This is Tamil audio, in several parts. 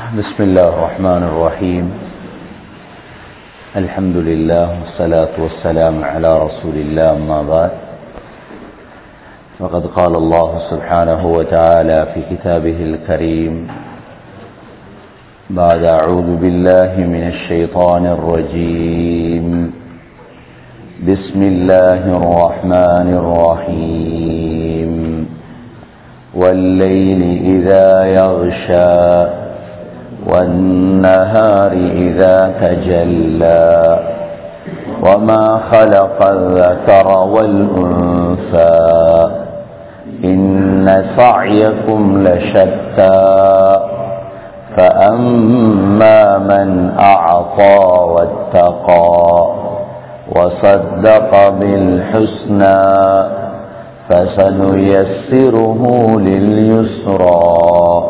بسم الله الرحمن الرحيم الحمد لله والصلاة والسلام على رسول الله أما بعد فقد قال الله سبحانه وتعالى في كتابه الكريم بعد أعوذ بالله من الشيطان الرجيم بسم الله الرحمن الرحيم والليل إذا يغشى والنهار إذا تجلى وما خلق الذكر والأنثى إن سعيكم لشتى فأما من أعطى واتقى وصدق بالحسنى فسنيسره لليسرى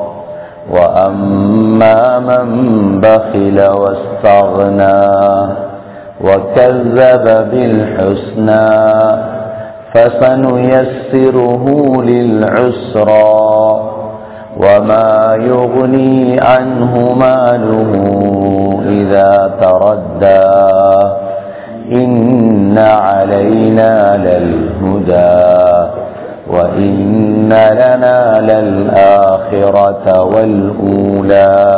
وأما من بخل واستغنى وكذب بالحسنى فسنيسره للعسرى وما يغني عنه ماله إذا تردى إن علينا للهدى وإن لنا للآخرة والأولى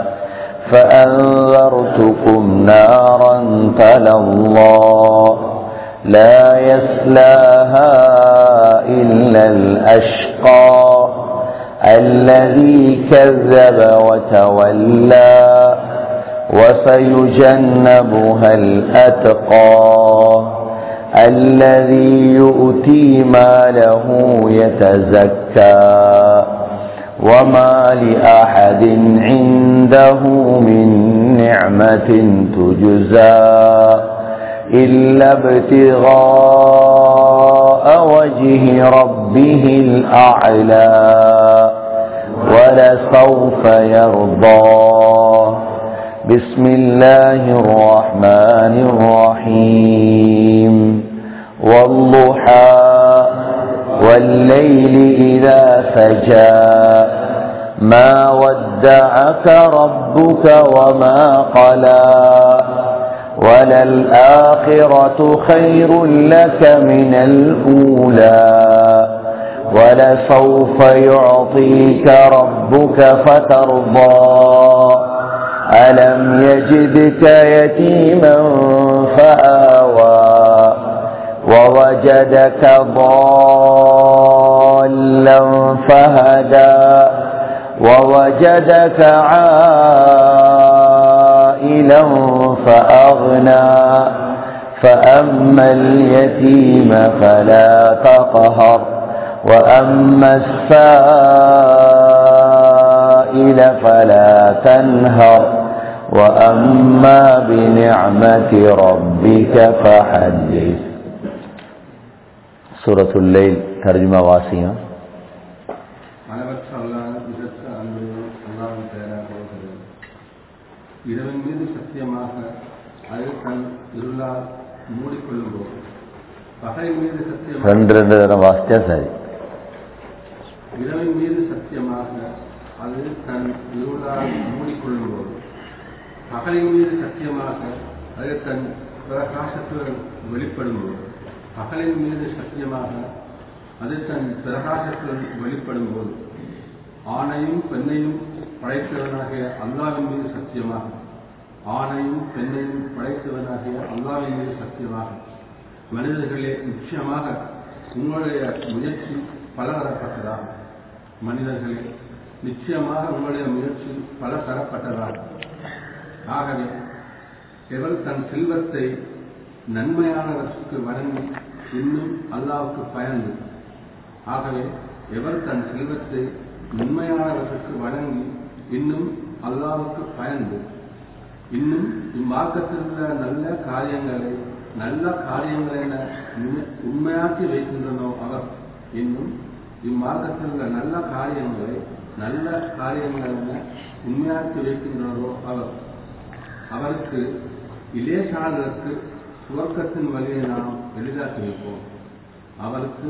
فأنذرتكم نارا تلظى لا يسلاها إلا الأشقى الذي كذب وتولى وسيجنبها الأتقى الذي يؤتي ماله يتزكى وما لأحد عنده من نعمة تجزى إلا ابتغاء وجه ربه الأعلى ولسوف يرضى بسم الله الرحمن الرحيم والضحى والليل إذا سجى ما ودعك ربك وما قلى وللآخرة خير لك من الأولى ولسوف يعطيك ربك فترضى ألم يجدك يتيما فآوى ووجدك ضالا فهدى ووجدك عائلا فأغنى فأما اليتيم فلا تقهر وأما السائل فلا تنهر وأما بنعمة ربك فحدث سورة الليل ترجمة واسعة அளவற்ற அல்லாஹ் இதற்கு அன்பு அல்லாவின் பெயராக போகிறது இரவின் மீது சத்தியமாக அது தன் இருளால் மூடிக்கொள்ளும் போது பகை மீது சத்தியமாக ரெண்டு ரெண்டு தடவை வாசிச்சா சரி இரவின் மீது சத்தியமாக அது தன் இருளால் மூடிக்கொள்ளும் போது பகலின் மீது சத்தியமாக அது தன் பிரகாசத்துடன் வெளிப்படும் போது பகலின் மீது சத்தியமாக அது தன் பிரகாசத்துடன் வெளிப்படும் போது ஆணையும் பெண்ணையும் படைத்தவனாகிய அல்லாவின் மீது சத்தியமாக ஆணையும் பெண்ணையும் படைத்தவனாகிய அல்லாவின் மீது சத்தியமாக மனிதர்களே நிச்சயமாக உங்களுடைய முயற்சி பலதரப்பட்டதாகும் மனிதர்களே நிச்சயமாக உங்களுடைய முயற்சி பல தரப்பட்டதாகும் ஆகவே எவர் தன் செல்வத்தை நன்மையானவற்றுக்கு வழங்கி இன்னும் அல்லாவுக்கு பயந்து ஆகவே எவர் தன் செல்வத்தை நன்மையானவற்றுக்கு வழங்கி இன்னும் அல்லாவுக்கு பயந்து இன்னும் இம்மார்க்கத்தில் உள்ள நல்ல காரியங்களை நல்ல காரியங்கள் என உண்மையாக்கி வைக்கின்றனோ அவர் இன்னும் இம்மார்க்கத்தில் உள்ள நல்ல காரியங்களை நல்ல காரியங்கள் என உண்மையாக்கி வைக்கின்றனரோ அவர் அவருக்கு இலேசானதற்கு சுவர்க்கத்தின் வழியை நாம் எளிதாக்கி வைப்போம் அவருக்கு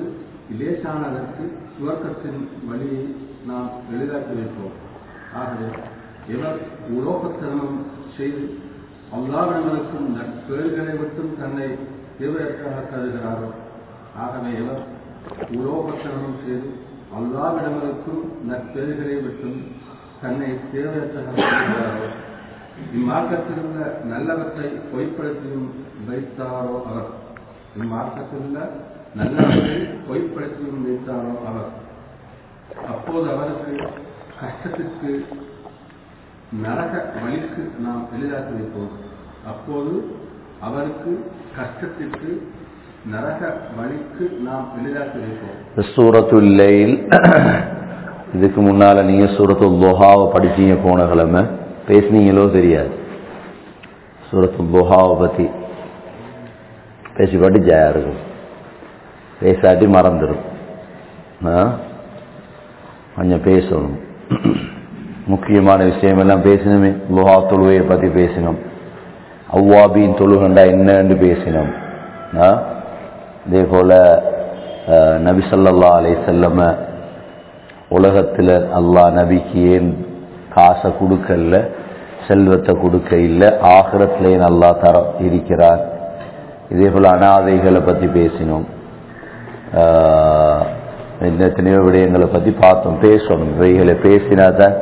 இலேசானதற்கு சுவர்க்கத்தின் வழியை நாம் எளிதாக்கி வைப்போம் ஆகவே எவர் உலோகத்தனம் செய்து அல்லாவிடங்களுக்கும் நட்பேறுகளை விட்டும் தன்னை தேவையற்றாக கருதுகிறாரோ ஆகவே எவர் உலோகத்தனம் செய்து அல்லாவிடங்களுக்கும் நட்பேறுகளை விட்டும் தன்னை தேவையற்றாக கருதுகிறாரோ இம்மார்க்கத்தில் உள்ள நல்லவற்றை பொய்ப்படுத்தியும் வைத்தாரோ அவர் இம்மார்க்கத்தில் உள்ள நல்லவற்றை பொய்ப்படுத்தியும் வைத்தாரோ அவர் அப்போது அவருக்கு கஷ்டத்திற்கு நரக வழிக்கு நாம் எளிதாக்கி வைப்போம் அப்போது அவருக்கு கஷ்டத்திற்கு நரக வழிக்கு நாம் எளிதாக்கி வைப்போம் சூரத்துல் லைல் இதுக்கு முன்னால நீங்க சூரத்துல் துஹாவை படிச்சீங்க போன கிழமை பேசுனீங்களோ தெரியாது சூரத்துல் துஹாவை பத்தி பேசி படிச்சா இருக்கும் பேசாட்டி மறந்துடும் ஆ? கொஞ்சம் பேசணும் முக்கியமான விஷயம் எல்லாம் பேசணுமே லுஹா தொழுவையை பத்தி பேசினோம் அவ்வாபின் தொழுகண்டா என்னன்னு பேசினோம் ஆ? இதே போல அஹ், நபி ஸல்லல்லாஹு அலைஹி செல்லம உலகத்தில் அல்லாஹ் நபிக்கு ஏன் காசை கொடுக்கல செல்வத்தை கொடுக்க இல்லை ஆகிரத்திலேயே நல்லா தர இருக்கிறார் இதே போல அனாதைகளை பற்றி பேசினோம் ஆஹ், இன்னும் எத்தனையோ விடயங்களை பற்றி பார்த்தோம் பேசணும் இவைகளை பேசினா தான்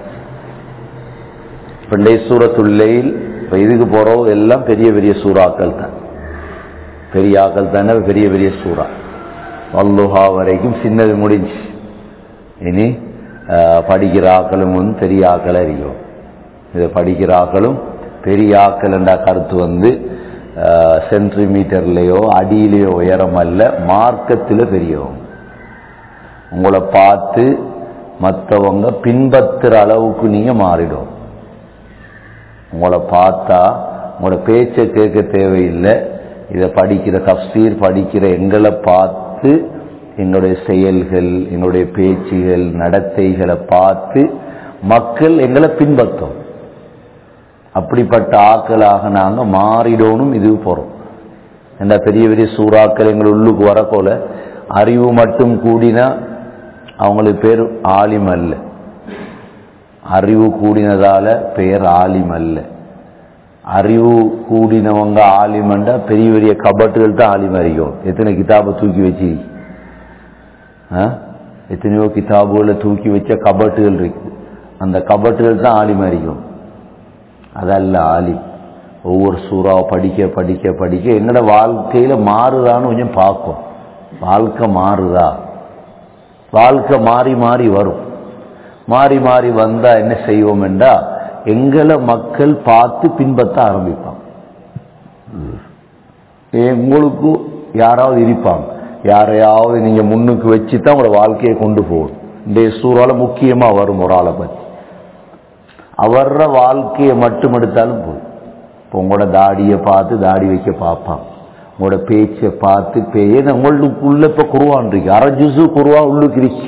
பிள்ளை சூரத்துள்ளையில் இப்போ இதுக்கு போகிறோம் எல்லாம் பெரிய பெரிய சூறாக்கள் தான் பெரிய ஆக்கள் தானே பெரிய பெரிய சூறா வல்லுஹா வரைக்கும் சின்னது முடிஞ்சு இனி ஆஹ், படிக்கிற ஆக்களும் வந்து பெரிய ஆக்கள் அறியும் இதை படிக்கிற ஆக்களும் பெரிய ஆக்கள் என்ற கருத்து வந்து சென்டிமீட்டர்லேயோ அடியிலேயோ உயரம் அல்ல மார்க்கத்தில் பெரியவங்க உங்களை பார்த்து மற்றவங்க பின்பற்றுற அளவுக்கு நீங்க மாறிடும் உங்களை பார்த்தா உங்களோட பேச்சை கேட்க தேவையில்லை இதை படிக்கிற தப்சீர் படிக்கிற எங்களை பார்த்து எங்களுடைய செயல்கள் எங்களுடைய பேச்சுகள் நடத்தைகளை பார்த்து மக்கள் எங்களை பின்பற்றும் அப்படிப்பட்ட ஆக்களாக நாங்க மாறிடணும் இது போறோம் இந்த பெரிய பெரிய சூறாக்கள் எங்கள் உள்ளுக்கு வரப்போல அறிவு மட்டும் கூடினா அவங்களுக்கு பேர் ஆலிம் அல்ல அறிவு கூடினதால பேர் ஆலிம் அல்ல அறிவு கூடினவங்க ஆலிமண்டா பெரிய பெரிய கபட்டுகள் தான் ஆலிம் அறியும் எத்தனை கிதாபை தூக்கி வச்சு ஆ? எத்தனையோ கிதாபுகளை தூக்கி வச்ச கபட்டுகள் இருக்கு அந்த கபட்டுகள் தான் ஆலிம் அறியும் அதல்ல ஆலிம் ஒவ்வொரு சூறாவை படிக்க படிக்க படிக்க எங்களோட வாழ்க்கையில மாறுதான்னு கொஞ்சம் பார்க்கும் வாழ்க்கை மாறுதா வாழ்க்கை மாறி மாறி வரும் மாறி மாறி வந்தா என்ன செய்வோம் என்றா எங்களை மக்கள் பார்த்து பின்பற்ற ஆரம்பிப்பாங்க ஏன் உங்களுக்கு யாராவது இருப்பாங்க யாரையாவது நீங்க முன்னுக்கு வச்சு தான் உங்களோட வாழ்க்கையை கொண்டு போகணும் இந்த சூறால முக்கியமா வரும் ஒரு ஆளை பத்தி அவர வாழ்க்கையை மட்டும் எடுத்தாலும் போதும் இப்போ உங்களோட தாடியை பார்த்து தாடி வைக்க பார்ப்பான் உங்களோட பேச்சை பார்த்து பேய உங்களுக்குள்ள இப்ப குருவான் இருக்கு அரை ஜூசு குருவா உள்ளுக்கு இருக்கு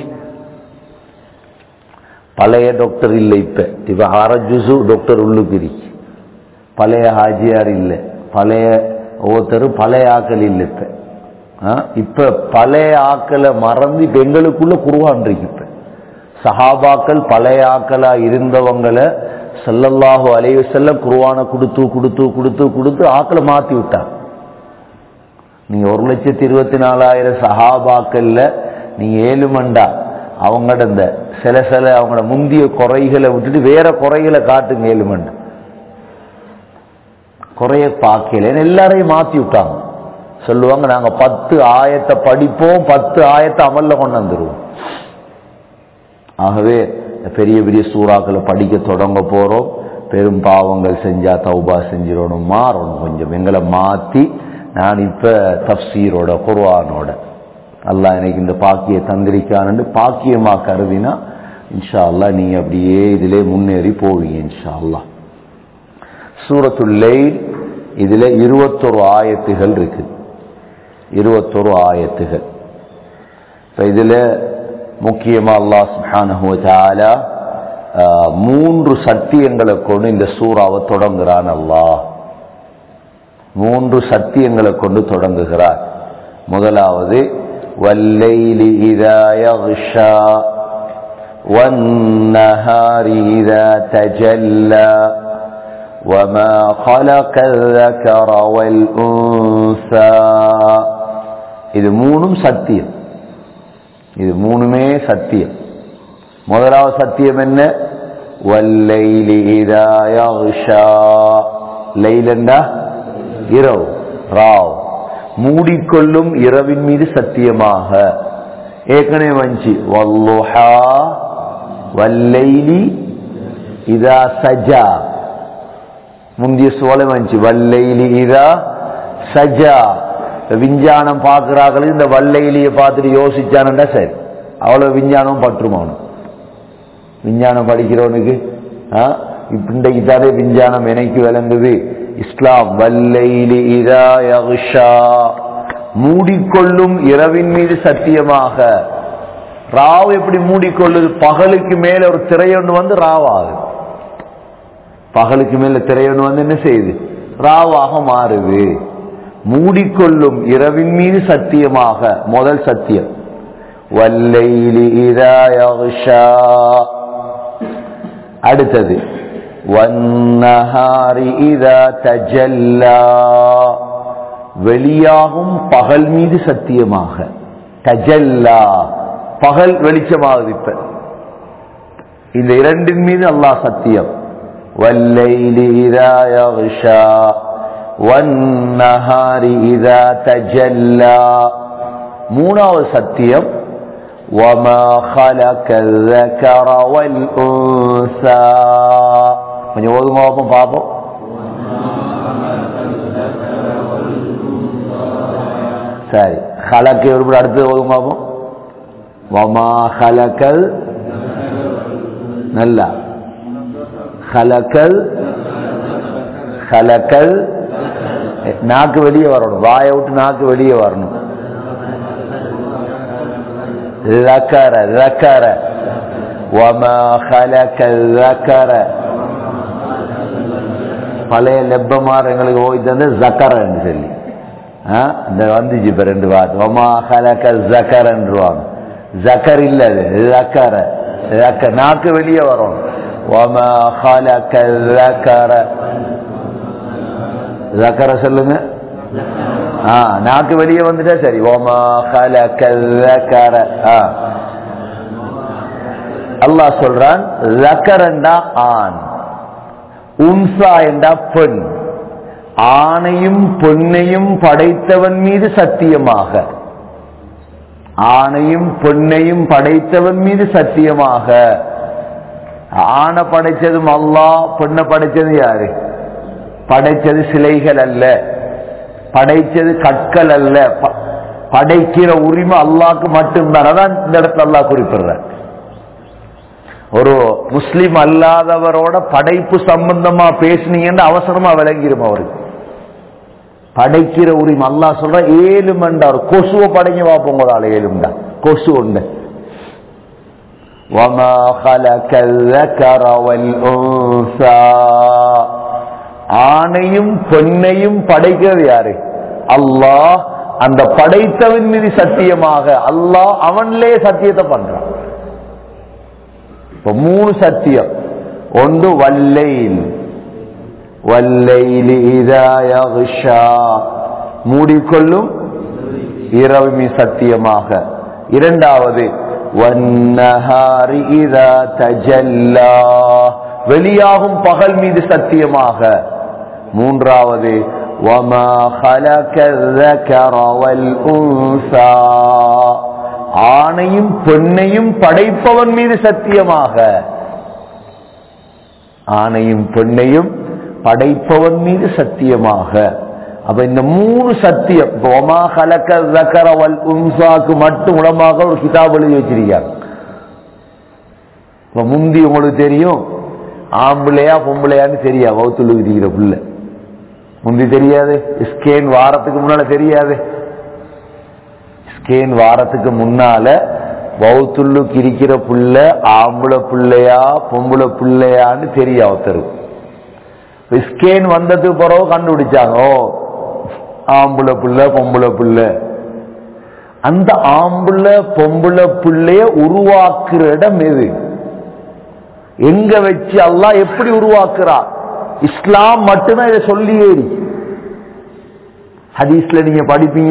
பழைய டாக்டர் இல்லை இப்ப இப்ப அரை ஜூசு டாக்டர் உள்ளுக்கு இருக்கு பழைய ஹாஜியார் இல்லை பழைய ஒவ்வொருத்தரும் பழைய ஆக்கள் இல்லை இப்ப ஆ? இப்ப பழைய ஆக்களை மறந்து இப்ப எங்களுக்குள்ள குருவான் இருக்கு இப்ப சஹாபாக்கள் பழைய ஆக்களா இருந்தவங்களை ஸல்லல்லாஹு அலைஹி வஸல்லம் குர்ஆனை கொடுத்து கொடுத்து கொடுத்து கொடுத்து ஆக்களை மாத்தி விட்டாங்க நீங்க ஒரு லட்சத்தி இருபத்தி நாலாயிரம் சஹாபாக்கள்ல நீங்க ஏழு மண்டா அவங்களோட இந்த சில சில அவங்களோட முந்திய குறைகளை விட்டுட்டு வேற குறைகளை காட்டுங்க ஏழு மண்டா குறைய பார்க்கல எல்லாரையும் மாத்தி விட்டாங்க சொல்லுவாங்க நாங்க பத்து ஆயத்தை படிப்போம் பத்து ஆயத்தை அமல்ல கொண்டு வந்துருவோம் ஆகவே இந்த பெரிய பெரிய சூறாக்களை படிக்க தொடங்க போறோம் பெரும் பாவங்கள் செஞ்சா தௌபா செஞ்சிடணும் மாறணும் கொஞ்சம் எங்களை மாத்தி நான் இப்ப தப்சீரோட குர்ஆனோட அல்லாஹ் எனக்கு இந்த பாக்கிய தந்திரிக்கான்னு பாக்கியமா கருதினா இன்ஷா அல்லாஹ் நீங்க அப்படியே இதிலே முன்னேறி போவீங்க இன்ஷா அல்லாஹ் சூரத்துல் லைல் இதுல இருபத்தொரு ஆயத்துகள் இருக்கு இருபத்தொரு ஆயத்துகள் இப்ப இதுல முக்கியமா அல்லாஹ் சுப்ஹானஹு வ தஆலா ஆஹ், மூன்று சத்தியங்களை கொண்டு இந்த சூறாவை தொடங்குறான் அல்லாஹ் மூன்று சத்தியங்களை கொண்டு தொடங்குகிறார் முதலாவது வல்லைலி இதா யக்ஷா والنهار إذا تجلى وما خلق الذكر والأنثى இது மூணும் சத்தியம் இது மூணுமே சத்தியம் முதலாவது சத்தியம் என்ன வல்லைலி இதா யக்ஷா லைலண்டா இரவு ராவ் மூடிக்கொள்ளும் இரவின் மீது சத்தியமாக ஏற்கனவே வந்துச்சு வல்லுஹா வல்லைலி இதா சஜா முந்தைய சோழம் வந்துச்சு வல்லைலி இதா சஜா விஞ்ஞானம் பார்க்கிறார்கள் இந்த வல்லைலியை பார்த்துட்டு யோசிச்சானுண்டா சரி அவ்வளவு விஞ்ஞானம் பற்றுமானும் விஞ்ஞானம் படிக்கிறவனுக்கு இன்றைக்கு தானே விஞ்ஞானம் எனக்கு விளங்குது இஸ்லாம் வல்லைலி இதா யக்ஷா மூடிக்கொள்ளும் இரவின் மீது சத்தியமாக ராவ் எப்படி மூடிக்கொள்ளுது பகலுக்கு மேல ஒரு திரையொன்று வந்து ராவாகுது பகலுக்கு மேல திரையொன்று வந்து என்ன செய்யுது ராவாக மாறுது மூடிக்கொள்ளும் இரவின் மீது சத்தியமாக முதல் சத்தியம் வல்லைலி இதா யக்ஷா அடுத்தது வன்னஹாரி இதா தஜல்லா வெளியாகும் பகல் மீது சத்தியமாக தஜல்லா பகல் வெளிச்சமாகுது இப்ப இந்த இரண்டின் மீது அல்லாஹ் சத்தியம் வல்லைலி இதா யக்ஷா வன்னஹாரி இதா தஜல்லா மூணாவது சத்தியம் وما خلق الذكر والأنثى கொஞ்சம் ஓதுங்க பார்ப்போம் பார்ப்போம் சரி ஹலக்கு ஒரு அடுத்து ஓதுங்க பார்ப்போம் வமா ஹலக்கல் நல்லா ஹலக்கல் ஹலக்கல் நாக்கு வெளியே வரணும் வாயை விட்டு நாக்கு வெளியே வரணும் ذكر ذكر وما خلق الذكر பழைய லெப்பமார் எங்களுக்கு ஓய் தந்து ஜக்கரன்னு சொல்லி இந்த வந்துச்சு இப்ப ரெண்டு வார்த்தை ஒமா ஹலக்க ஜக்கரன்றுவாங்க ஜக்கர் இல்ல அது ஜக்கர ஜக்கர் நாக்கு வெளியே வரும் ஒமா ஹலக்க ஜக்கர ஜக்கர சொல்லுங்க ஆ நாக்கு வெளியே வந்துட்டா சரி ஓமா ஹலக்கர அல்லாஹ் சொல்றான் லக்கரண்டா ஆண் உன்சா என்றா பெண் ஆணையும் பொன்னையும் படைத்தவன் மீது சத்தியமாக ஆணையும் பொன்னையும் படைத்தவன் மீது சத்தியமாக ஆணை படைச்சதும் அல்லாஹ் பொண்ணை படைச்சது யாரு படைச்சது சிலைகள் அல்ல படைச்சது கற்கள் அல்ல படைக்கிற உரிமை அல்லாக்கு மட்டும்தான் அதான் இந்த இடத்துல அல்லாஹ் குறிப்பிடுற ஒரு முஸ்லிம் அல்லாதவரோட படைப்பு சம்பந்தமா பேசுனீங்கன்னு அவசரமா விளங்கிரும் அவருக்கு படைக்கிற உரிமை அல்லா சொல்ற ஏழு மண்டா ஒரு கொசுவை படைங்க பார்ப்போம் ஒரு ஆள் ஏழுண்டா கொசு உண்டு وما خلق الذكر والأنثى ஆணையும் பெண்ணையும் படைக்கிறது யாரு அல்லாஹ் அந்த படைத்தவன் மீது சத்தியமாக அல்லாஹ் அவன்லே சத்தியத்தை பண்றான் இப்ப மூணு சத்தியம் ஒன்று வல்லைல் வல்லைலி இதா யக்ஷா மூடிக்கொள்ளும் இரவு மீ சத்தியமாக இரண்டாவது வன்னஹாரி இதா தஜல்லா வெளியாகும் பகல் மீது சத்தியமாக மூன்றாவது وما خلق الذكر والأنثى ஆணையும் பெண்ணையும் படைப்பவன் மீது சத்தியமாக ஆணையும் பெண்ணையும் படைப்பவன் மீது சத்தியமாக அப்ப இந்த மூணு சத்தியம் ஒமா கலக்க ஜக்கரவல் உன்சாக்கு மட்டும் உடமாக ஒரு கிதாப் எழுதி வச்சிருக்காங்க இப்ப முந்தி உங்களுக்கு தெரியும் ஆம்பளையா பொம்பளையான்னு தெரியா வவுத்துள்ளு இருக்கிற புள்ள முந்தி தெரியாது ஸ்கேன் வாரத்துக்கு முன்னால தெரியாது ஸ்கேன் வாரத்துக்கு முன்னால வவுத்துள்ளுக்கு இருக்கிற புள்ள ஆம்பளை பிள்ளையா பொம்பளை பிள்ளையான்னு தெரியும் ஒருத்தருக்கு ஸ்கேன் வந்ததுக்கு பிறகு கண்டுபிடிச்சாங்க ஓ ஆம்பளை புள்ள பொம்பளை புள்ள அந்த ஆம்பளை பொம்பளை பிள்ளைய உருவாக்குற இடம் எது எங்க வச்சு அல்லாஹ் எப்படி உருவாக்குறார் இஸ்லாம் மட்டும்தான் இதை சொல்லியே இருக்கு. ஹதீஸ்ல நீங்க படிப்பீங்க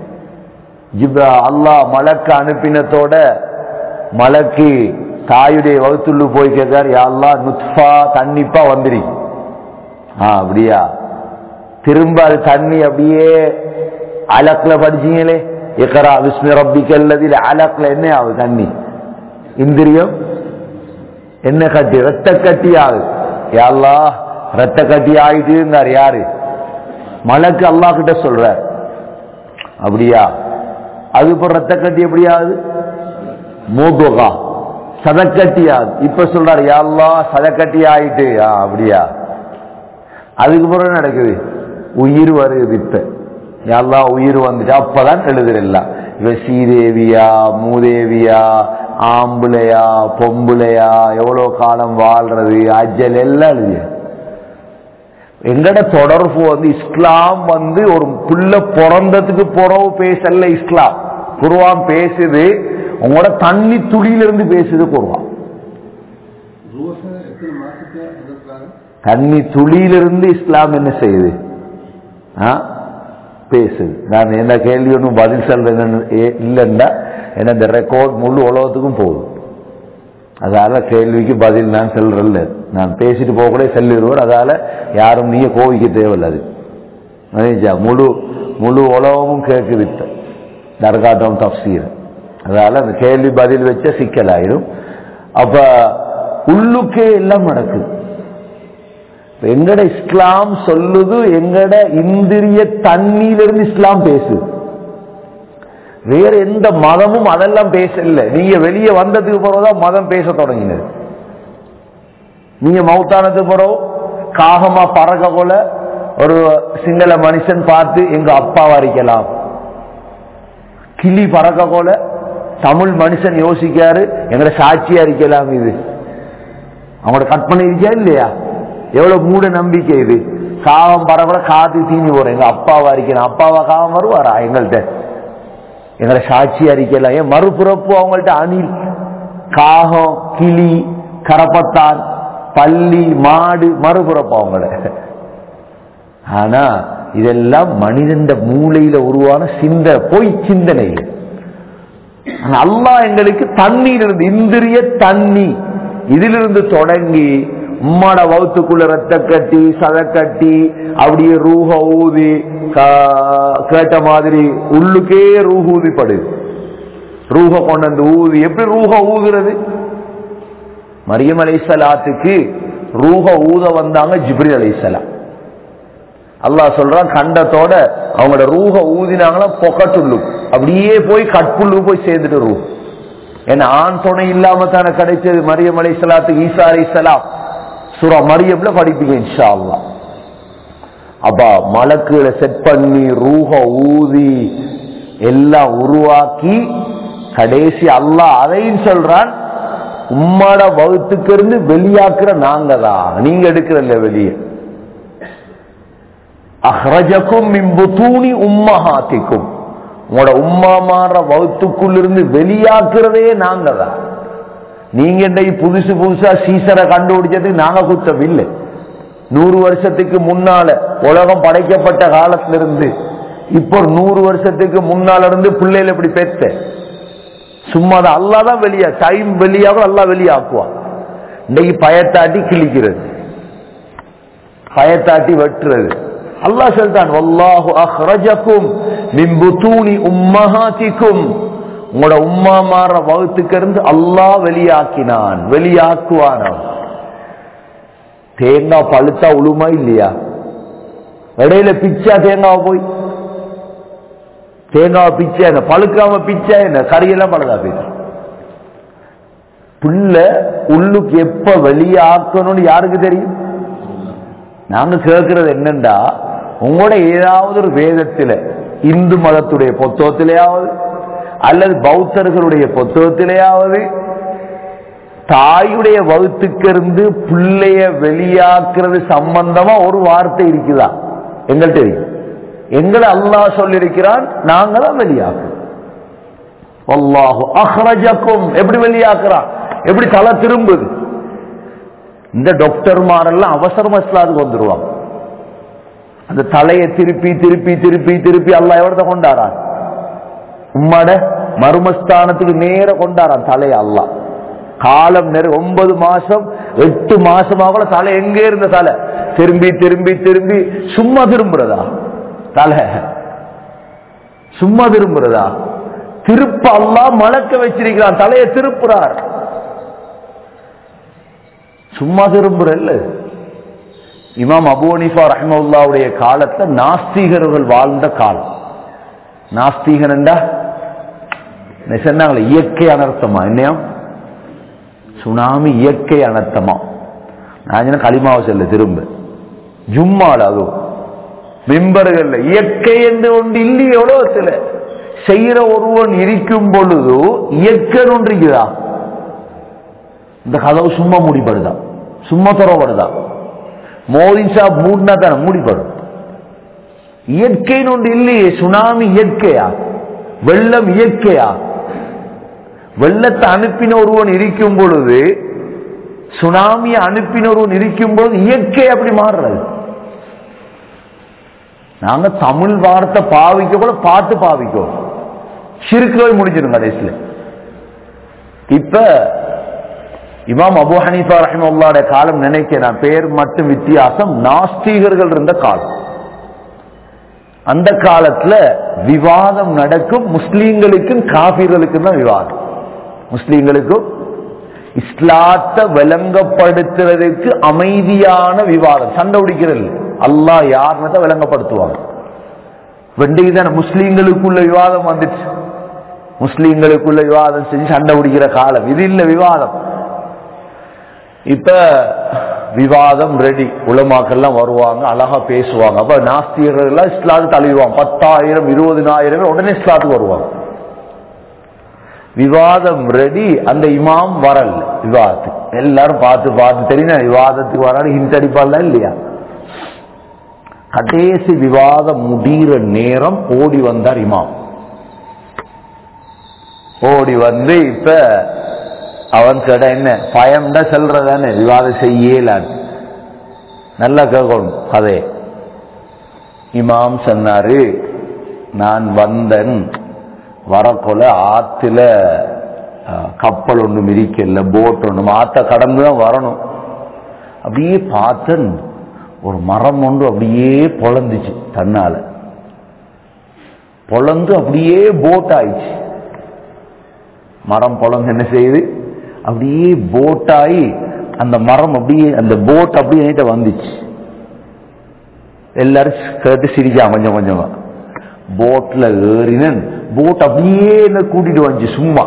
ஜிப்ரா அல்லாஹ் மலக்கு அனுப்பினத்தோட மலக்கு தாயுடைய வகுத்துள்ளு போய் கேட்கார் யாழ்லா நுத்ஃபா தண்ணிப்பா வந்துரு ஆ அப்படியா திரும்ப அது தண்ணி அப்படியே அலக்ல படிச்சீங்களே இக்கரா விஸ்மி ரப்பிக்கல்லதில் அலக்ல என்ன ஆகுது தண்ணி இந்திரியம் என்ன கட்டி ரத்த கட்டி ஆகுது யாழ்லா ரத்த கட்டி ஆயிட்டு இருந்தார் யாரு மலக்கு அல்லாஹ் கிட்ட சொல்றார் அப்படியா அது இப்போ ரத்த கட்டி எப்படி ஆகுது மூதுகா சதக்கட்டி ஆகுது இப்ப சொல்றாரு யாழ்லா சதக்கட்டி ஆயிட்டு ஆ, அப்படியா அதுக்கு பிறகு நடக்குது உயிர் வருது இப்ப யாழ்லா உயிர் வந்துட்டு அப்பதான் எழுதுறெல்லாம் இவ சீதேவியா மூதேவியா ஆம்புலையா பொம்புலையா எவ்வளவு காலம் வாழ்றது அஜல் எல்லாம் எழுதிய எங்கட தொடர்பு வந்து இஸ்லாம் வந்து ஒரு புள்ள பிறந்ததுக்கு பிறகு பேசல இஸ்லாம் குருவான் பேசுது உங்களோட தண்ணி துளியிலிருந்து பேசுது குருவான் ரூஹ எத்தனை மாசத்துல அதற்காக தண்ணி துளியிலிருந்து இஸ்லாம் என்ன செய்யுது ஆ? பேசுது நான் என்ன கேள்வி ஒன்றும் பதில் சொல்றேன் இல்லைன்னா என்ன இந்த ரெக்கார்ட் முழு உலகத்துக்கும் போகுது அதால கேள்விக்கு பதில் நான் சொல்றேன்ல நான் பேசிட்டு போக கூட சொல்லிடுவேன் அதால யாரும் நீங்க கோவிக்க தேவையில்ல அது மனிதா, முழு முழு உலகமும் கேட்குது இப்ப தர்காட்டம் தப்சீர் அதால அந்த கேள்வி பதில் வச்ச சிக்கலாயிரும் அப்ப உள்ளுக்கே எல்லாம் நடக்குது இப்ப எங்கட இஸ்லாம் சொல்லுது எங்கட இந்திரிய தண்ணியிலிருந்து இஸ்லாம் பேசுது வேற எந்த மதமும் அதெல்லாம் பேசல நீங்க வெளியே வந்ததுக்கு பிறகுதான் மதம் பேச தொடங்கினது நீங்க மௌத்தானதுக்கு பிறகு காகமா பறக்க போல ஒரு சிங்கள மனுஷன் பார்த்து எங்க அப்பாவை அரிக்கலாம் கிளி பறக்க போல தமிழ் மனுஷன் யோசிக்காரு எங்கட சாட்சியா அரிக்கலாம் இது அவங்களோட கட் பண்ணிருக்கியா இல்லையா எவ்வளவு மூட நம்பிக்கை இது காகம் பறக்கூட காத்து தீனி போறேன் எங்க அப்பாவா இருக்கணும் அப்பாவா காகம் வருவாரா எங்கள்கிட்ட எங்களை சாட்சி அறிக்கலாம் ஏன் மறுபிறப்பு அவங்கள்ட்ட அணில் காகம் கிளி கரப்பத்தான் பள்ளி மாடு மறுபிறப்பு அவங்கள ஆனா இதெல்லாம் மனிதன் மூளையில உருவான சிந்த பொய் சிந்தனைகள் ஆனா அல்லாஹ் எங்களுக்கு தண்ணீர் இருந்து இந்திரிய தண்ணி இதிலிருந்து தொடங்கி உம்மாட வவுத்துக்குள்ள ரத்த கட்டி சத கட்டி அப்படியே ரூஹ ஊதி கா- கேட்ட மாதிரி உள்ளுக்கே ரூஹ் ஊதிப்படுது ரூஹ கொண்டு வந்து ஊதி எப்படி ரூஹ ஊதுறது மரியம் அலைசலாத்துக்கு ரூஹ ஊத வந்தாங்க ஜிப்ரி அலைசலாம் அல்லாஹ் சொல்றான் கண்டத்தோட அவங்களோட ரூஹ ஊதினாங்களா பொக்கட்டுள்ளு அப்படியே போய் கட்புள்ளு போய் சேர்ந்துட்டு ரூ ஏன்னா ஆண் துணை இல்லாம தானே கிடைச்சது மரியம் அலைசலாத்துக்கு ஈசா அலைசலாம் சூரா மரியம்ல படிப்பீங்க இன்ஷா அல்லாஹ் அப்ப மலக்குகளை செட் பண்ணி ரூஹ ஊதி எல்லாம் உருவாக்கி கடைசி அல்லாஹ் அதையும் சொல்றான் உம்மாட வகுத்துக்கு இருந்து வெளியாக்குற நாங்க தான் நீங்க எடுக்கிறல்ல வெளியே அஹ்ரஜக்கும் மிம்புத்தூணி உம்மஹாத்திக்கும் உங்களோட உம்மா மாற வகுத்துக்குள்ள இருந்து வெளியாக்குறதே நாங்க தான் நீங்க இன்றைக்கு புதுசு புதுசா சீசரை கண்டுபிடிச்சதுக்கு நாங்க குத்தம் இல்லை நூறு வருஷத்துக்கு முன்னால உலகம் படைக்கப்பட்ட காலத்துல இருந்து இப்போ ஒரு நூறு வருஷத்துக்கு முன்னால இருந்து பிள்ளைகள் இப்படி பெத்த சும்மா தான் அல்லா தான் வெளியா டைம் வெளியாகும் அல்லா வெளியாக்குவான் இன்னைக்கு பயத்தாட்டி கிழிக்கிறது பயத்தாட்டி வெட்டுறது அல்லாஹ் சொல்றான் வல்லாஹு அஹ்ரஜக்கும் மின் புத்தூனி உம்மஹாத்திக்கும் உங்களோட உம்மா மாற வகுத்துக்கு இருந்து அல்லாஹ் வெளியாக்கினான் வெளியாக்குவான் அவன். தேங்காய் பழுத்தா உளுமா இல்லையா இடையில பிச்சா தேங்காய் போய் தேங்காய் பிச்சை என்ன பழுக்காம பிச்சை என்ன கறியெல்லாம் பழுதா போயிட்டு புள்ள உள்ளுக்கு எப்ப வெளியாக்கணும்னு யாருக்கு தெரியும் நாங்க கேட்கறது என்னண்டா உங்களோட ஏதாவது ஒரு வேதத்துல இந்து மதத்துடைய புத்தகத்திலேயாவது அல்லது பௌத்தர்களுடைய புத்தகத்திலேயாவது தாயுடைய வகுத்துக்கு இருந்து பிள்ளைய வெளியாக்குறது சம்பந்தமா ஒரு வார்த்தை இருக்குதா எங்கள்கிட்ட இருக்கு எங்களை அல்லாஹ் சொல்லியிருக்கிறான் நாங்க தான் வெளியாக்குறோம் அல்லாஹு அஹ்ரஜக்கும் எப்படி வெளியாக்குறான் எப்படி தலை திரும்புது இந்த டாக்டர்மாரெல்லாம் அவசரமா இஸ்லாத்துக்கு வந்துருவாங்க அந்த தலையை திருப்பி திருப்பி திருப்பி திருப்பி அல்லாஹ் எவ்வளவு கொண்டாரான் உம்மட மர்மஸ்தானத்துக்கு நேர கொண்டாரான் தலையை அல்லாஹ் காலம் நெரு ஒன்பது மாசம் எட்டு மாசமாக கூட தலை எங்கே இருந்த தலை திரும்பி திரும்பி திரும்பி சும்மா திரும்புறதா தலை சும்மா திரும்புறதா திருப்ப அல்லாஹ் மலக்க வச்சிருக்கிறான் தலையை திருப்புறார் சும்மா திரும்புறல்ல இமாம் அபு ஹனீஃபா ரஹ்மவுல்லாவுடைய காலத்துல நாஸ்திகர்கள் வாழ்ந்த காலம் நாஸ்திகன் என்றா சொன்னாங்களே இயற்கை அனர்த்தமா என்னையா சுனாமி இயற்கை அனர்த்தமா நான் சொன்ன களிமாவை செல்ல திரும்ப ஜும்மால அதுவும் மிம்பர்கள்ல இயற்கை என்று ஒன்று இல்லையே உலகத்துல செய்யற ஒருவன் இருக்கும் பொழுது இயற்கை ஒன்று இருக்குதா இந்த கதவு சும்மா மூடிப்படுதா சும்மா துறப்படுதா மோதின் ஷாப் மூடினா தானே மூடிப்படும் இயற்கைன்னு ஒன்று இல்லையே சுனாமி இயற்கையா வெள்ளம் இயற்கையா வெள்ளத்தை அனுப்பின ஒருவன் இருக்கும் பொழுது சுனாமியை அனுப்பின ஒருவன் இருக்கும் பொழுது இயற்கை அப்படி மாறுறது நாங்க தமிழ் வார்த்தை பாவிக்க கூட பாட்டு பாவிக்கோம் சிறுக்கவே முடிஞ்சிடும் கடைசியில் இப்ப இமாம் அபு ஹனீஃபா ரஹிமுல்லாட காலம் நினைக்க நான் பேர் மட்டும் வித்தியாசம் நாஸ்திகர்கள் இருந்த காலம் அந்த காலத்துல விவாதம் நடக்கும் முஸ்லீம்களுக்கும் காபீர்களுக்கும் தான் விவாதம் முஸ்லீம்களுக்கும் இஸ்லாத்தை விளங்கப்படுத்துறதுக்கு அமைதியான விவாதம் சண்டை பிடிக்கிறது அல்லாஹ் யாருன்னு விளங்கப்படுத்துவாங்க வெண்டிக்கு தானே முஸ்லீம்களுக்குள்ள விவாதம் வந்துச்சு முஸ்லீம்களுக்குள்ள விவாதம் செஞ்சு சண்டை பிடிக்கிற காலம் இது இல்ல விவாதம் இப்ப விவாதம் ரெடி உலமாக்கெல்லாம் வருவாங்க அழகா பேசுவாங்க அப்ப நாஸ்திகர்கள் எல்லாம் இஸ்லாத்து தழுவிவாங்க பத்தாயிரம் இருபதினாயிரம் பேர் உடனே இஸ்லாத்துக்கு வருவாங்க விவாதம் ரெடி அந்த இமாம் வரல விவாதத்துக்கு எல்லாரும் பார்த்து பார்த்து தெரியும் விவாதத்துக்கு வராது ஹிண்ட் அடிப்பால இல்லையா கடைசி விவாதம் முடிகிற நேரம் ஓடி வந்தார் இமாம் ஓடி வந்து இப்ப அவன் கேட என்ன பயம்டா செல்றதானே விவாதம் செய்யலான்னு நல்லா கேட்கணும் கதை இமாம் சொன்னாரு நான் வந்தன் வரக்கொல ஆத்துல அஹ், கப்பல் ஒன்று மிதிக்கல போட் ஒன்று ஆத்த கடந்து தான் வரணும் அப்படியே பார்த்தன் ஒரு மரம் ஒன்று அப்படியே பொழந்துச்சு தன்னால பொழந்து அப்படியே போட் ஆயிடுச்சு மரம் பொழந்து என்ன செய்யுது அப்படியே போட்டாகி அந்த மரம் அப்படியே அந்த போட் அப்படியே என்கிட்ட வந்துச்சு எல்லாரும் கேட்டு சிரிக்காம கொஞ்சம் கொஞ்சமா போட்ல ஏறினன் போட் அப்படியே என்ன கூட்டிட்டு வந்துச்சு சும்மா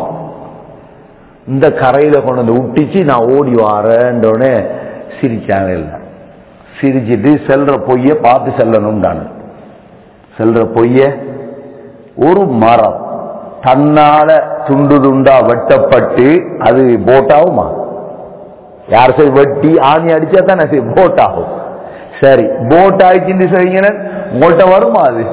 இந்த கரையில கொண்டு வந்து விட்டுச்சு நான் ஓடி வாரேன்றோடனே சிரிச்சாங்க எல்லாம் சிரிச்சிட்டு செல்ற பொய்ய பார்த்து செல்லணும் நான் செல்ற பொய்ய ஒரு மரம் தன்னால துண்டு துண்டா வெட்டப்பட்டு அது போட்டாகுமா யார் சரி வெட்டி ஆணி அடிச்சா தானே சரி போட் ஆகும் சரி போட் ஆயிடுச்சு செய்யுங்க உங்கள்கிட்ட வருமா அது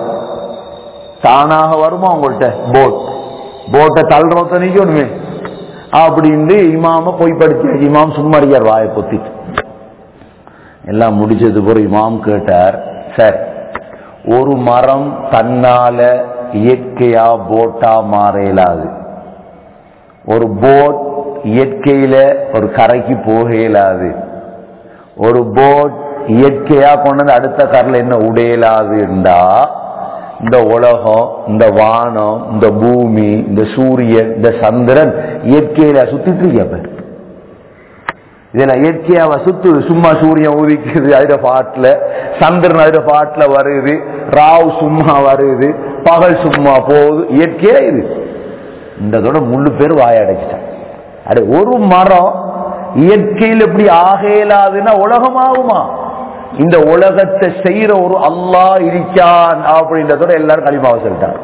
தானாக வருமா உங்கள்கிட்ட போட் போட்டை தள்ளுறத நிக்கணுமே அப்படின்னு இமாம போய் படிச்சு இமாம் சும்மாரியார் வாயை பொத்திட்டு எல்லாம் முடிச்சது பிறகு இமாம் கேட்டார் சரி ஒரு மரம் தன்னால இயற்கையா போட்டா மாற இயலாது ஒரு போட் இயற்கையில ஒரு கரைக்கு போக இயலாது ஒரு போட் இயற்கையா கொண்டு வந்து அடுத்த கரையில் என்ன உடையலாதுண்டா இந்த உலகம் இந்த வானம் இந்த பூமி இந்த சூரியன் இந்த சந்திரன் இயற்கையில சுத்திட்டு இருக்கப்ப இதுல இயற்கையாவ சுத்து சும்மா சூரியன் உதிக்குது அதுல பாட்டுல சந்திரன் அதுல பாட்டுல வருது ராவ் சும்மா வருது பகல் சும்மா போகுது இயற்கையா இது இந்த முள்ளு பேர் வாயடைச்சிட்டான் அட ஒரு மரம் இயற்கையில் எப்படி ஆகலாதுன்னா உலகமாகுமா இந்த உலகத்தை செய்யற ஒரு அல்லாஹ் இருக்கான் அப்படின்றதோட எல்லாரும் களிமாவை சொல்லிட்டார்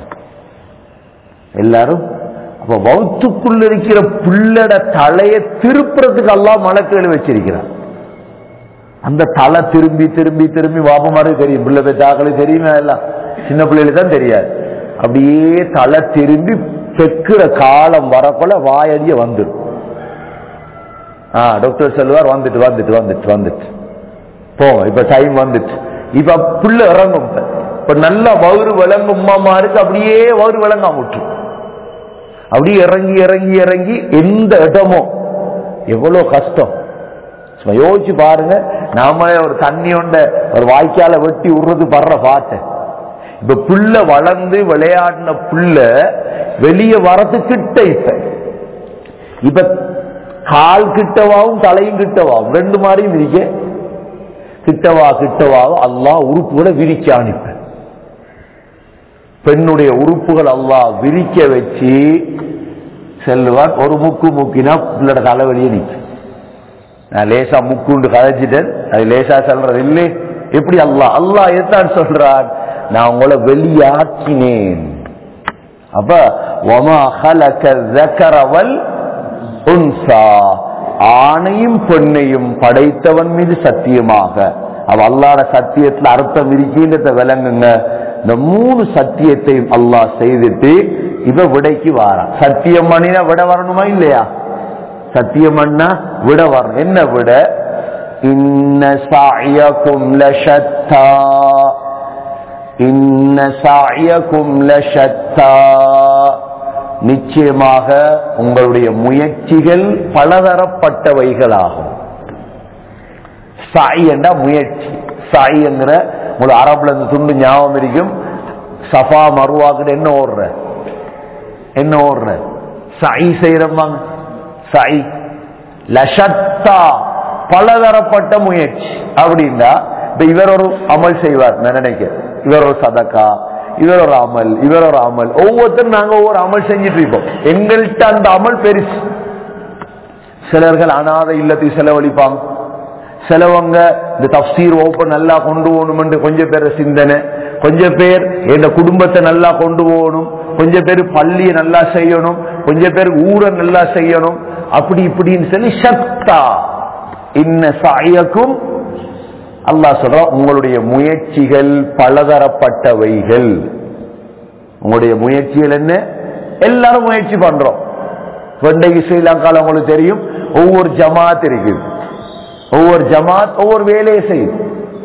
எல்லாரும் அப்ப வௌத்துக்குள்ள இருக்கிற புள்ளட தலையை திருப்புறதுக்கு அல்லாஹ் மலக்குகள் வச்சிருக்கிறார் அந்த தலை திரும்பி திரும்பி திரும்பி வாப மாதிரி தெரியும் பிள்ளை பெற்றாக்களுக்கு தெரியுமே எல்லாம் சின்ன பிள்ளைகளுக்கு தான் தெரியாது அப்படியே தலை திரும்பி பெக்குற காலம் வரக்குள்ள வாயடிய வந்துடும் ஆ டாக்டர் சொல்லுவார் வந்துட்டு வந்துட்டு வந்துட்டு வந்துட்டு போங்க இப்ப டைம் வந்துட்டு இப்ப புள்ள இறங்கும் இப்ப. இப்ப நல்லா வயிறு விளங்கும் உமாமா இருக்கு அப்படியே வயிறு விளங்காம விட்டு அப்படியே இறங்கி இறங்கி இறங்கி எந்த இடமோ எவ்வளவு கஷ்டம் சும்மா யோசிச்சு பாருங்க நாம ஒரு தண்ணி ஒண்ட ஒரு வாய்க்கால வெட்டி விடுறது படுற பாட்டை இப்ப புள்ள வளர்ந்து விளையாடின புள்ள வெளியே வரது கிட்ட இப்ப இப்ப கால் கிட்டவாவும் தலையும் கிட்டவாவும் ரெண்டு மாதிரியும் விரிக்க கிட்டவா கிட்டவாவும் அல்லாஹ் உறுப்புகளை விரிக்க அனுப்ப பெண்ணுடைய உறுப்புகள் அல்லாஹ் விரிக்க வச்சு செல்லுவான் ஒரு முக்கு முக்கினா பிள்ளோட தலைவலியே நிற்கும் நான் லேசா முக்குண்டு கதைச்சிட்டேன் அது லேசா சொல்றது இல்லை எப்படி அல்லாஹ் அல்லாஹ் எத்தான் சொல்றான் நான் உங்களை வெளியாக்கினேன் அப்ப வமா خلق الذكر والانثى ஆணையும் பெண்ணையும் படைத்தவன் மீது சத்தியமாக அவ அல்லாட சத்தியத்துல அர்த்தம் இருக்கின்றத விளங்குங்க இந்த மூணு சத்தியத்தையும் அல்லாஹ் செய்துட்டு இவ விடைக்கு வாரான் சத்தியம் பண்ணினா விட வரணுமா இல்லையா சத்தியம் பண்ணா விட வரணும் என்ன விட இன்ன சாயக்கும் லஷத்தா இன்ன சாயக்கும் லஷத்தா நிச்சயமாக உங்களுடைய முயற்சிகள் பலதரப்பட்டவைகளாகும் சாய் என்ற முயற்சி சாய் என்கிற உங்களுக்கு அரபுல இருந்து துண்டு ஞாபகம் இருக்கும் சஃபா மருவாக்கிட்ட என்ன ஓடுற என்ன ஓடுற சாய் செய்யறவாங்க சாய் லஷத்தா பலதரப்பட்ட முயற்சி அப்படின்னா இப்ப இவர் ஒரு அமல் செய்வார் நான் நினைக்கிறேன் இவர் ஒரு சதக்கா இவர் ஒரு அமல் இவர் ஒரு அமல் ஒவ்வொருத்தரும் நாங்க ஒவ்வொரு அமல் செஞ்சுட்டு இருப்போம் எங்கள்கிட்ட அந்த அமல் பெருசு சிலர்கள் அனாத இல்லத்துக்கு செலவழிப்பாங்க சிலவங்க இந்த தப்சீர் வகுப்பை நல்லா கொண்டு போகணும் கொஞ்சம் பேர் சிந்தனை கொஞ்சம் பேர் என் குடும்பத்தை நல்லா கொண்டு போகணும் கொஞ்சம் பேர் பள்ளியை நல்லா செய்யணும் கொஞ்சம் பேர் ஊரை நல்லா செய்யணும் அப்படி இப்படின்னு சொல்லி சக்தா இன்ன சாயக்கும் அல்லாஹ் சொல்ற உங்களுடைய முயற்சிகள் பலதரப்பட்டவைகள் உங்களுடைய முயற்சிகள் என்ன எல்லாரும் முயற்சி பண்றோம் வெண்டைக்கு ஸ்ரீலங்கால உங்களுக்கு தெரியும் ஒவ்வொரு ஜமாத் இருக்குது ஒவ்வொரு ஜமாத் ஒவ்வொரு வேலையை செய்யும்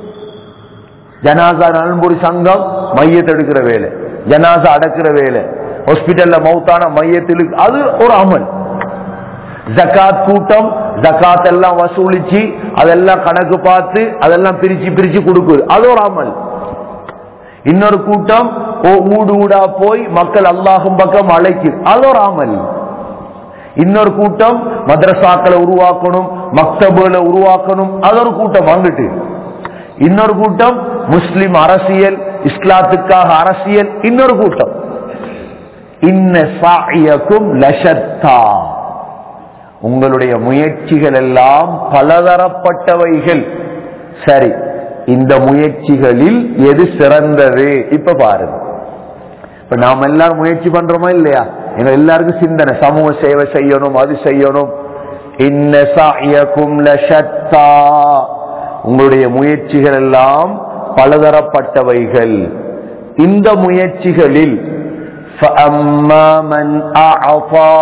ஜனாசா நலன்புரி சங்கம் மையத்தை எடுக்கிற வேலை ஜனாசா அடக்கிற வேலை ஹாஸ்பிட்டல்ல மௌத்தான மையத்தில் அது ஒரு அமல் ஜக்காத் கூட்டம் ஜக்காத் எல்லாம் வசூலிச்சு அதெல்லாம் கணக்கு பார்த்து அதெல்லாம் பிரிச்சு பிரிச்சு கொடுக்குது அது ஒரு அமல் இன்னொரு கூட்டம் ஊடு ஊடா போய் மக்கள் அல்லாஹும் பக்கம் அழைக்கு அது ஒரு அமல் இன்னொரு கூட்டம் மദ്രസാக்களை உருவாக்கணும் மக்தபுகளை உருவாக்கணும் அது ஒரு கூட்டம் அங்கிட்டு இன்னொரு கூட்டம் முஸ்லிம் அரசியல் இஸ்லாத்துக்காக அரசியல் இன்னொரு கூட்டம் இன்ன சாயக்கும் லஷத்தா உங்களுடைய முயற்சிகள் எல்லாம் பலதரப்பட்டவைகள் சரி இந்த முயற்சிகளில் எது சிறந்தது இப்ப பாருங்க இப்ப நாம எல்லாரும் முயற்சி பண்றோமா இல்லையா எங்க எல்லாருக்கும் சிந்தனை சமூக சேவை செய்யணும் அது செய்யணும் இன்ன சாயக்கும் லஷத்தா உங்களுடைய முயற்சிகள் எல்லாம் பலதரப்பட்டவைகள் இந்த முயற்சிகளில் فأما من أعطى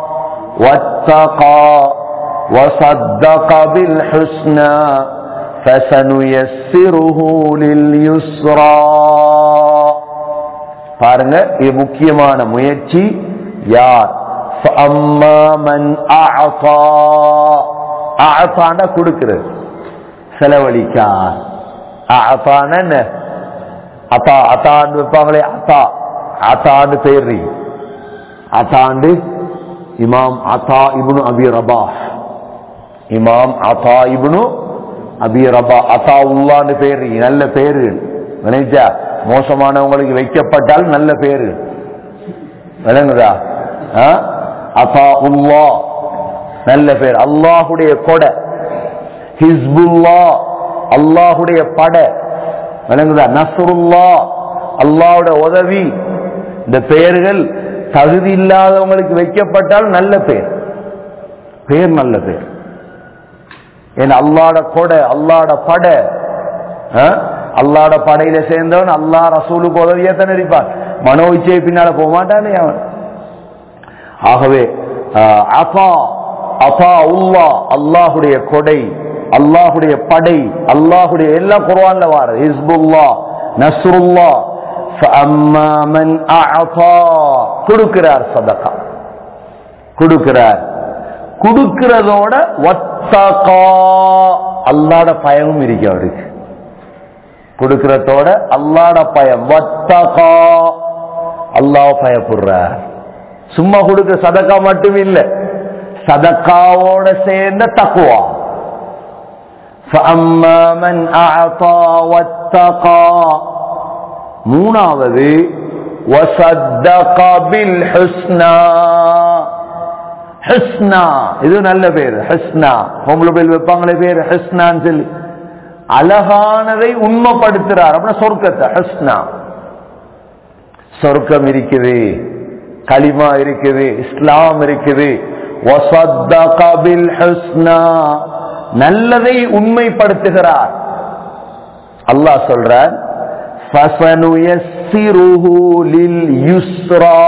واتقى وصدق بالحسنى فسنيسره لليسرى பாருங்க இது முக்கியமான முயற்சி யார் فأما من أعطى أعطاன கொடுக்கிறது செலவழிக்கா அத்தான என்ன அத்தா அத்தாண்டு வைப்பாங்களே அத்தா அத்தாண்டு பேர் அத்தாண்டு இமாம் அத்தா இப்னு அபி ரபா இமாம் அத்தா இப்னு அபி ரபா அத்தா உல்லான்னு பேர் நல்ல பேரு நினைச்சா மோசமானவங்களுக்கு வைக்கப்பட்டால் நல்ல பேரு விளங்குதா அத்தா உல்லா நல்ல பேர் அல்லாஹுடைய கொடை ஹிஸ்புல்லா அல்லாஹுடைய பட விளங்குதா நசருல்லா அல்லாஹுட உதவி இந்த பெயர்கள் தகுதி இல்லாதவங்களுக்கு வைக்கப்பட்டால் நல்ல பேர் பேர் நல்ல பேர் ஏன்னா அல்லாட கொடை அல்லாட பட அல்லாட படையில சேர்ந்தவன் அல்லா ரசூலுக்கு உதவியா தான் இருப்பான் மனோ இச்சை பின்னால போக மாட்டானே அவன் ஆகவே அபா அப்பா உல்லா அல்லாஹுடைய கொடை அல்லாஹுடைய படை அல்லாஹுடைய எல்லா குர்ஆன்ல வார ஹிஸ்புல்லா நஸ்ருல்லா ஃபஅம்மா மன் அஅதா கொடுக்கிறார் சதகா கொடுக்கிறார் கொடுக்கிறதோட வத்தகா அல்லாட பயமும் இருக்கு அவருக்கு கொடுக்கிறதோட அல்லாட பயம் வத்தகா அல்லாஹ் பயப்படுறார் சும்மா கொடுக்க சதக்கா மட்டும் இல்ல சதக்காவோட சேர்ந்த தக்குவா فأما من أعطى واتقى மூணாவது وصدق بالحسنى ஹஸ்னா இது நல்ல பேர் ஹஸ்னா பொம்பளை பேர் வைப்பாங்களே பேர் ஹஸ்னான்னு சொல்லி அழகானதை உண்மைப்படுத்துறார் அப்படின்னா சொர்க்கத்தை ஹஸ்னா சொர்க்கம் இருக்குது களிமா இருக்குது இஸ்லாம் இருக்குது وصدق بالحسنى நல்லதை உண்மைப்படுத்துகிறார் அல்லாஹ் சொல்றார் فَسَنُيَسِّرُهُ لِلْيُسْرَى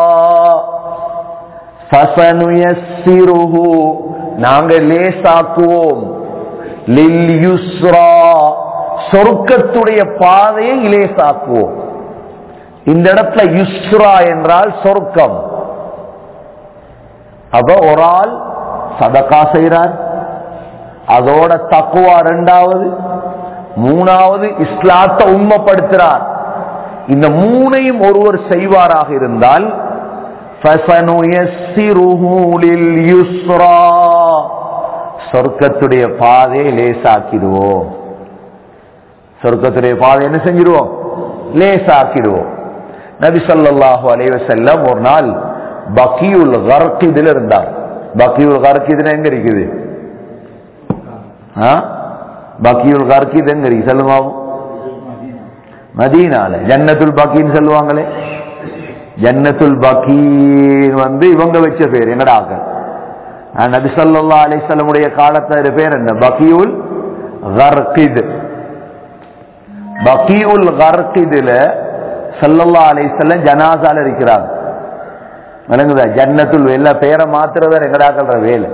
فَسَنُيَسِّرُهُ நாங்க லேசாக்குவோம் லில்யுஸ்ரா சொர்க்கத்துடைய பாதையை லேசாக்குவோம் இந்த இடத்துல யுஸ்ரா என்றால் சொர்க்கம் அப்ப ஒரு ஆள் சதக்கா செய்கிறார் அதோட தக்குவா ரெண்டாவது மூணாவது இஸ்லாத்தை உண்மைப்படுத்துறார் இந்த மூணையும் ஒருவர் செய்வாராக இருந்தால் فَسَنُيَسِّرُهُ لِلْيُسْرَى சொர்க்கத்துடைய பாதையை லேசாக்கிடுவோம் சொர்க்கத்துடைய பாதை என்ன செஞ்சிருவோம் லேசாக்கிடுவோம் நபி ஸல்லல்லாஹு அலைஹி வஸல்லம் ஒரு நாள் பக்கியுல் கர்கிதில் இருந்தார் பக்கியுல் கர்கிதில் எங்க இருக்குது ஆ? பக்கியுல் கர்கித் எங்க இருக்கு சொல்லுங்க மதீனால ஜன்னத்துல் பக்கின்னு சொல்லுவாங்களே ஜன்னத்துல் பக்கீன் வந்து இவங்க வச்ச பேர் எங்கட ஆக்கள் ஆஹ் நபி ஸல்லல்லாஹு அலைஹி வஸல்லமுடைய காலத்துல பேர் என்ன பக்கியுல் கர்கித் பக்கியுல் கர்கிதுல ஸல்லல்லாஹு அலைஹி வஸல்லம் ஜனாசால இருக்கிறாங்க விளங்குதா ஜன்னத்துல் எல்லா பேரை மாத்துறதா எங்கட ஆக்கள்ற வேலை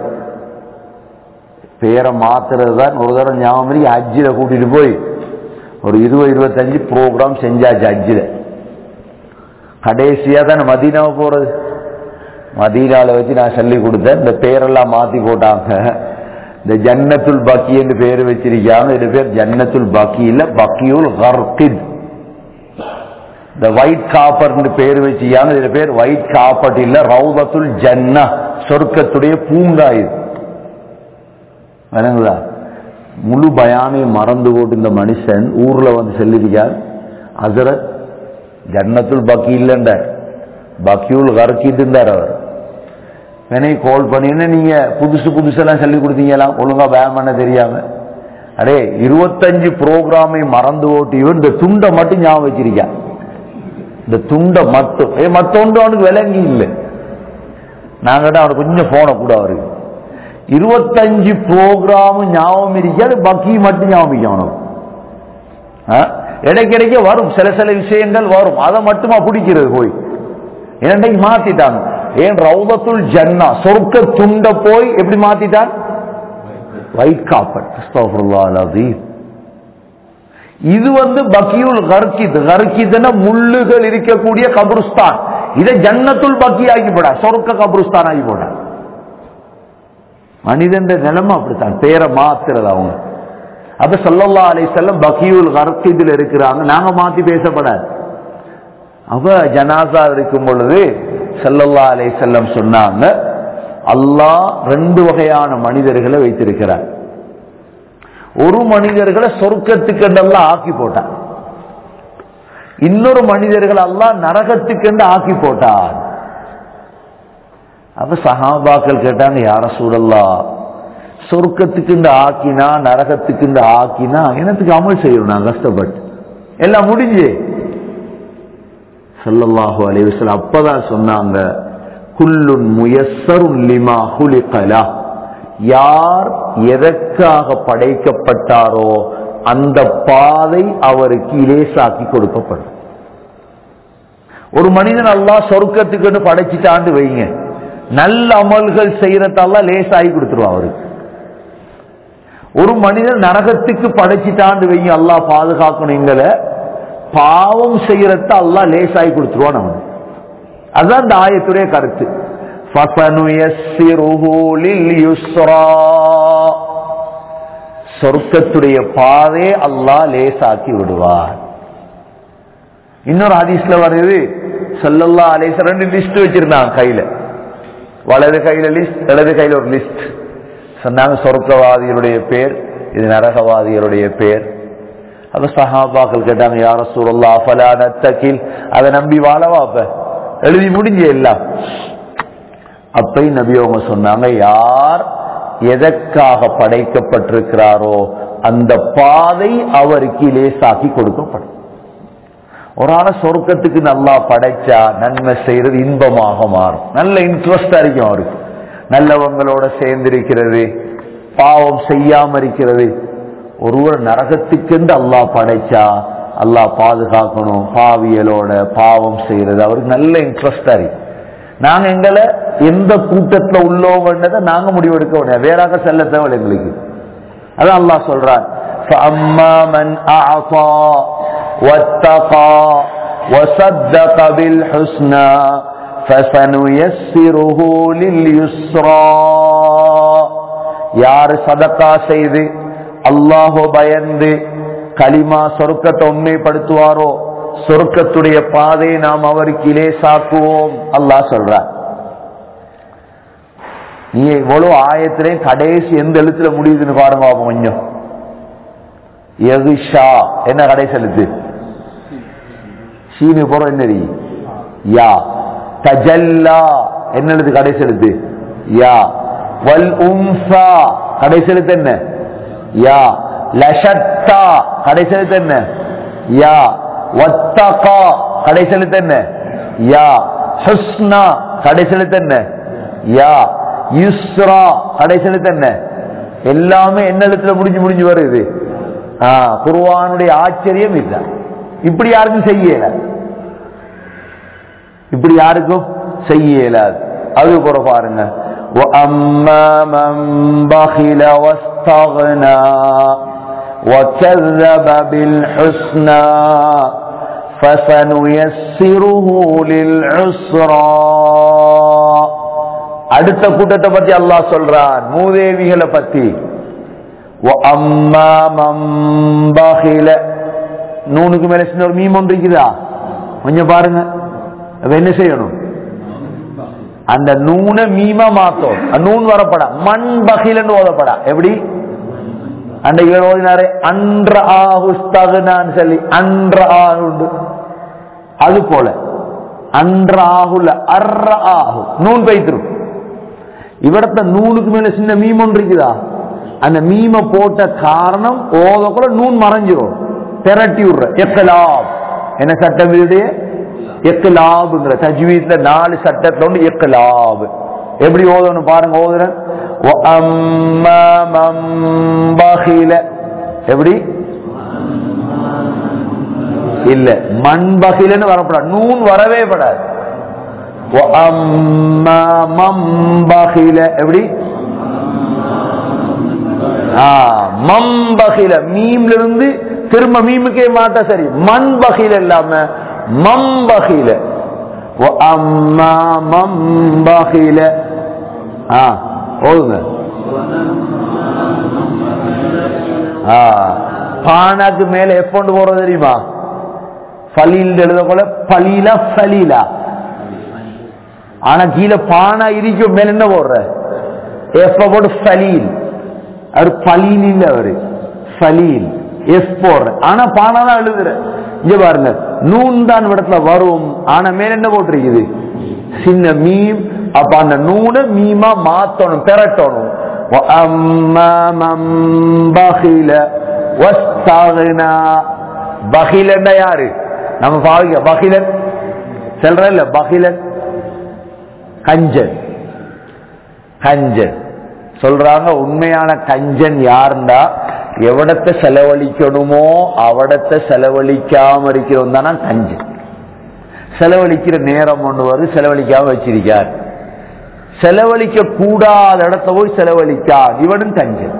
பேரை மாத்துறது தான் ஒரு தடவை ஞாபகம் இருக்கு, ஹஜ்ஜில கூட்டிட்டு போய் ஒரு இருபது இருபத்தஞ்சு ப்ரோக்ராம் செஞ்சாச்சு ஹஜ்ஜில கடைசியா தான் மதீனாவை போறது மதீனால வச்சு நான் சொல்லி கொடுத்தேன் இந்த பேரெல்லாம் மாத்தி போட்டாங்க இந்த ஜன்னத்துல் பக்கி என்று பேர் வச்சிருக்காங்க இது பேர் ஜன்னத்துல் பக்கி இல்ல பக்கியுல் கர்கித் இந்த ஒயிட் காப்பர் பேர் வச்சிருக்காங்க இது பேர் ஒயிட் காப்பட் இல்ல ரவுதத்துல் ஜன்னா சொர்க்கத்துடைய பூங்கா இது வணங்குதா முழு பயானை மறந்து போட்டு இந்த மனுஷன் ஊர்ல வந்து செல்லிருக்கார் ஹசரத் ஜன்னத்துல் பக்கி இல்லைன்றார் பக்கியுல் கரக்கிட்டு இருந்தார் அவர் வேணை கால் பண்ணின்னு நீங்க புதுசு புதுசெல்லாம் சொல்லி கொடுத்தீங்களாம் ஒழுங்கா பயம் பண்ண தெரியாம அடே இருபத்தஞ்சு ப்ரோக்ராமை மறந்து ஓட்டி இவன் இந்த துண்டை மட்டும் ஞாபகம் வச்சிருக்கா இந்த துண்டை மட்டும் ஏ மத்தொன்று அவனுக்கு விளங்கி இல்லை நாங்க தான் அவனுக்கு கொஞ்சம் போன கூட அவருக்கு இருபத்தஞ்சு ப்ரோக்ராம் ஞாபகம் இருக்காது பக்கி மட்டும் ஞாபகம் இருக்கு அவனுக்கு ஆ? இடைக்கிடைக்க வரும் சில சில விஷயங்கள் வரும் அதை மட்டுமா பிடிக்கிறது போய் இரண்டைக்கு மாத்திட்டாங்க ஏன் ரவுதத்துல் ஜன்னா சொர்க்க துண்ட போய் எப்படி மாத்திட்டான் ஒயிட் காப்பட் அஸ்தக்ஃபிருல்லாஹ் அல்-அஸீம். இது வந்து பக்கியுல் கர்கித் கர்கித்னா முள்ளுகள் இருக்கக்கூடிய கபருஸ்தான் இதை ஜன்னத்துல் பக்கி ஆக்கி போடா சொர்க்க கபருஸ்தான் ஆகி போடா மனிதன் நிலைமை அப்படித்தான் பேரை மாத்துறது அவங்க அப்ப சல்லல்லா அலைஹிஸ்ஸலாம் பக்கியுல் கர்கிதில் இருக்கிறாங்க நாங்க மாத்தி பேசப்படாது அவ ஜனாசா இருக்கும் பொழுது சல்லல்லா அலைஹிஸ்ஸலாம் சொன்னாங்க அல்லாஹ் ரெண்டு வகையான மனிதர்களை வைத்திருக்கிறார் ஒரு மனிதர்களை சொர்க்கத்துக்கெண்டெல்லாம் ஆக்கி போட்டான் இன்னொரு மனிதர்கள் அல்லாஹ் நரகத்துக்கெண்டு ஆக்கி போட்டான் அப்ப சஹாபாக்கள் கேட்டாங்க யார சூழல்லா சொர்க்கத்துக்குண்டு ஆக்கினா நரகத்துக்குண்டு ஆக்கினா என்னத்துக்கு அமல் செய்யணும் நான் கஷ்டப்பட்டு எல்லாம் முடிஞ்சு ஸல்லல்லாஹு அலைஹி வஸல்லம் அப்பதான் சொன்னாங்க குல்லுன் முயஸ்ஸருன் லிமா ஹுலிகலா யார் எதற்காக படைக்கப்பட்டாரோ அந்த பாதை அவருக்கு இலேசாக்கி கொடுக்கப்படும் ஒரு மனிதன் அல்லாஹ் சொர்க்கத்துக்குன்னு படைச்சிட்டாண்டு வைங்க நல்ல அமல்கள் செய்யறதால லேசாகி கொடுத்துருவான் அவருக்கு ஒரு மனிதன் நரகத்துக்கு படைச்சிட்டாண்டு வைங்க அல்லாஹ் பாதுகாக்கணும் எங்களை பாவம் செய்யறத அல்லாஹ் லேசாகி கொடுத்துருவான் அவன் அதுதான் இந்த ஆயத்துடைய கருத்து فَسَنُيَسِّرُهُ لِلْيُسْرَى சொர்க்கத்துடைய பாதை அல்லாஹ் லேசாக்கி விடுவார் இன்னொரு ஹதீஸ்ல வருது சல்லல்லா அலேச ரெண்டு லிஸ்ட் வச்சிருந்தாங்க கையில வலது கையில லிஸ்ட் இடது கையில ஒரு லிஸ்ட் சொன்னாங்க சொர்க்கவாதிகளுடைய பேர் இது நரகவாதிகளுடைய பேர் அப்ப சஹாபாக்கள் கேட்டாங்க யார சூழல்லா ஃபலா நத்தகில் அதை நம்பி வாழவா அப்ப எழுதி முடிஞ்ச எல்லாம் அப்பையும் நபி அவங்க சொன்னாங்க யார் எதற்காக படைக்கப்பட்டிருக்கிறாரோ அந்த பாதை அவருக்கு லேசாக்கி கொடுக்கப்படும் ஒரு ஆள சொர்க்கத்துக்கு நல்லா படைச்சா நன்மை செய்யறது இன்பமாக மாறும் நல்ல இன்ட்ரெஸ்டா இருக்கும் அவருக்கு நல்லவங்களோட சேர்ந்திருக்கிறது பாவம் செய்யாம இருக்கிறது ஒருவர் நரகத்துக்கென்று அல்லாஹ் படைச்சா அல்லாஹ் பாதுகாக்கணும் பாவியலோட பாவம் செய்யறது அவருக்கு நல்ல இன்ட்ரெஸ்டா இருக்கு நாங்க எங்களை எந்த கூட்டத்துல உள்ளோங்கன்றதை நாங்க முடிவெடுக்க முடியாது வேறாக செல்ல தேவை எங்களுக்கு அதான் அல்லாஹ் சொல்றான் فَأَمَّا مَنْ أَعْطَى وَاتَّقَى وَصَدَّقَ بِالْحُسْنَى فَسَنُيَسِّرُهُ لِلْيُسْرَى யார் சதக்கா செய்து அல்லாஹோ பயந்து கலிமா சொர்க்கத்தை உண்மைப்படுத்துவாரோ சொர்க்கத்துடைய பாதை நாம் அவருக்கு இலேசாக்குவோம் அல்லாஹ் சொல்றார் நீ இவ்வளவு ஆயத்திலே கடைசி எந்த எழுத்துல முடியுதுன்னு பாருங்க பாப்போம் கொஞ்சம் எகுஷா என்ன கடைசி எழுத்து சீனு போறோம் என்னடி யா தஜல்லா என்ன எழுத்து கடைசி எழுத்து யா வல் உம்சா கடைசி எழுத்து என்ன யா லஷத்தா கடைசி எழுத்து என்ன யா வத்தகா கடைசி எழுத்து என்ன யா ஹுஸ்னா கடைசி எழுத்து என்ன யா யுஸ்ரா கடைசி எழுத்து என்ன எல்லாமே என்ன எழுத்துல முடிஞ்சு முடிஞ்சு வருது ஆ, குர்ஆனுடைய ஆச்சரியம் இல்ல இப்படி யாருக்கும் செய்யல இப்படி யாருக்கும் செய்ய இயலாது அது கூட பாருங்க وَأَمَّا مَنْ بَخِلَ وَاسْتَغْنَى وَكَذَّبَ بِالْحُسْنَى فَسَنُيَسِّرُهُ لِلْعُسْرَى அடுத்த கூட்டத்தை பத்தி அல்லாஹ் சொல்றான் மூதேவிகளை பத்தி وَأَمَّا مَنْ بَخِلَ நூனுக்கு மேல சின்ன ஒரு மீம் ஒன்று இருக்குதா கொஞ்சம் பாருங்க அப்ப என்ன செய்யணும் அந்த நூனை மீமா மாத்தோம் அந்த நூன் வரப்படா மண் பகிலன்னு ஓதப்படா எப்படி அந்த இவர் ஓதினாரே அன்ற ஆகுஸ்தகுனான்னு சொல்லி அன்ற ஆகுண்டு அது போல அன்ற ஆகுல அர்ற ஆகு நூன் பைத்திரும் இவிடத்த நூனுக்கு மேல சின்ன மீம் ஒன்று இருக்குதா அந்த மீம போட்ட காரணம் ஓதக்குள்ள நூன் மறைஞ்சிரும் திரட்டி விடுற எக்கலாப் என்ன சட்டம் இது எக்கலாபுங்கிற தஜ்வீத்ல நாலு சட்டத்துல ஒன்று எக்கலாப் எப்படி ஓதணும் பாருங்க ஓதுறேன் وَأَمَّا مَنْ بَخِلَ எப்படி இல்ல மண் பகிலன்னு வரப்படாது நூன் வரவே படாது وَأَمَّا مَنْ بَخِلَ எப்படி ஆ, மம்பகில மீம்ல இருந்து திரும்ப மீமுக்கே மாட்ட சரி மண்பகில இல்லாம மம்பகில அம்மா மம்பகில ஆ ஓதுங்க ஆ, பானாக்கு மேல எப்பொண்டு போறது தெரியுமா பலியில் எழுத போல பலீலா ஃபலீலா ஆனா கீழே பானா இருக்கும் மேல என்ன போடுற எப்ப போட்டு ஃபலீல் அவர் பலீல் இல்ல அவரு ஃபலீல் எஸ் போடுற ஆனா பானா தான் எழுதுற இங்க பாருங்க நூன் தான் இடத்துல வரும் ஆனா மேல என்ன போட்டிருக்குது சின்ன மீம் அப்ப அந்த நூனை மீமா மாத்தணும் பெறட்டணும் وَأَمَّا مَنْ بَخِلَ وَاسْتَغْنَى பகிலன்னா யாரு நம்ம பாவிக்க பகிலன் சொல்ற இல்ல பகிலன் கஞ்சன் கஞ்சன் சொல்றாங்க உண்மையான கஞ்சன் யாருண்டா எவடத்தை செலவழிக்கணுமோ அவடத்தை செலவழிக்காம இருக்கிறவன் தானா கஞ்சன் செலவழிக்கிற நேரம் ஒன்று வருது செலவழிக்காம வச்சிருக்கார் செலவழிக்க கூடாத இடத்த போய் செலவழிக்கான் இவனும் கஞ்சன்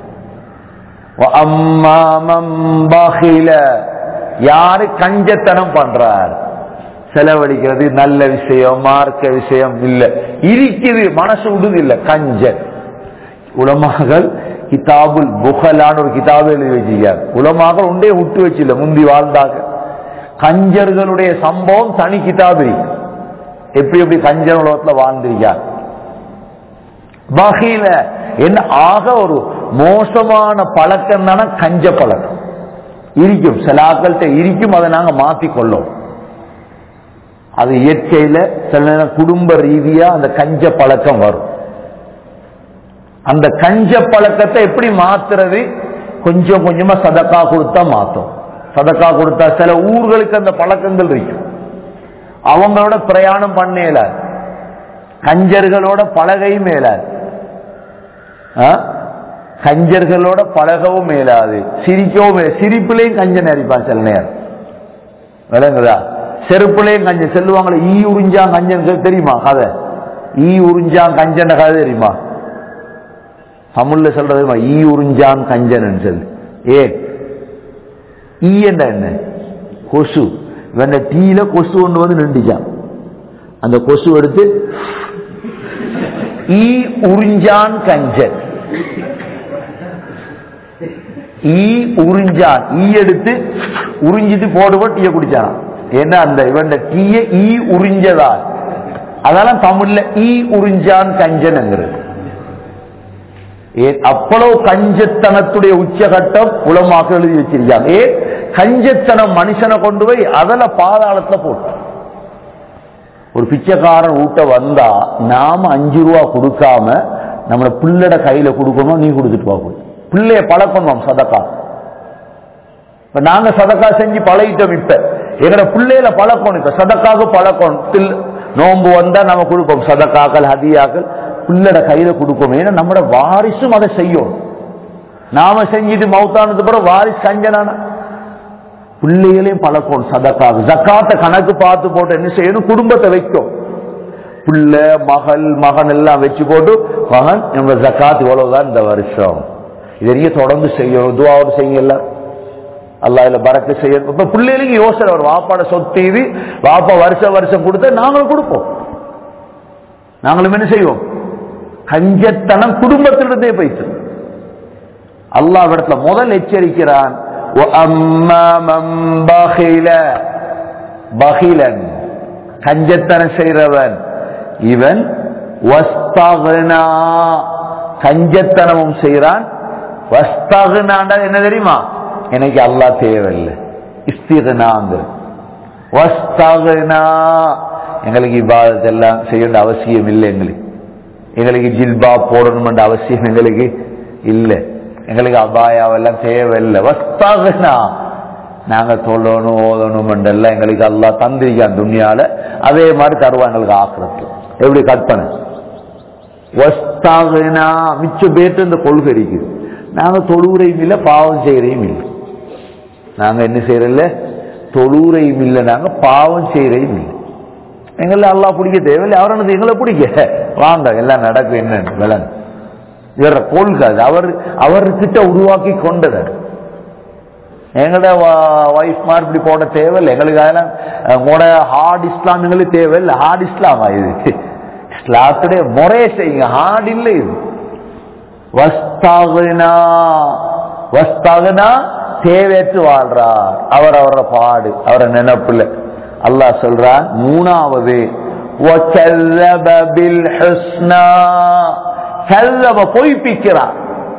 وَأَمَّا مَنْ بَخِلَ யாரு கஞ்சத்தனம் பண்றார் செலவழிக்கிறது நல்ல விஷயம் மார்க்க விஷயம் இல்ல இருக்குது மனசு விடுது இல்ல கஞ்சன் உலமாகள் கிதாபுல் புகலான்னு ஒரு கிதாபு எழுதி வச்சிருக்கார் உலமாக்கள் உண்டே விட்டு வச்சில்ல முந்தி வாழ்ந்தாங்க கஞ்சர்களுடைய சம்பவம் தனி கிதாபு இருக்கு. எப்படி எப்படி கஞ்சன் உலகத்துல வாழ்ந்திருக்கார் வகையில என்ன ஆக ஒரு மோசமான பழக்கம் தானே கஞ்ச பழக்கம் இருக்கும் சிலாக்கள்கிட்ட இருக்கும் அதை நாங்க மாத்திக் கொள்ளோம் அது இயற்கையில சில நேரம் குடும்ப ரீதியா அந்த கஞ்ச பழக்கம் வரும் அந்த கஞ்ச பழக்கத்தை எப்படி மாத்துறது கொஞ்சம் கொஞ்சமா சதக்கா கொடுத்தா மாத்தும் சதக்கா கொடுத்தா சில ஊர்களுக்கு அந்த பழக்கங்கள் இருக்கும் அவங்களோட பிரயாணம் பண்ணேல கஞ்சர்களோட பழகையும் மேலாது ஆ? கஞ்சர்களோட பழகவும் மேலாது சிரிக்கவும் மேல- சிரிப்புலயும் கஞ்சன் அடிப்பான் சில நேரம் விளங்குதா செருப்புலயும் கஞ்சன் செல்லுவாங்களே ஈ உறிஞ்சான் கஞ்சன் கே- தெரியுமா கதை ஈ உறிஞ்சான் கஞ்சன் கதை தெரியுமா தமிழ்ல சொல்றது தெரியுமா? ஈ உறிஞ்சான் கஞ்சன் சொல்லு ஏ ஈ என்ன என்ன கொசு இவன் டீல கொசு கொண்டு வந்து நின்றுச்சான் அந்த கொசு எடுத்து ஈ உறிஞ்சான் கஞ்சன் ஈ உறிஞ்சான் ஈ எடுத்து உறிஞ்சிட்டு போடுவோம் டீய குடிச்சான் ஏன்னா அந்த இவன் டீய ஈ உறிஞ்சதால் அதெல்லாம் தமிழ்ல ஈ உறிஞ்சான் கஞ்சன்ங்கிறது ஏன் அவ்வளவு கஞ்சத்தனத்துடைய உச்சகட்டம் உலமாக்க எழுதி வச்சிருக்காங்க ஏன் கஞ்சத்தனம் மனுஷனை கொண்டு போய் அதல பாதாளத்துல போட்டு ஒரு பிச்சைக்காரன் ஊட்ட வந்தா நாம அஞ்சு ரூபா கொடுக்காம நம்மள பிள்ளட கையில கொடுக்கணும் நீ கொடுத்துட்டு போ பிள்ளைய பழக்கணும் சதக்கா இப்ப நாங்க சதக்கா செஞ்சு பழகிட்டோம் இப்ப எங்கட பிள்ளையில பழக்கணும் இப்ப சதக்காக்கு பழக்கணும் தில் நோன்பு வந்தா நம்ம கொடுப்போம் சதக்காக்கள் ஹதியாக்கள் பிள்ளட கையில கொடுப்போம் ஏன்னா நம்மட வாரிசும் அதை செய்யும் நாம செஞ்சுட்டு மௌத்தானது பிறகு வாரிசு கஞ்சனானா பிள்ளைகளையும் பழக்கம் சதக்காக ஜக்காத்த கணக்கு பார்த்து போட்டு என்ன செய்யணும் குடும்பத்தை வைக்கும் பிள்ளை மகள் மகன் எல்லாம் வச்சு போட்டு மகன் நம்ம ஜக்காத் இவ்வளவுதான் இந்த வருஷம் இதையே தொடர்ந்து செய்யணும் துவாவோடு செய்யுங்க எல்லாம் அல்லா இதுல பறக்க செய்யணும் இப்ப பிள்ளைகளுக்கு யோசனை வரும் வாப்பாட சொத்து இது வாப்பா வருஷம் வருஷம் கொடுத்தா நாங்களும் கொடுப்போம் நாங்களும் என்ன செய்வோம் கஞ்சத்தனம் குடும்பத்திலிருந்தே போயிட்டு அல்லாஹ் இடத்துல முதல் எச்சரிக்கிறான் وَأَمَّا مَنْ بَخِلَ பகிலன் கஞ்சத்தனம் செய்றவன் இவன் வஸ்தக்னா கஞ்சத்தனமும் செய்றான் வஸ்தக்னாண்டா என்ன தெரியுமா எனக்கு அல்லாஹ் தேவையில்லை இஸ்திகனாங்க வஸ்தக்னா எங்களுக்கு இபாதத் எல்லாம் செய்ய வேண்டிய அவசியம் இல்லை எங்களுக்கு எங்களுக்கு ஜில்பா போடணும் அவசியம் எங்களுக்கு இல்லை எங்களுக்கு அபாயாவெல்லாம் தேவையில்லை வஸ்தாகனா நாங்க சொல்லணும் ஓதணும் எல்லாம் எங்களுக்கு எல்லாம் தந்திரிக்கான் துணியால அதே மாதிரி தருவான் எங்களுக்கு ஆக்கிரத்து எப்படி கற்பனை வஸ்தாகனா மிச்ச பேட்டு இந்த கொள்கை இருக்குது நாங்க தொழுவுரையும் இல்லை பாவம் செய்யறையும் இல்லை நாங்க என்ன செய்யறதில்ல தொழுவுரையும் இல்லை நாங்க பாவம் செய்யறையும் இல்லை எங்களை எல்லாம் பிடிக்க தேவையில்லை அவரானது எங்களை பிடிக்க வாங்க எல்லாம் நடக்கும் என்னன்னு விலங்கு இவர கொள்கை அது அவர் அவர்கிட்ட உருவாக்கி கொண்டது எங்களோட ஒய்ஃப் மாதிரி இப்படி போட தேவையில்லை எங்களுக்கு அதெல்லாம் உங்களோட ஹார்ட் இஸ்லாம் எங்களுக்கு தேவையில்லை ஹார்ட் இஸ்லாமா இது இஸ்லாத்துடைய முறையை செய்யுங்க ஹார்ட் இல்லை இது வஸ்தாகுனா வஸ்தாகுனா தேவையற்று வாழ்றார் அவர் அவரோட பாடு அவரை நினைப்புல அல்லாஹ் சொல்றான் மூணாவது وَكَذَّبَ بِالْحُسْنَى கல்லவ பொய்ப்பிக்கிறார்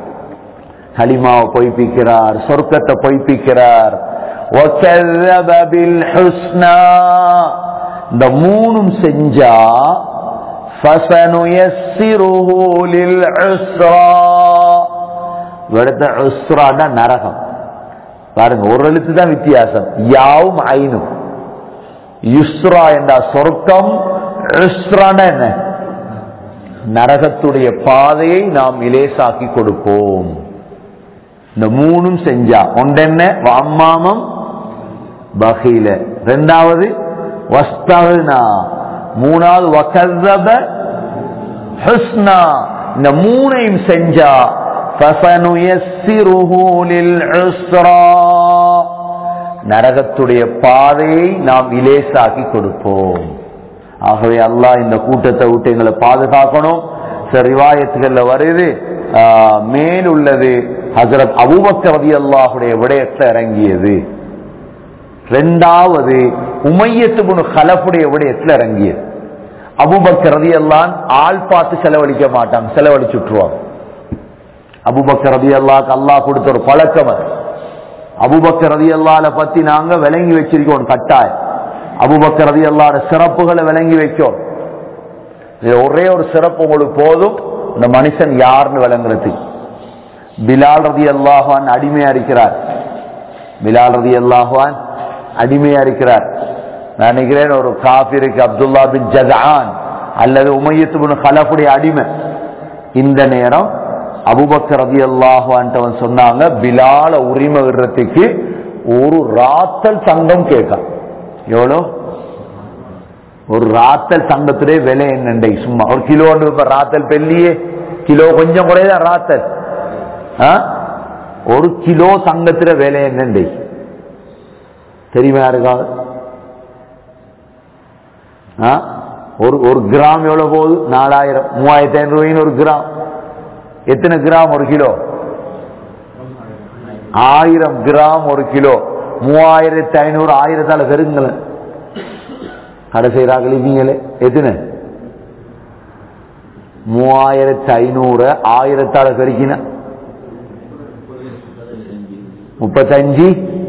ஹலிமாவை பொய்ப்பிக்கிறார் சொர்க்கத்தை பொய்ப்பிக்கிறார் وَكَذَّبَ بِالْحُسْنَى இந்த மூணும் செஞ்சா فَسَنُيَسِّرُهُ لِلْعُسْرَى இവിടുത്തെ உஸ்ரான நரகம் பாருங்க ஒரு எழுத்து தான் வித்தியாசம் யாவும் ஐனும் யுஸ்ரா என்ற சொர்க்கம் உஸ்ரான என்ன நரகத்துடைய பாதையை நாம் இலேசாக்கி கொடுப்போம் இந்த மூணும் செஞ்சா ஒன்றென்ன அம்மாமம் பகீல ரெண்டாவது வஸ்தகனா மூணாவது வக்கர்ரப ஹுஸ்னா இந்த மூணையும் செஞ்சா فَسَنُيَسِّرُهُ لِلْعُسْرَى நரகத்துடைய பாதையை நாம் இலேசாக்கி கொடுப்போம் ஆகவே அல்லாஹ் இந்த கூட்டத்தை விட்டு எங்களை பாதுகாக்கணும் சில ரிவாயத்துகள்ல வருது ஆஹ், மேல் உள்ளது ஹசரத் அபூபக்கர் ரதி அல்லாஹுடைய விடயத்தை இறங்கியது ரெண்டாவது உமையத்து குணு கலப்புடைய விடயத்தில் இறங்கியது அபூபக்கர் ரதி அல்லான் ஆள் பார்த்து செலவழிக்க மாட்டாங்க செலவழிச்சுட்டுருவாங்க அபூபக்கர் ரதி அல்லாக்கு அல்லாஹ் கொடுத்த ஒரு பழக்கம் அது. அபூபக்கர் ரதி அல்லால பத்தி நாங்க விளங்கி வச்சிருக்கோம் கட்டாயம் அபூபக்கர் ரதி அல்லாட சிறப்புகளை விளங்கி வைக்கோம் இது ஒரே ஒரு சிறப்பு உங்களுக்கு போதும் இந்த மனுஷன் யாருன்னு விளங்குறது பிலால் ரதி அல்லாஹான் அடிமையா இருக்கிறார் பிலால் ரதி அல்லாஹான் அடிமையா இருக்கிறார் நான் நினைக்கிறேன் ஒரு காபிருக்கு அப்துல்லா பின் ஜதான் அல்லது உமையத்து பின் ஹலஃபுடைய அடிமை இந்த நேரம் அபுபக்கர் ரதி அல்லாஹான்ட்டவன் சொன்னாங்க பிலால உரிமை விடுறதுக்கு ஒரு ராத்தல் தங்கம் கேட்கான் எவ்வளோ ஒரு ராத்தல் தங்கத்துடைய விலை என்னண்டை சும்மா ஒரு கிலோ இப்ப ராத்தல் பெல்லியே கிலோ கொஞ்சம் குறையதான் ராத்தல் ஆ? ஒரு கிலோ தங்கத்துல விலை என்னண்டை தெரியுமா யாருக்காவது ஆ? ஒரு ஒரு கிராம் எவ்வளவு போகுது நாலாயிரம் மூவாயிரத்தி ஐநூறு ரூபாய்னு ஒரு கிராம் எத்தனை கிராம் ஒரு கிலோ ஆயிரம் கிராம் ஒரு கிலோ மூவாயிரத்தி ஐநூறு ஆயிரத்தால பெருங்களேன் கடை செய்கிறார்கள் நீங்களே எத்தனை மூவாயிரத்தி ஐநூறு ஆயிரத்தால பெருக்கின முப்பத்தஞ்சு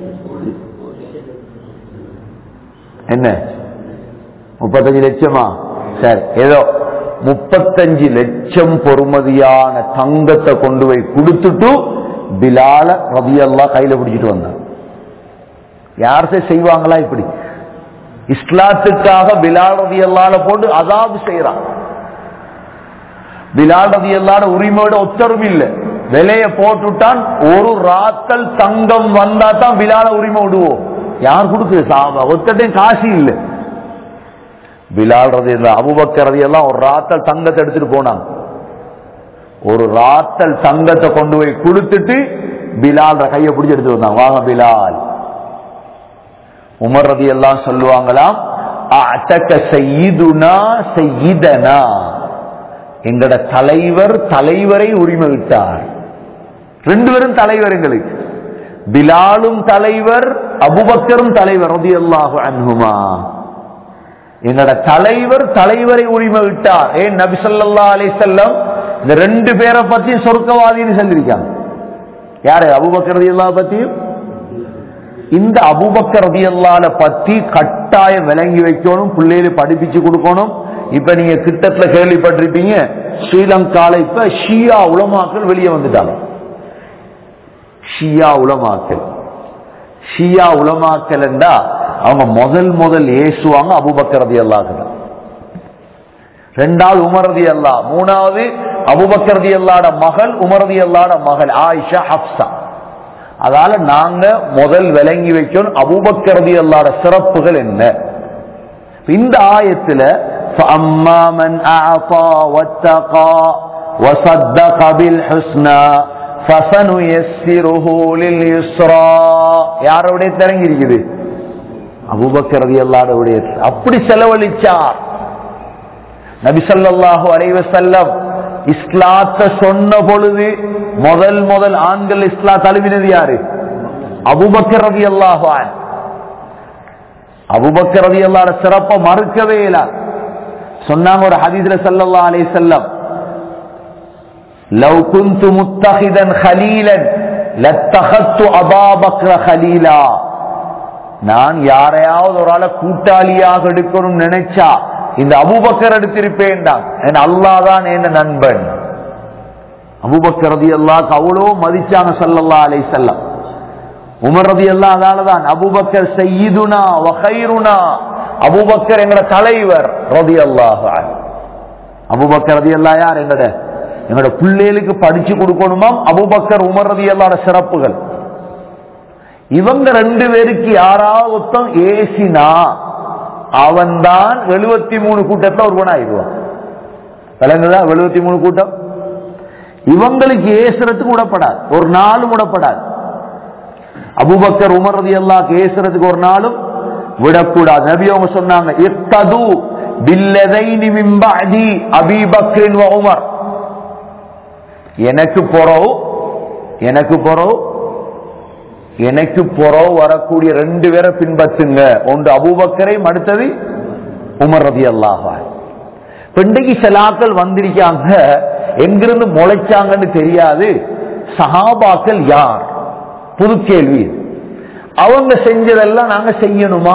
என்ன முப்பத்தஞ்சு லட்சமா சரி ஏதோ முப்பத்தஞ்சு லட்சம் பொறுமதியான தங்கத்தை கொண்டு போய் கொடுத்துட்டு பிலால ரதியெல்லாம் கையில பிடிச்சிட்டு வந்தாங்க யார் செய்வாங்களா இப்படி இஸ்லாத்துக்காக பிலால் ரதியல்லால போட்டு அதாபு செய்யறான் பிலால் ரதியல்லாட உரிமையோட ஒத்தரும் இல்ல விலைய போட்டுட்டான் ஒரு ராத்தல் தங்கம் வந்தா தான் பிலால உரிமை விடுவோம் யார் கொடுக்குது சாபா ஒத்தட்டையும் காசு இல்லை பிலால் ரதி அபுபக்கர் ரதி எல்லாம் ஒரு ராத்தல் தங்கத்தை எடுத்துட்டு போனாங்க ஒரு ராத்தல் தங்கத்தை கொண்டு போய் கொடுத்துட்டு பிலால் கையை பிடிச்சி எடுத்து வந்தாங்க வாங்க பிலால் உமர் ரதி எல்லாம் சொல்லுவாங்களாம் அத்தக்க செய்யுதுனா செய்யுதனா எங்கட தலைவர் தலைவரை உரிமை விட்டார் ரெண்டு பேரும் தலைவர் எங்களுக்கு பிலாலும் தலைவர் அபுபக்கரும் தலைவர் ரதி அல்லாஹு அன்ஹுமா எங்கட தலைவர் தலைவரை உரிமை விட்டார் ஏன் நபி ஸல்லல்லாஹு அலைஹி வஸல்லம் இந்த ரெண்டு பேரை பத்தி சொர்க்கவாதின்னு சொல்லிருக்காங்க யாரு அபூபக்கர் ரலியல்லாஹு பத்தியும் இந்த அபூபக்கர் ரலியல்லாஹு பத்தி கட்டாயம் விளங்கி வைக்கணும் பிள்ளைகளை படிப்பிச்சு கொடுக்கணும் இப்ப நீங்க கிட்டத்துல கேள்விப்பட்டிருப்பீங்க ஸ்ரீலங்கால இப்ப ஷியா உலமாக்கள் வெளியே வந்துட்டாங்க ஷியா உலமாக்கள் ஷியா உலமாக்கல் என்றா அவங்க முதல் முதல் ஏசுவாங்க அபுபக்கர் ரதி அல்லாஹ் ரெண்டாவது உமரதி அல்லா மூணாவது அபுபக்கர் ரதி அல்லாட மகள் உமரதி அல்லாட மகள் ஆயிஷா ஹப்சா அதால நாங்க முதல் விளங்கி வைக்கணும் அபுபக்கர் ரதி அல்லாட சிறப்புகள் என்ன இந்த ஆயத்துல فَأَمَّا مَنْ أَعْطَى وَاتَّقَى وَصَدَّقَ بِالْحُسْنَى فَسَنُيَسِّرُهُ لِلْيُسْرَى யாரோடைய திறங்கி இருக்குது அபூபக்கர் ரலியல்லாஹு உடைய அப்படி செலவழிச்சார் நபி ஸல்லல்லாஹு அலைஹி வஸல்லம் இஸ்லாத்தை சொன்ன பொழுது முதல் முதல் ஆண்கள் இஸ்லாம் தழுவினது யாரு அபூபக்கர் ரலியல்லாஹு அன்ஹு அபூபக்கர் ரலியல்லாஹு சிறப்பை மறுக்கவே இல்ல சொன்னாங்க ஒரு ஹதீஸ்ல ஸல்லல்லாஹு அலைஹி வஸல்லம் لو كنت متخذا خليلا لاتخذت ابا بكر خليلا நான் யாரையாவது ஒரு ஆளை கூட்டாளியாக எடுக்கணும்னு நினைச்சா இந்த அபுபக்கர் எடுத்திருப்பேன் என் அல்லாதான் என் நண்பன் அபுபக்கர் ரதி அல்லாக்கு அவ்வளோ மதிச்சாங்க சல்லல்லா அலை செல்லம் உமர் ரதி அல்லா அதாலதான் அபுபக்கர் செய்யுதுனா வகைருனா அபுபக்கர் எங்கட தலைவர் ரதி அல்லாஹ் அபுபக்கர் ரதி அல்லா யார் எங்கட எங்களோட பிள்ளைகளுக்கு படிச்சு கொடுக்கணுமாம் அபுபக்கர் உமர் ரதி அல்லாட சிறப்புகள் இவங்க ரெண்டு பேருக்கு யாராவது ஒருத்தன் ஏசினா அவன் தான் எழுபத்தி மூணு கூட்டத்தில் ஒருவன் ஆயிடுவான் விளங்குதா எழுபத்தி மூணு கூட்டம் இவங்களுக்கு ஏசுறதுக்கு விடப்படாது ஒரு நாளும் விடப்படாது அபுபக்கர் உமர் ரதி அல்லாஹ் ஏசுறதுக்கு ஒரு நாளும் விடக்கூடாது நபி அவங்க சொன்னாங்க இத்தது பில்லதைனி மின் பஅதி அபீ பக்ரின் வ உமர் எனக்கு பொறவு எனக்கு பொறவு எனக்கு பொறவு வரக்கூடிய ரெண்டு பேரை பின்பற்றுங்க ஒன்று அபூபக்கரையும் அடுத்தது உமர் ரதி அல்லாஹா இன்றைக்கு சிலாக்கள் வந்திருக்காங்க எங்கிருந்து முளைச்சாங்கன்னு தெரியாது சஹாபாக்கள் யார் புது கேள்வி அவங்க செஞ்சதெல்லாம் நாங்க செய்யணுமா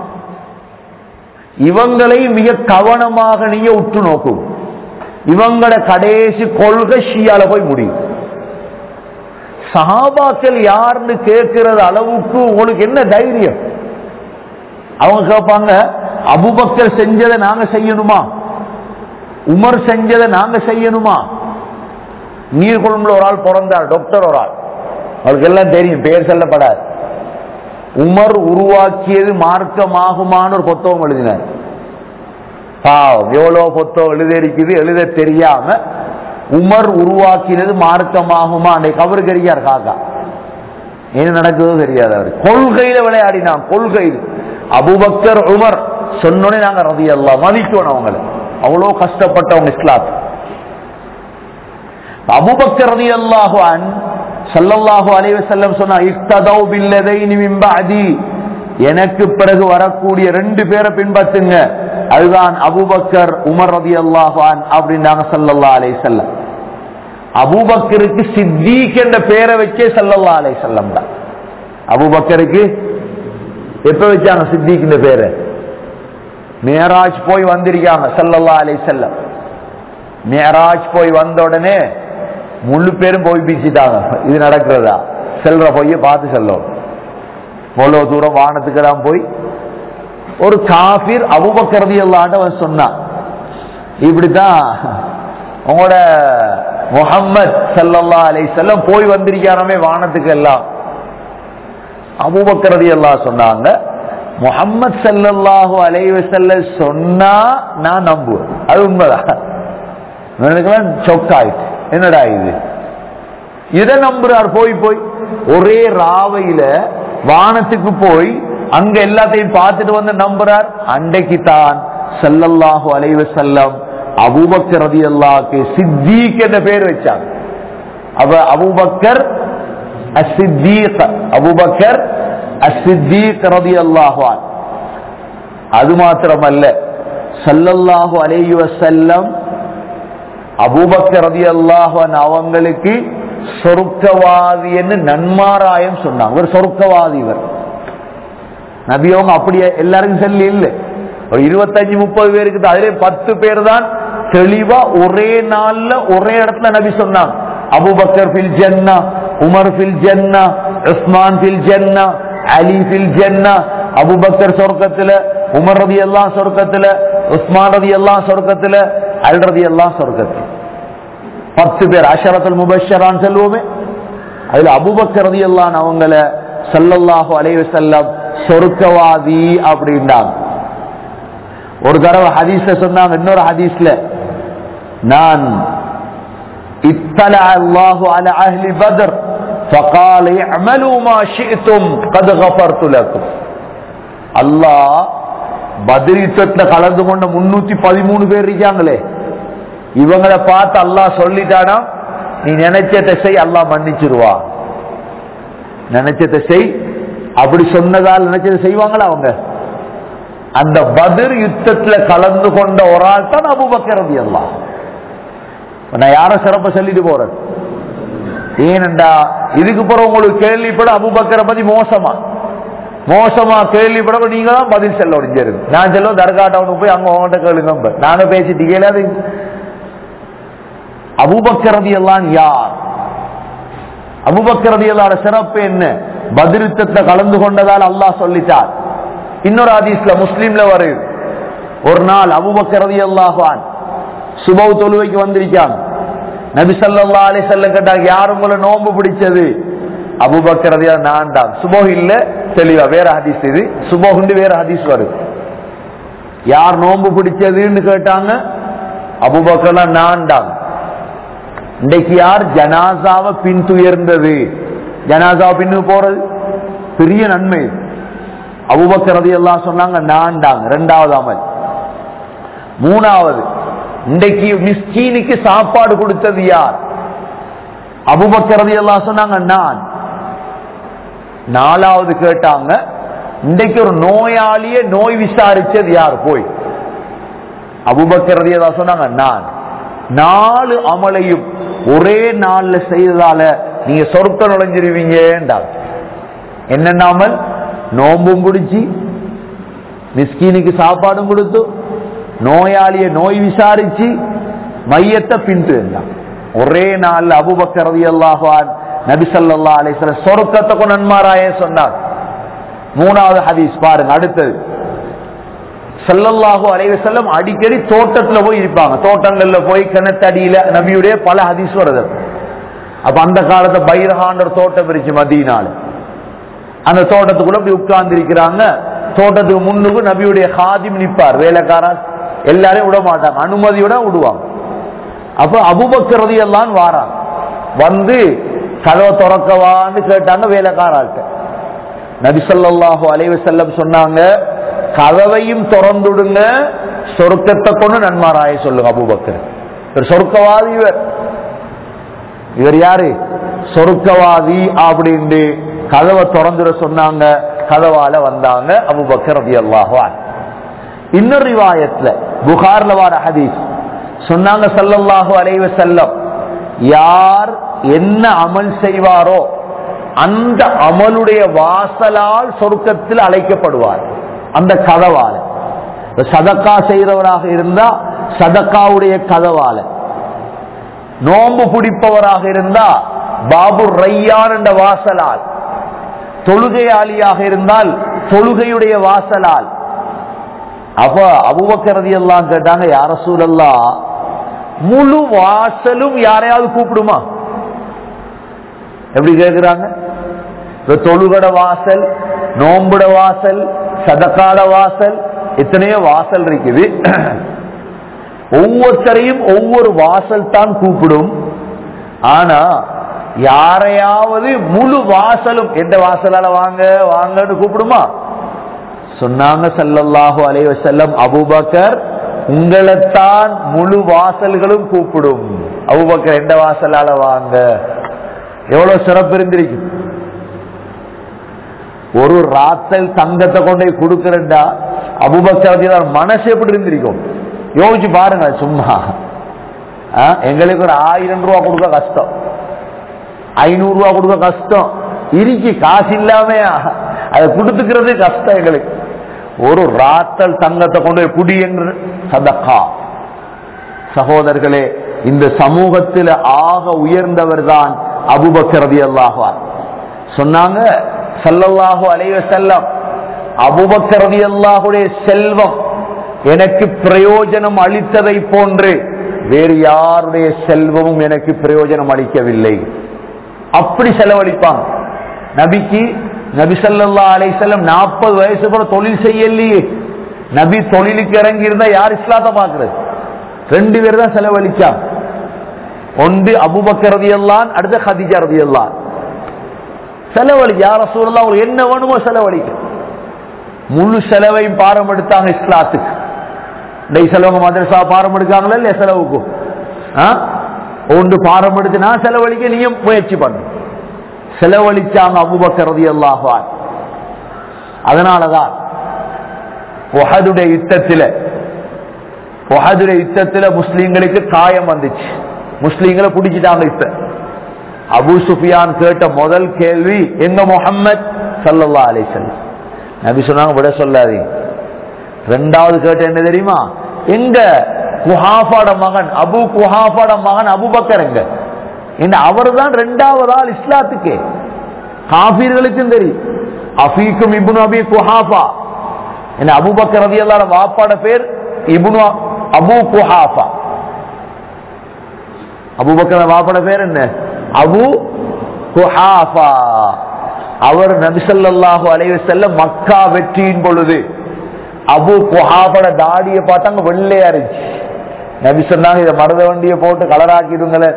இவங்களை மிக கவனமாக நீங்க உற்று நோக்கும் இவங்களோட கடைசி கொள்கை ஷியால போய் முடியும் சஹாபாக்கள் யாருன்னு கேட்கிறது அளவுக்கு உங்களுக்கு என்ன தைரியம் அவங்க கேட்பாங்க அபுபக்கர் செஞ்சதை நாங்க செய்யணுமா உமர் செஞ்சதை நாங்க செய்யணுமா நீர்கொழும்புல ஒரு ஆள் பிறந்தார் டாக்டர் ஒரு ஆள் அவருக்கு எல்லாம் தெரியும் பெயர் சொல்லப்படாது உமர் உருவாக்கியது மார்க்கமாகுமான்னு ஒரு புத்தகம் எழுதினார் பாவம் எவ்வளவு புத்தகம் எழுத இருக்குது எழுத தெரியாம உமர் உருவாக்கினது மார்க்கமாகுமா அன்றைக்கு அவருக்கு அறியார் காக்கா என்ன நடக்குதோ தெரியாது அவர் கொள்கையில விளையாடினான் கொள்கையில் அபுபக்கர் உமர் சொன்னோடனே நாங்க ரதி எல்லாம் மதிக்கணும் அவங்களை அவ்வளவு கஷ்டப்பட்டவங்க இஸ்லாத் அபுபக்கர் ரதி அல்லாஹான் சல்லல்லாஹு அலைவ செல்லம் சொன்னா இக்ததௌ பில்லதைனி மின் பஅதி எனக்கு பிறகு வரக்கூடிய ரெண்டு பேரை பின்பற்றுங்க அதுதான் அபூபக்கர் உமர் ரதி அல்லாஹான் அப்படின்னாங்க சல்லல்லா அலை செல்லம் அபூபக்கருக்கு சித்திக் என்ற பேரை வச்சே சல்லல்லா அலை செல்லம் தான் அபூபக்கருக்கு எப்ப வச்சாங்க சித்திக் இந்த பேரை மேராஜ் போய் வந்திருக்காங்க சல்லல்லா அலை செல்லம் மேராஜ் போய் வந்த உடனே முழு பேரும் போய் பீச்சிட்டாங்க இது நடக்கிறதா செல்ற போய் பார்த்து செல்லும் அவ்வளவு தூரம் வானத்துக்கு தான் போய் ஒரு காபிர் அபுபக்கரதி எல்லாட்ட சொன்னான் இப்படித்தான் உங்களோட முகம்மது சல்லல்லா அலை செல்லம் போய் வந்திருக்காராமே வானத்துக்கு எல்லாம் அபுபக்கரதி எல்லாம் சொன்னாங்க முகம்மது சல்லல்லாஹு அலைவ செல்ல சொன்னா நான் நம்புவேன் அது உண்மைதான் எனக்குலாம் சொக் ஆயிட்டு என்னடா இது இதை நம்புறார் போய் போய் ஒரே ராவையில வானத்துக்கு போய் அங்க எல்லாத்தையும் பார்த்துட்டு வந்து நம்புறார் அன்றைக்கு தான் செல்லல்லாஹு அலைவ செல்லம் அபூபக்கர் ரதி அல்லாக்கு சித்தீக் என்ற பேர் வச்சாங்க அவ அபூபக்கர் அசித்தீக் அபூபக்கர் அசித்தீக் ரதி அல்லாஹான் அது மாத்திரமல்ல சல்லல்லாஹு அலைஹி வஸல்லம் அபூபக்கர் ரதி அல்லாஹான் அவங்களுக்கு சொருக்கவாதி என்று நன்மாராயம் சொன்னாங்க ஒரு சொருக்கவாதி இவர் நபியவங்க அப்படியே எல்லாருக்கும் சொல்லி இல்லை ஒரு இருபத்தஞ்சு முப்பது பேருக்கு அதிலே பத்து பேர் தான் தெளிவா ஒரே நாள்ல ஒரே இடத்துல நபி சொன்னாங்க அபுபக்கர் ஃபில் ஜன்னா உமர் ஃபில் ஜன்னா உஸ்மான் ஃபில் ஜன்னா அலி ஃபில் ஜன்னா அபுபக்கர் சொர்க்கத்துல உமர் ரதி எல்லாம் சொர்க்கத்துல உஸ்மான் ரதி எல்லாம் சொர்க்கத்துல அல் ரதி எல்லாம் சொர்க்கத்துல பத்து பேர் அஷரத்துல் முபஷரான் சொல்லுவோமே அதுல அபுபக்கர் ரதி எல்லாம் அவங்கள சல்லல்லாஹு அலைஹி வஸல்லம் சொர்க்கவாதி அப்படின்றாங்க ஒரு தடவை ஹதீஸ்ல சொன்னாங்க இன்னொரு ஹதீஸ்ல நான் اطلع الله على اهل بدر فقال اعملوا ما شئتم قد غفرت لكم அல்லாஹ் பத்ர் யுத்தத்துல கலந்து கொண்ட முன்னூத்தி பதிமூணு பேர் இருக்காங்களே இவங்களை பார்த்து அல்லாஹ் சொல்லிட்டானா நீ நினைச்சதை செய் அல்லாஹ் மன்னிச்சிருவா நினைச்சதை செய் அப்படி சொன்னதால் நினைச்சதை செய்வாங்களா அவங்க அந்த பதிர் யுத்தத்துல கலந்து கொண்ட ஒரு ஆள் தான் அபுபக்கரதி எல்லாம் நான் யார சிறப்ப சொல்லிட்டு போறேன் ஏனண்டா இதுக்கு பிறகு உங்களுக்கு கேள்விப்பட அபுபக்கரை பத்தி மோசமா மோசமா கேள்விப்பட நீங்க தான் பதில் செல்ல முடிஞ்சிருக்கு நான் செல்ல தர்கா டவுனுக்கு போய் அங்க உங்கள்கிட்ட கேளுங்க நாங்க பேசிட்டு கேளாது அபுபக்கரதி எல்லாம் யார் அபுபக்கரதி எல்லார சிறப்பு என்ன பதிருத்தத்தை கலந்து கொண்டதால் அல்லாஹ் சொல்லிட்டார் இன்னொரு ஹதீஸ்ல முஸ்லீம்ல வருது ஒரு நாள் அபுபக்கரதி அல்லாஹான் சுபவ் தொழுவைக்கு வந்திருக்காங்க நபி சல்லா அலி செல்ல கேட்டாங்க யார் உங்களை நோன்பு பிடிச்சது அபுபக்கரதியா நான் தான் சுபோ இல்ல தெளிவா வேற ஹதீஸ் இது சுபோகுண்டு வேற ஹதீஸ் வருது யார் நோன்பு பிடிச்சதுன்னு கேட்டாங்க அபுபக்கர்னா நான்டாங்க இன்றைக்கு யார் ஜனாசாவை பின்துயர்ந்தது ஜனாசாவை பின்னு போறது பெரிய நன்மை இது. அபூபக்கர் ரலியல்லாஹு சொன்னாங்க நான்டாங்க ரெண்டாவது அமல் மூணாவது இன்றைக்கு மிஸ்கீனுக்கு சாப்பாடு கொடுத்தது யார் அபூபக்கர் ரலியல்லாஹு சொன்னாங்க நான் நாலாவது கேட்டாங்க இன்றைக்கு ஒரு நோயாளிய நோய் விசாரிச்சது யார் போய் அபூபக்கர் ரலியல்லாஹு சொன்னாங்க நான் நாலு அமலையும் ஒரே நாள்ல செய்ததால நீங்க சொர்க்க நுழைஞ்சிருவீங்கன்றாங்க என்னென்ன அமல் நோம்பும் பிடிச்சி மிஸ்கீனுக்கு சாப்பாடும் கொடுத்து நோயாளிய நோய் விசாரிச்சு மையத்தை பின்ட்டு இருந்தான் ஒரே நாள் அபுபக்கர் ரலியல்லாஹு நபி ஸல்லல்லாஹு அலைஹி வஸல்லம் சொர்க்கத்தை நன்மாராயே சொன்னார் மூணாவது ஹதீஸ் பாருங்க அடுத்தது ஸல்லல்லாஹு அலைஹி வஸல்லம் அடிக்கடி தோட்டத்துல போய் இருப்பாங்க தோட்டங்கள்ல போய் கிணத்தடியில நபியுடைய பல ஹதீஸ் வருது அப்ப அந்த காலத்தை பைரஹான் ஒரு தோட்டம் இருந்துச்சு மதீனால அந்த தோட்டத்துக்குள்ள போய் உட்கார்ந்து இருக்கிறாங்க தோட்டத்துக்கு முன்னுக்கு நபியுடைய ஹாதிம் நிப்பார் வேலைக்காரர் எல்லாரையும் விட மாட்டாங்க அனுமதியோட விடுவாங்க அப்ப அபுபக்கரதி எல்லாம் வாராங்க வந்து கதவை திறக்கவான்னு கேட்டாங்க வேலைக்காராள்கிட்ட நபிசல்லாஹு அலைவ செல்லம் சொன்னாங்க கதவையும் திறந்துடுங்க சொர்க்கத்தை கொண்டு நன்மாராய சொல்லுங்க அபுபக்கர் இவர் சொர்க்கவாதி இவர் இவர் யாரு சொர்க்கவாதி அப்படின்னு கதவை திறந்துட சொன்னாங்க கதவால வந்தாங்க அபுபக்கர் ரதி அல்லாஹான் இன்னொரு ரிவாயத்துல புகார்ல வார ஹதீஸ் சொன்னாங்க சல்லல்லாஹு அலைவ செல்லம் யார் என்ன அமல் செய்வாரோ அந்த அமலுடைய வாசலால் சொர்க்கத்தில் அழைக்கப்படுவார் அந்த கதவால சதக்கா செய்கிறவராக இருந்தா சதக்காவுடைய கதவால நோம்பு பிடிப்பவராக இருந்தா பாபு ரையான் என்ற வாசலால் தொழுகையாளியாக இருந்தால் தொழுகையுடைய வாசலால் அப்ப அபுபக்கரதி எல்லாம் கேட்டாங்க யார சூழல்லா முழு வாசலும் யாரையாவது கூப்பிடுமா எப்படி கேக்குறாங்க இப்ப தொழுகட வாசல் நோம்புட வாசல் சதக்காட வாசல் எத்தனையோ வாசல் இருக்குது ஒவ்வொருத்தரையும் ஒவ்வொரு வாசல் தான் கூப்பிடும் ஆனா யாரையாவது முழு வாசலும் எந்த வாசலால வாங்க வாங்கன்னு கூப்பிடுமா சொன்னாங்க சல்லல்லாஹு அலைஹி வஸல்லம் அபூபக்கர் உங்களைத்தான் முழு வாசல்களும் கூப்பிடும் அபூபக்கர் எந்த வாசலால வாங்க எவ்வளவு சிறப்பு இருந்திருக்கும் ஒரு ராத்தல் தங்கத்தை கொண்டு போய் கொடுக்கிறண்டா அபுபக்கர் மனசு எப்படி இருந்திருக்கும் யோசிச்சு பாருங்க சும்மா ஆ, எங்களுக்கு ஒரு ஆயிரம் ரூபா கொடுக்க கஷ்டம் ஐநூறு ரூபா கொடுக்க கஷ்டம் இருக்கு காசு இல்லாம அதை கொடுத்துக்கிறது கஷ்டம் எங்களுக்கு ஒரு ராத்தல் தங்கத்தை கொண்டு போய் குடி என்று சதக்கா சகோதரர்களே இந்த சமூகத்தில் ஆக உயர்ந்தவர் தான் அபுபக்கரதி அல்லாஹார் சொன்னாங்க சல்லல்லாஹு அலைவ செல்லம் அபுபக்கரதி அல்லாஹுடைய செல்வம் எனக்கு பிரயோஜனம் அளித்ததை போன்று வேறு யாருடைய செல்வமும் எனக்கு பிரயோஜனம் அளிக்கவில்லை அப்படி செலவழிப்பாங்க நபிக்கு நபி சல்லா அலை செல்லம் நாற்பது வயசு கூட தொழில் செய்யலையே நபி தொழிலுக்கு இறங்கி இருந்தா யார் இஸ்லாத்தை பாக்குறது ரெண்டு பேர் தான் செலவழிச்சாங்க ஒன்று அபுபக்கர் ரதியல்லான் அடுத்த ஹதிஜா ரதியல்லான் செலவழி யார சூழலாம் ஒரு என்ன வேணுமோ செலவழிக்க முழு செலவையும் பாரம் எடுத்தாங்க இஸ்லாத்துக்கு டெய் செலவங்க மதரசா பாரம் எடுக்காங்களா இல்லையா செலவுக்கு ஆ? ஒன்று பாரம் எடுத்து நான் செலவழிக்க நீங்க முயற்சி பண்ணு செலவழிச்சாங்க அபுபக்கர் ரதியல்லாஹான் அதனாலதான் ஒஹதுடைய யுத்தத்தில் ஒஹதுடைய யுத்தத்தில் முஸ்லீம்களுக்கு காயம் வந்துச்சு முஸ்லீம்களை பிடிச்சிட்டாங்க இப்ப அபு சுஃபியான் கேட்ட முதல் கேள்வி எங்க முகம்மது சல்லல்லா அலிசல்லம் நபி சொன்னாங்க விட சொல்லாதீங்க ரெண்டாவது கேட்ட என்ன தெரியுமா எங்க குஹாஃபாட மகன் அபு குஹாஃபாட மகன் அபுபக்கர் எங்க இந்த அவர் தான் ரெண்டாவது ஆள் இஸ்லாத்துக்கு காபீர்களுக்கும் தெரியும் அஃபீக்கும் இப்னு அபி குஹாஃபா என்ன அபுபக்கர் ரதியல்லாஹு அன்ஹு வாப்பாட பேர் இப்னு அபு குஹாஃபா அபுபக்கர் வாப்பாட பேர் என்ன அபு குஹாஃபா அவர் நபிசல்லாஹு அலைஹி வஸல்லம் மக்கா வெற்றியின் பொழுது அபு குஹாஃபோட தாடியை பார்த்தாங்க வெள்ளையா இருந்துச்சு நபி சொன்னாங்க இதை மருத வண்டியை போட்டு கலராக்கிடுங்களே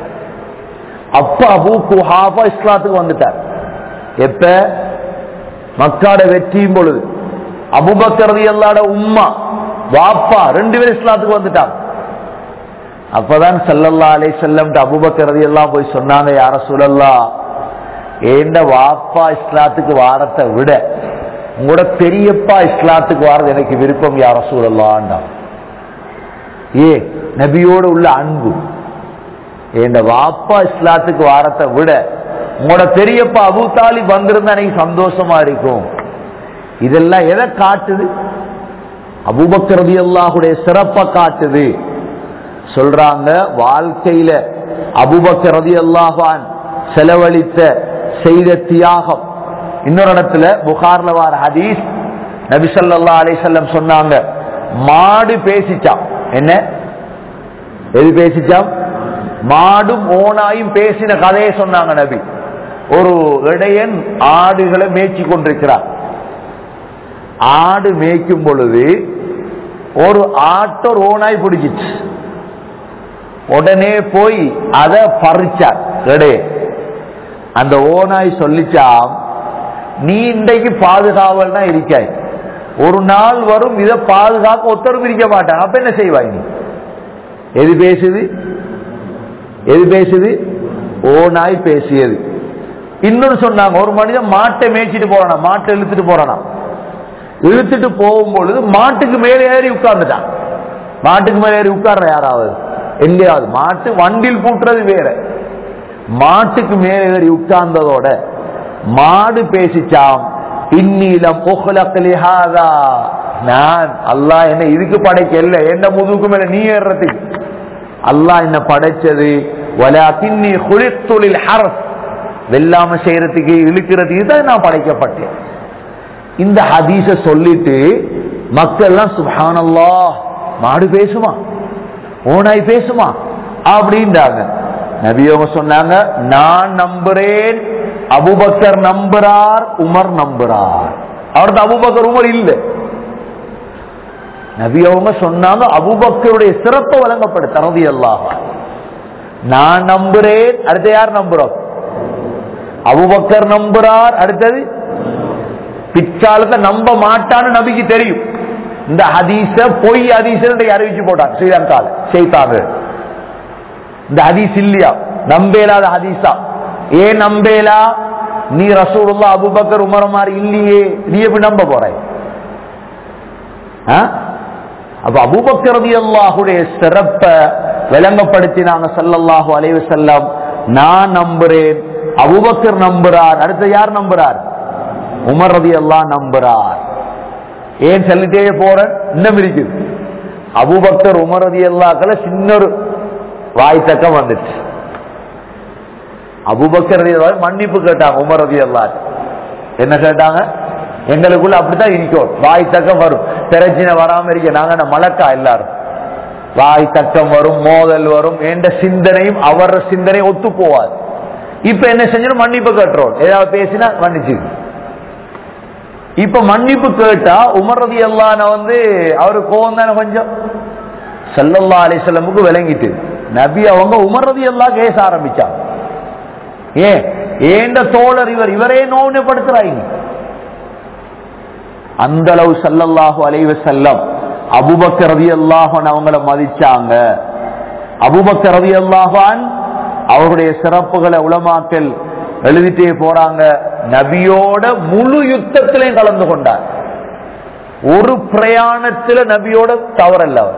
அப்ப அபூ குஹாஃபா இஸ்லாத்துக்கு வந்துட்டார் எப்ப மக்காட வெற்றியும் பொழுது அபுபக்கரதி எல்லாட உம்மா வாப்பா ரெண்டு பேரும் இஸ்லாத்துக்கு வந்துட்டாங்க அப்பதான் சல்லல்லா அலை செல்லம் அபுபக்கரதி எல்லாம் போய் சொன்னாங்க யார சொல்லல்லா ஏண்ட வாப்பா இஸ்லாத்துக்கு வாரத்தை விட உங்களோட பெரியப்பா இஸ்லாத்துக்கு வாரது எனக்கு விருப்பம் யார சூழல்லாண்டா ஏ நபியோடு உள்ள அன்பு என் வாப்பா இஸ்லாத்துக்கு வாரத்தை விட உங்களோட பெரியப்பா அபு தாலிப் வந்திருந்தா எனக்கு சந்தோஷமா இருக்கும் இதெல்லாம் எதை காட்டுது அபுபக்கரதி அல்லாஹுடைய சிறப்பை காட்டுது சொல்றாங்க வாழ்க்கையில அபுபக்கரதி அல்லாஹான் செலவழித்த செய்த தியாகம் இன்னொரு இடத்துல புகார்ல வார ஹதீஸ் நபிசல்லா அலிசல்லம் சொன்னாங்க மாடு பேசிச்சான் என்ன எது பேசிச்சான் மாடும் ஓனாயும் பேசின கதையை சொன்னாங்க நபி ஒரு இடையன் ஆடுகளை மேய்ச்சி கொண்டிருக்கிறார் ஆடு மேய்க்கும் பொழுது ஒரு ஆட்டோ ஒரு ஓனாய் பிடிச்சிச்சு உடனே போய் அதை பறிச்சார் இடையன் அந்த ஓனாய் சொல்லிச்சாம் நீ இன்றைக்கு பாதுகாவல்னா இருக்காய் ஒரு நாள் வரும் இதை பாதுகாக்க ஒத்தரும் இருக்க மாட்டாங்க அப்ப என்ன செய்வாய் நீ எது பேசுது எது பேசுது ஓனாய் பேசியது இன்னொரு சொன்னாங்க ஒரு மனிதன் மாட்டை மேய்ச்சிட்டு போறானா மாட்டை இழுத்துட்டு போறானா இழுத்துட்டு போகும்பொழுது மாட்டுக்கு மேலே ஏறி உட்கார்ந்துட்டான் மாட்டுக்கு மேலே ஏறி உட்கார்ற யாராவது எங்கேயாவது மாட்டு வண்டில் பூட்டுறது வேற மாட்டுக்கு மேலே ஏறி உட்கார்ந்ததோட மாடு பேசிச்சாம் இந்நீளம் புகழக்கலிஹாதா நான் அல்லாஹ் என்ன இதுக்கு படைக்கல என்ன முதுகு மேல நீ ஏறுறதுக்கு அல்லாஹ் என்ன படைச்சது வலாக்கின்னி குளித்துளில் ஹரஸ் வெல்லாம செய்யறதுக்கு இழுக்கிறதுக்கு தான் நான் படைக்கப்பட்டேன் இந்த ஹதீஸ சொல்லிட்டு மக்கள் எல்லாம் சுபானல்லா மாடு பேசுமா ஓனாய் பேசுமா அப்படின்றாங்க நபியவங்க சொன்னாங்க நான் நம்புறேன் அபுபக்கர் நம்புறார் உமர் நம்புறார் அவரது அபுபக்கர் உமர் இல்லை நபி அவங்க சொன்னாங்க அபுபக்கருடைய சிறப்பை வழங்கப்படுத்த ரதி அல்லாஹ் நான் நம்புறேன் அடுத்த யார் நம்புறோம் அபுபக்கர் நம்புறார் அடுத்தது பிற்காலத்தை நம்ப மாட்டான்னு நபிக்கு தெரியும் இந்த ஹதீஸ பொய் ஹதீஸ் அறிவிச்சு போட்டாங்க ஸ்ரீலங்கால செய்தாங்க இந்த ஹதீஸ் இல்லையா நம்பேலாத ஹதீஸா ஏன் நம்பேலா நீ ரசூலுல்லா அபுபக்கர் உமர் மாதிரி இல்லையே நீ எப்படி நம்ப போறாய் அப்ப அபுபக்கரதி அல்லாஹுடைய சிறப்பை விளங்கப்படுத்தினாங்க சல்லல்லாஹு அலைவு செல்லம் நான் நம்புறேன் அபுபக்கர் நம்புறார் அடுத்து யார் நம்புறார் உமர் ரதி அல்லா நம்புறார் ஏன் சொல்லிட்டே போறேன் இன்னும் இருக்குது அபுபக்கர் உமர் ரதி அல்லாக்கள சின்ன ஒரு வாய் தக்கம் வந்துச்சு அபுபக்கர் ரதி அல்லா மன்னிப்பு கேட்டாங்க உமர் ரதி அல்லா என்ன கேட்டாங்க எங்களுக்குள்ள அப்படித்தான் இருக்கும் வாய் தக்கம் வரும் பிரச்சனை வராம இருக்க நாங்க மலக்கா எல்லாரும் வாய் தக்கம் வரும் மோதல் வரும் என்ற சிந்தனையும் அவர சிந்தனை ஒத்து போவாது இப்ப என்ன செஞ்சிடும் மன்னிப்பு கேட்டுறோம் ஏதாவது பேசினா மன்னிச்சு இப்ப மன்னிப்பு கேட்டா உமர்றது எல்லாம் வந்து அவரு கோவம் தானே கொஞ்சம் செல்லல்லா அலிசல்லமுக்கு விளங்கிட்டு நபி அவங்க உமர்றது எல்லாம் கேச ஆரம்பிச்சாங்க ஏன் ஏண்ட தோழர் இவர் இவரே நோவுப்படுத்துறாங்க அந்த அளவு சல்லல்லாஹு அலைவ செல்லம் அபுபக்கர் ரதி அல்லாஹன் அவங்கள மதிச்சாங்க அபுபக்கர் ரதி அல்லாஹான் அவருடைய சிறப்புகளை உளமாக்கல் எழுதிட்டே போறாங்க நபியோட முழு யுத்தத்திலையும் கலந்து கொண்டார் ஒரு பிரயாணத்துல நபியோட தவறல்ல அவர்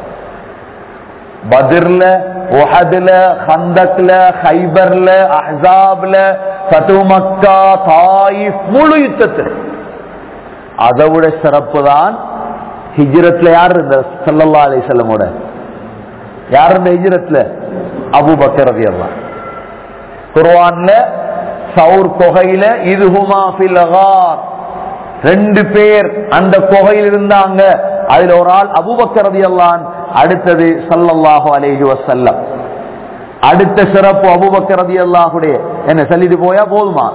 பதிர்ல ஒஹதுல ஹந்தக்ல ஹைபர்ல அஹாப்ல சது மக்கா தாயிப் முழு யுத்தத்தில் அதை விட சிறப்பு தான் ஹிஜ்ரத்ல யார் இருந்த சல்லல்லா அலி செல்லமோட யார் இருந்த ஹிஜ்ரத்ல அபு பக்கர் ரதி அல்லா குர்வான்ல சவுர் கொகையில இதுஹுமா ஃபில் அகார் ரெண்டு பேர் அந்த கொகையில் இருந்தாங்க அதுல ஒரு ஆள் அபுபக்கர் ரதி அல்லான் அடுத்தது சல்லல்லாஹு அலைஹி வசல்லம் அடுத்த சிறப்பு அபுபக்கர் ரதி அல்லாஹுடைய என்ன சொல்லிட்டு போயா போதுமா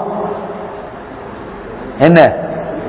என்ன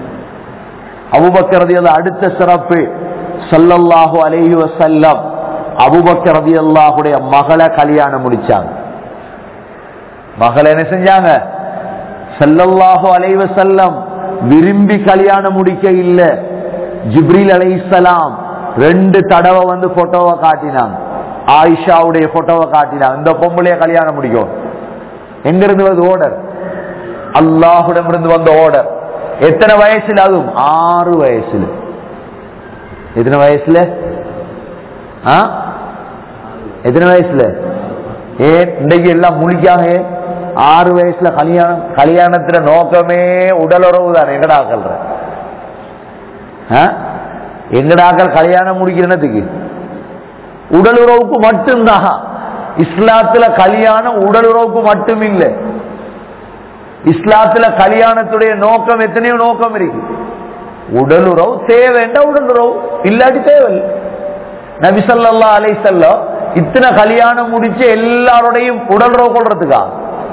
அபுபக்கரது அடுத்த சிறப்பு சல்லல்லாஹு அலைஹி வசல்லம் அபுபக்கர் ரதி அல்லாஹுடைய மகளை கல்யாணம் முடிச்சாங்க மகளை என்ன செஞ்சாங்க ஸல்லல்லாஹு அலைஹி வஸல்லம் விரும்பி கல்யாணம் முடிக்க இல்ல ஜிப்ரீல் அலைஹிஸ்ஸலாம் ரெண்டு தடவை வந்து போட்டோவை காட்டினாங்க ஆயிஷாவுடைய போட்டோவை காட்டினாங்க இந்த பொம்பளைய கல்யாணம் முடிக்கும் எங்க இருந்து வந்து ஓர்டர் அல்லாஹுடம் இருந்து வந்த ஓர்டர் எத்தனை வயசுல அதுவும் ஆறு வயசுல எத்தனை வயசுல ஆ? எத்தனை வயசுல ஏன் இன்றைக்கு எல்லாம் முழிக்காங்க ஏன்? ஆறு வயசுல கல்யாணம் கல்யாணத்துல நோக்கமே உடலுறவு தான் எங்கடாக்கல் எங்கடாக்கள் கல்யாணம் முடிக்கிறதுக்கு உடலுறவுக்கு மட்டும்தான் இஸ்லாத்துல கல்யாணம் உடலுறவுக்கு மட்டும் இல்லை இஸ்லாத்துல கல்யாணத்துடைய நோக்கம் எத்தனையோ நோக்கம் இருக்கு உடலுறவு தேவைண்டா உடலுறவு இல்லாட்டி தேவையில்லை நபி ஸல்லல்லாஹு அலைஹி வஸல்லம் இத்தனை கல்யாணம் முடிச்சு எல்லாரோடையும் உடலுறவு கொள்றதுக்கா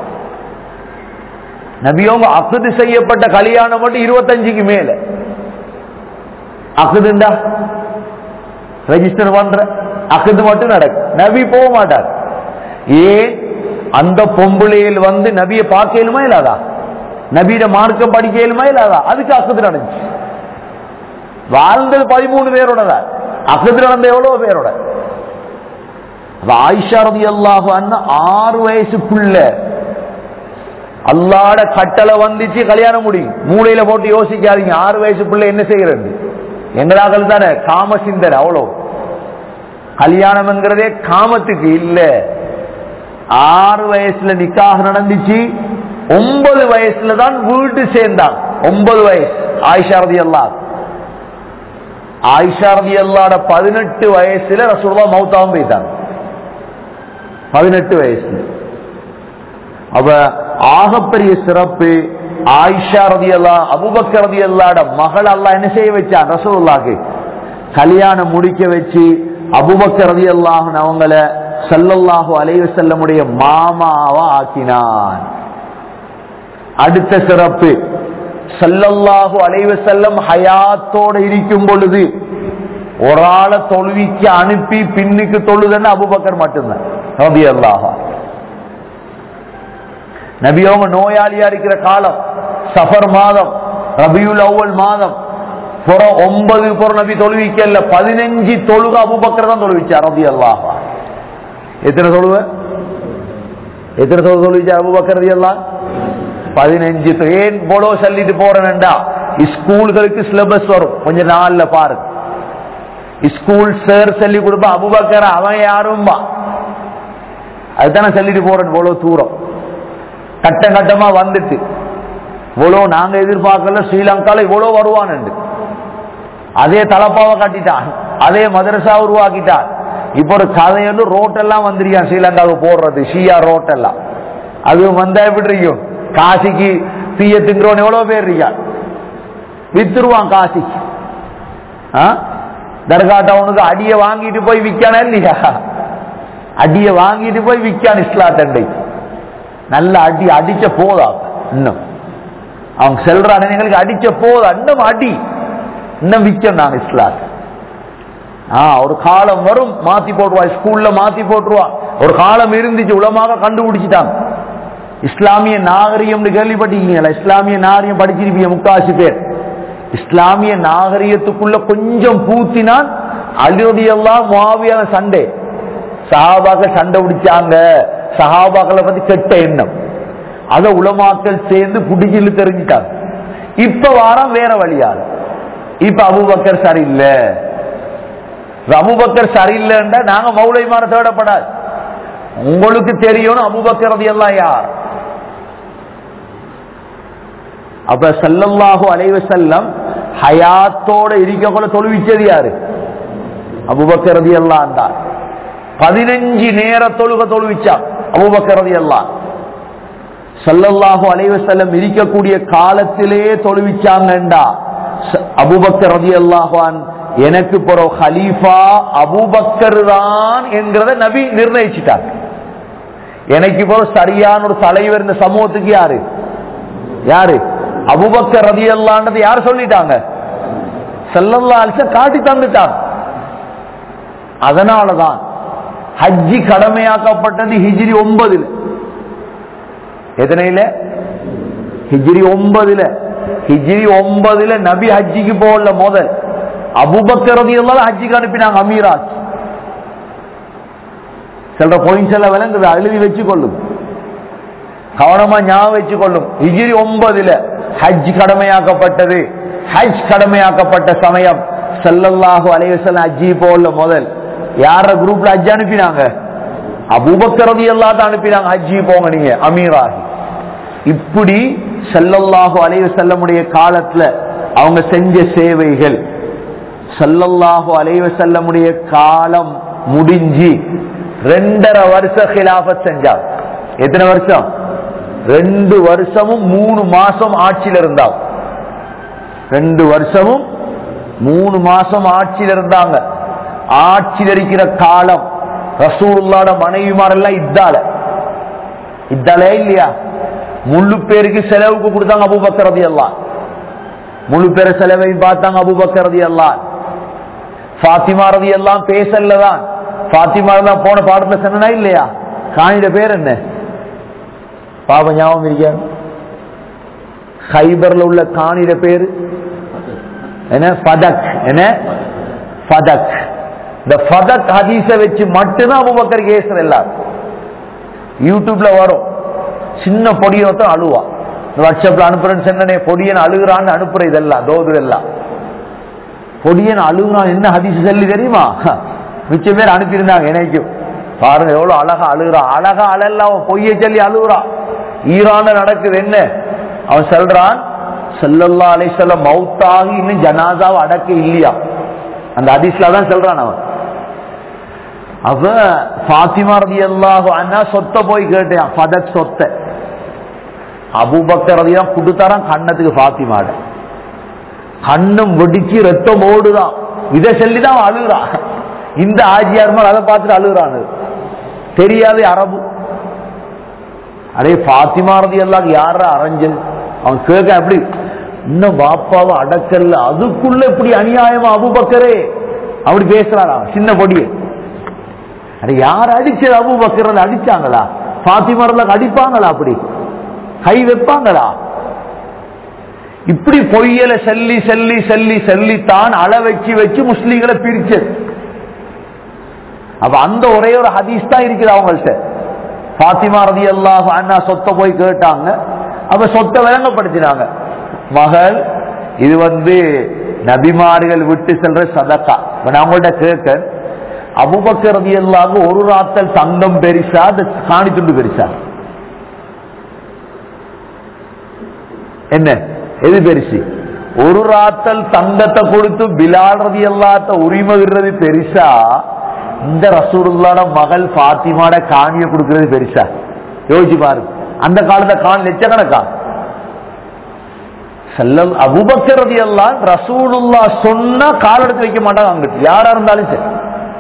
நபியோங்க அக்குது செய்யப்பட்ட கல்யாணம் மட்டும் இருபத்தஞ்சுக்கு மேல அக்குதுண்டா ரெஜிஸ்டர் பண்ற அக்குது மட்டும் நடக்கும் நபி போக மாட்டார் ஏன் அந்த பொம்பளையில் வந்து நபியை பார்க்க இயலுமா இல்லாதா நபியிட மார்க்கம் படிக்க இயலுமா இல்லாதா அதுக்கு அக்குது நடந்துச்சு வாழ்ந்தது பதிமூணு பேரோட தான் அக்குது நடந்த எவ்வளவு பேரோட அப்ப ஆயிஷா ரதி அல்லாஹு ஆறு வயசுக்குள்ள அல்லாட கட்டளை வந்துச்சு கல்யாணம் முடியும் மூளையில போட்டு யோசிக்காதீங்க ஆறு வயசு பிள்ளை என்ன செய்யறது எங்களாக்கள் தானே காம சிந்தனை அவ்வளோ கல்யாணம்ங்கிறதே காமத்துக்கு இல்ல ஆறு வயசுல நிக்காக நடந்துச்சு ஒன்பது வயசுல தான் வீட்டு சேர்ந்தான் ஒன்பது வயசு ஆயிஷா ரதி அல்லா ஆயிஷா ரதி அல்லாட பதினெட்டு வயசுல ரசூல்லா மௌத்தாவும் போயிட்டாங்க பதினெட்டு வயசுல அவ ஆகப்பெரிய சிறப்பு ஆயிஷா ரதி அல்லா அபுபக்கர் ரதி அல்லாட மகள் அல்லா என்ன செய்ய வச்சான் ரசூலுல்லாக்கு கல்யாணம் முடிக்க வச்சு அபுபக்கர் ரதி அல்லாஹன் அவங்கள சல்லல்லாஹு அலைஹி செல்லமுடைய மாமாவா ஆக்கினான் அடுத்த சிறப்பு சல்லல்லாஹு அலைஹி செல்லம் ஹயாத்தோட இருக்கும் பொழுது ஒரு ஆளை தொழுவிக்கு அனுப்பி பின்னுக்கு தொழுதுன்னு அபுபக்கர் மட்டும்தான் ரபி அல்லாஹா நபியவங்க நோயாளியா இருக்கிற காலம் சஃபர் மாதம் ரபியுல் அவ்வல் மாதம் புற ஒன்பது புற நபி தொழுவிக்கல பதினஞ்சு தொழுக அபுபக்கர் தான் தொழுவிச்சார் ரபி அல்லாஹா எத்தனை தொழுவ எத்தனை தொழு தொழுவிச்சார் அபுபக்கர் ரதி அல்லா பதினஞ்சு தொ- ஏன் போலோ சொல்லிட்டு போறேன்டா ஸ்கூல்களுக்கு சிலபஸ் வரும் கொஞ்ச நாள்ல பாருங்க ஸ்கூல் சார் சொல்லி கொடுப்பா அபுபக்கர் அவன் யாரும்பா அதுதானே சொல்லிட்டு போறேன் இவ்வளவு தூரம் கட்டம் கட்டமா வந்துட்டு இவ்வளவு நாங்க எதிர்பார்க்கல ஸ்ரீலங்கால இவ்வளவு வருவான் அதே தலப்பாவை கட்டிட்டான் அதே மதரசா உருவாக்கிட்டான் இப்ப ஒரு கதை வந்து ரோட்டெல்லாம் வந்துருக்கான் ஸ்ரீலங்காவுக்கு போடுறது ஷியா ரோட்டெல்லாம் அது வந்தா எப்படி இருக்கும் காசிக்கு தீய திங்கிறவன் எவ்வளவு பேர் இருக்கான் வித்துருவான் காசிக்கு ஆ? தர்கா டவுனுக்கு அடிய வாங்கிட்டு போய் விற்கானா இல்லையா அடிய வாங்கிட்டு போய் விற்கான் இஸ்லா தண்டை நல்ல அடி அடிச்ச போதா இன்னும் அவங்க செல்ற அடைஞர்களுக்கு அடிச்ச போதா இன்னும் அடி இன்னும் விற்கும் நான் இஸ்லாத்தை ஆ ஒரு காலம் வரும் மாத்தி போட்டுருவா ஸ்கூல்ல மாத்தி போட்டுருவா ஒரு காலம் இருந்துச்சு உலமாக கண்டுபிடிச்சிட்டாங்க இஸ்லாமிய நாகரிகம்னு கேள்விப்பட்டிருக்கீங்களா இஸ்லாமிய நாகரிகம் படிச்சிருப்பீங்க முக்காசி பேர் இஸ்லாமிய நாகரிகத்துக்குள்ள கொஞ்சம் பூத்தினான் அலிரதியெல்லாம் மாவியான சண்டை சஹாபாக்கள் சண்டை பிடிச்சாங்க சஹாபாக்களை பத்தி கெட்ட எண்ணம் அத உலமாக்கள் சேர்ந்து புடிச்சில் தெரிஞ்சிட்டாங்க இப்ப வாரம் வேற வழியால் இப்ப அபுபக்கர் சரியில்லை இப்ப அபுபக்கர் சரியில்லைன்னா நாங்க மௌலைமான தேடப்படாது உங்களுக்கு தெரியணும் அபுபக்கர் எல்லாம் யார் அப்ப சல்லல்லாஹு அலைவ செல்லம் ஹயாத்தோட இருக்கக்குள்ள தொழுவிச்சது யாரு அபுபக்கரதி எல்லாம் தான் பதினஞ்சு நேர தொழுக தொழுவிச்சா அபுபக்கரதி எல்லாம் சல்லல்லாஹு அலைவ செல்லம் இருக்கக்கூடிய காலத்திலேயே தொழுவிச்சாங்கண்டா ச- அபூபக்கர் ரதி அல்லாஹான் எனக்கு போற ஹலீஃபா அபூபக்கர் தான் என்கிறத நபி நிர்ணயிச்சிட்டார் எனக்கு இப்போ சரியான ஒரு தலைவர் இந்த சமூகத்துக்கு யாரு யாரு அபுபக்கர் ரதி அல்லான்றது யார் சொல்லிட்டாங்க செல்லல்லா அலிச காட்டி தந்துட்டாங்க அதனாலதான் ஹஜ்ஜி கடமையாக்கப்பட்டது ஹிஜ்ரி ஒன்பதுல எத்தனையில ஹிஜ்ரி ஒன்பதுல ஹிஜ்ரி ஒன்பதுல நபி ஹஜ்ஜிக்கு போகல முதல் அபுபக்கரதி எல்லாம் ஹஜ்ஜிக்கு அனுப்பினாங்க அமீராஜ் சில பாயிண்ட்ஸ் எல்லாம் விளங்குது எழுதி வச்சு கொள்ளும் கவனமா ஞாபகம் வச்சு கொள்ளும் ஹிஜ்ரி ஒன்பதுல ஹஜ் கடமையாக்கப்பட்டது ஹஜ் கடமையாக்கப்பட்ட சமயம் செல்லல்லாஹு அலைவசல்லம் ஹஜ்ஜி போல முதல் யார குரூப்ல ஹஜ் அனுப்பினாங்க அபூபக்கரதி எல்லாத்தையும் அனுப்பினாங்க ஹஜ்ஜி போங்க நீங்க அமீராகி இப்படி செல்லல்லாஹு அலைவ செல்லமுடைய காலத்துல அவங்க செஞ்ச சேவைகள் சல்லல்லாஹு அலைவ செல்லமுடைய காலம் முடிஞ்சு ரெண்டரை வருஷ கிலாபத் செஞ்சார் எத்தனை வருஷம் ரெண்டு வருஷமும் மூணு மாசம் ஆட்சியில் இருந்தாங்க ரெண்டு வருஷமும் மூணு மாசம் ஆட்சியில் இருந்தாங்க ஆட்சியில் இருக்கிற காலம் ரசூலுல்லாட மனைவிமாரெல்லாம் இத்தால இத்தாலே இல்லையா முழு பேருக்கு செலவுக்கு கொடுத்தாங்க அபுபக்கரதி எல்லாம் முழு பேர செலவை பார்த்தாங்க அபுபக்கரதி எல்லாம் பாத்திமா ரதி எல்லாம் பேசலதான் பாத்திமா தான் போன பாடத்துல சொன்னா இல்லையா காணிட பேர் என்ன பாப ஞாபகம் இருக்க ஹைபர்ல உள்ள காணிட பேரு என்ன ஃபதக் என்ன ஃபதக் இந்த ஃபதக் ஹதீஸ வச்சு மட்டும்தான் அபுபக்கர் கேசர் எல்லாரும் யூடியூப்ல வரும் சின்ன பொடியத்தான் அழுவா வாட்ஸ்அப்ல அனுப்புறேன்னு சொன்னனே பொடியன் அழுகுறான்னு அனுப்புற இதெல்லாம் தோது எல்லாம் பொடியன் அழுகுறான் என்ன ஹதீஸ் சொல்லி தெரியுமா மிச்ச பேர் அனுப்பியிருந்தாங்க எனக்கும் பாருங்க எவ்வளவு அழகா அழுகுறான் அழகா அழல்ல அவன் பொய்ய சொல்லி அழுகுறான் ஈரான நடக்குது என்ன அவன் சொல்றான் செல்லல்லா அலைசல்ல மவுத்தாகி இன்னும் ஜனாதாவை அடக்க இல்லையா அந்த ஹதீஸ்ல தான் சொல்றான் அவன் அவ பாத்திமா ரதி அல்லாஹு அண்ணா சொத்த போய் கேட்டான் பதக் சொத்த அபுபக்கர் ரதிதான் கொடுத்தாரான் கண்ணத்துக்கு பாத்திமாட கண்ணும் வெடிச்சு ரத்தம் ஓடுதான் இதை சொல்லிதான் அழுகுறான் இந்த ஆஜியார் மேல் அதை பார்த்துட்டு அழுகுறான் தெரியாது அரபு அடே பாத்திமா ரதி அல்லாஹ் யார அரைஞ்சல் அவன் கேட்க எப்படி இன்னும் பாப்பாவை அடக்கல்ல அதுக்குள்ள இப்படி அநியாயமா அபுபக்கரே அப்படி பேசுறாரா சின்ன பொடியே அட யார் அடிச்சது அபு பக்கரில் அடிச்சாங்களா பாத்திமரல அடிப்பாங்களா அப்படி கை வைப்பாங்களா இப்படி பொய்யல செல்லி செல்லி செல்லி செல்லித்தான் அள வச்சு வச்சு முஸ்லீம்களை பிரிச்சது அப்ப அந்த ஒரே ஒரு ஹதீஸ் தான் இருக்குது அவங்கள்ட்ட பாத்திமா ரதி அல்லாஹ் அண்ணா சொத்தை போய் கேட்டாங்க அப்ப சொத்தை விளங்கப்படுத்தினாங்க மகள் இது வந்து நபிமார்கள் விட்டு செல்ற சதக்கா இப்ப நான் உங்கள்ட்ட கேட்க அபுபக்கரதி எல்லாம் ஒரு ராத்தல் தங்கம் பெரிசா அந்த காணி துண்டு பெரிசா என்ன எது பெருசு ஒரு ராத்தல் தங்கத்தை கொடுத்து பிலால் ரதி எல்லாத்த உரிமை விடுறது பெருசா இந்த ரசூலுல்லாட மகள் பாத்திமாட காணிய கொடுக்கிறது பெருசா யோசிச்சு பாரு அந்த காலத்துல காணி லட்சக்கணக்கா செல்லம் அபுபக்கரதி எல்லாம் ரசூலுல்லா சொன்னா கால் எடுத்து வைக்க மாட்டாங்க அங்கிட்டு யாரா இருந்தாலும் சரி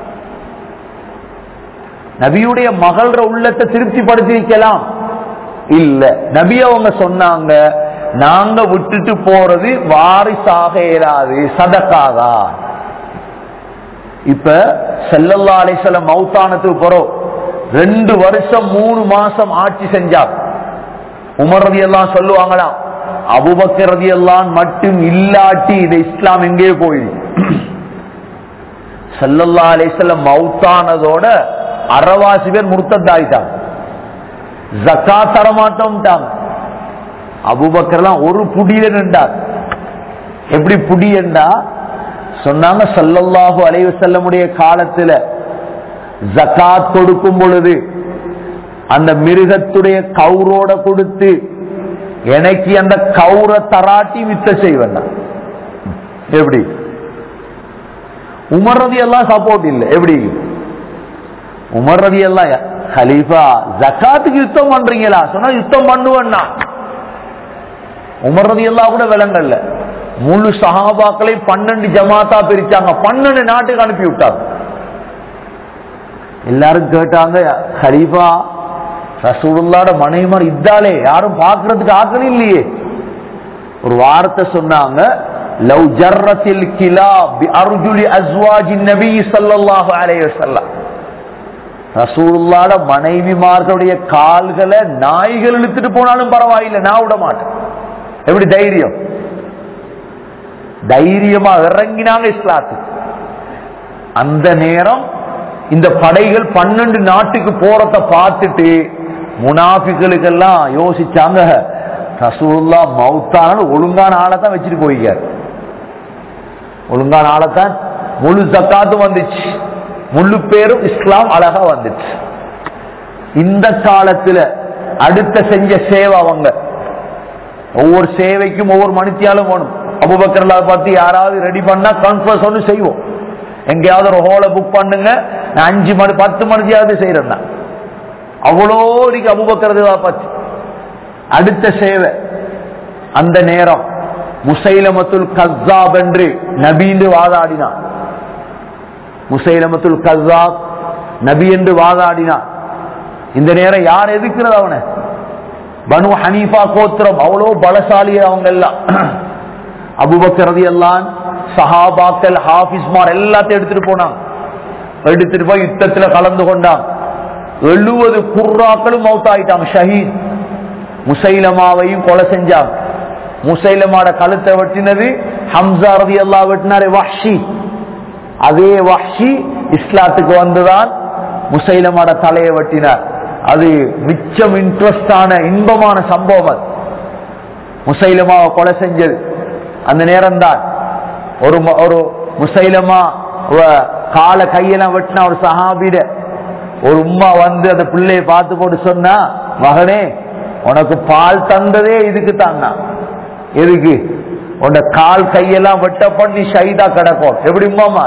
நபியுடைய மகள்ற உள்ளத்தை திருப்திப்படுத்தி வைக்கலாம் இல்ல நபி அவங்க சொன்னாங்க நாங்க விட்டுட்டு போறது வாரிசாக இயலாது சதக்காதா இப்ப செல்லல்லா அலிசல்ல மௌத்தானத்துக்கு போறோம் ரெண்டு வருஷம் மூணு மாசம் ஆட்சி செஞ்சார் உமர் ரதி எல்லாம் சொல்லுவாங்களாம் அபுபக்கர் ரதி எல்லாம் மட்டும் இல்லாட்டி இது இஸ்லாம் எங்கே போயிடும் செல்லல்லா அலிசல்ல மௌத்தானதோட அறவாசி பேர் முர்த்தத்தாயிட்டாங்க ஜக்கா தரமாட்டோம்ட்டாங்க அபுபக்கர்லாம் ஒரு புடியில நின்றார் எப்படி புடி என்றா சொன்னாங்க சல்லல்லாஹு அலைவு செல்லமுடைய காலத்துல ஜக்காத் கொடுக்கும் பொழுது அந்த மிருகத்துடைய கௌரோட கொடுத்து எனக்கு அந்த கௌர தராட்டி வித்த செய்வேன் எப்படி உமர்றது எல்லாம் சப்போர்ட் இல்லை எப்படி உமர் ரவி எல்லாம் ஹலீஃபா ஜக்காத்துக்கு யுத்தம் பண்றீங்களா சொன்னா யுத்தம் பண்ணுவேன்னா உமர் ரவி எல்லாம் கூட விலங்கல்ல முழு சஹாபாக்களை பன்னெண்டு ஜமாத்தா பிரிச்சாங்க பன்னெண்டு நாட்டுக்கு அனுப்பி விட்டாங்க எல்லாரும் கேட்டாங்க ஹலீஃபா ரசூலுல்லாட மனைவிமார் இத்தாலே யாரும் பாக்குறதுக்கு ஆக்கணும் இல்லையே ஒரு வார்த்தை சொன்னாங்க லவ் ஜர்ரத்தில் கிலா பி அர்ஜுலி அஸ்வாஜி நபி ஸல்லல்லாஹு அலைஹி வஸல்லம் ரசூலுல்லாட மனைவிமார்களுடைய கால்களை நாய்கள் இழுத்துட்டு போனாலும் பரவாயில்லை நான் விட மாட்டேன் எப்படி தைரியம் தைரியமா இறங்கினாங்க இஸ்லாத்துக்கு அந்த நேரம் இந்த படைகள் பன்னெண்டு நாட்டுக்கு போறத பார்த்துட்டு முனாஃபிகளுக்கெல்லாம் யோசிச்சாங்க ரசூலுல்லா மௌத்தான ஒழுங்கான ஆளை தான் வச்சுட்டு போய்க்கார் ஒழுங்கான ஆளைத்தான் முழு ஜக்காத்தும் வந்துச்சு முழு பேரும் இஸ்லாம் அழகா வந்துச்சு இந்த காலத்துல அடுத்த செஞ்ச சேவை அவங்க ஒவ்வொரு சேவைக்கும் ஒவ்வொரு மனுத்தியாலும் வேணும் அபுபக்கர்லா பார்த்து யாராவது ரெடி பண்ணா கான்ஃபரன்ஸ் ஒன்று செய்வோம் எங்கேயாவது ஒரு ஹோலை புக் பண்ணுங்க நான் அஞ்சு மணி பத்து மணிக்காவது செய்யறேன் நான் அவ்வளோ இருக்கு அபுபக்கரதுவா பார்த்து அடுத்த சேவை அந்த நேரம் முசைலமத்துல் கஸ்ஸாப் என்று நபி என்று வாதாடினான் முசைலமத்துல் கஸ்ஸாப் நபி என்று வாதாடினான் இந்த நேரம் யார் எதுக்குறது அவனை பனு ஹனீஃபா கோத்திரம் அவ்வளோ பலசாலி அவங்க எல்லாம் அபுபக்கரதி எல்லாம் சஹாபாக்கள் ஹாபிஸ்மார் எல்லாத்தையும் எடுத்துட்டு போனாங்க எடுத்துட்டு போய் யுத்தத்துல கலந்து கொண்டாங்க எழுபது குர்ராக்களும் மவுத் ஆயிட்டாங்க ஷஹீத் முசைலமாவையும் கொலை செஞ்சாங்க முசைலமாட கழுத்தை வெட்டினது ஹம்சா ரதி அல்லா வெட்டினாரு வஹ்ஷி அதே வஹ்ஷி இஸ்லாத்துக்கு வந்துதான் முசைலமாட தலையை வெட்டினார் அது மிச்சம் இன்ட்ரெஸ்டான இன்பமான சம்பவம் அது முசைலமாவை கொலை செஞ்சது அந்த நேரம் தான் ஒரு ம- ஒரு முசைலமா வ- கால கையெல்லாம் வெட்டின ஒரு சஹாபிட ஒரு உம்மா வந்து அந்த பிள்ளையை பார்த்து போட்டு சொன்னா மகனே உனக்கு பால் தந்ததே இதுக்கு தாங்க எதுக்கு உன்னை கால் கையெல்லாம் வெட்ட பண்ணி ஷைதா கிடக்கும் எப்படி உமாமா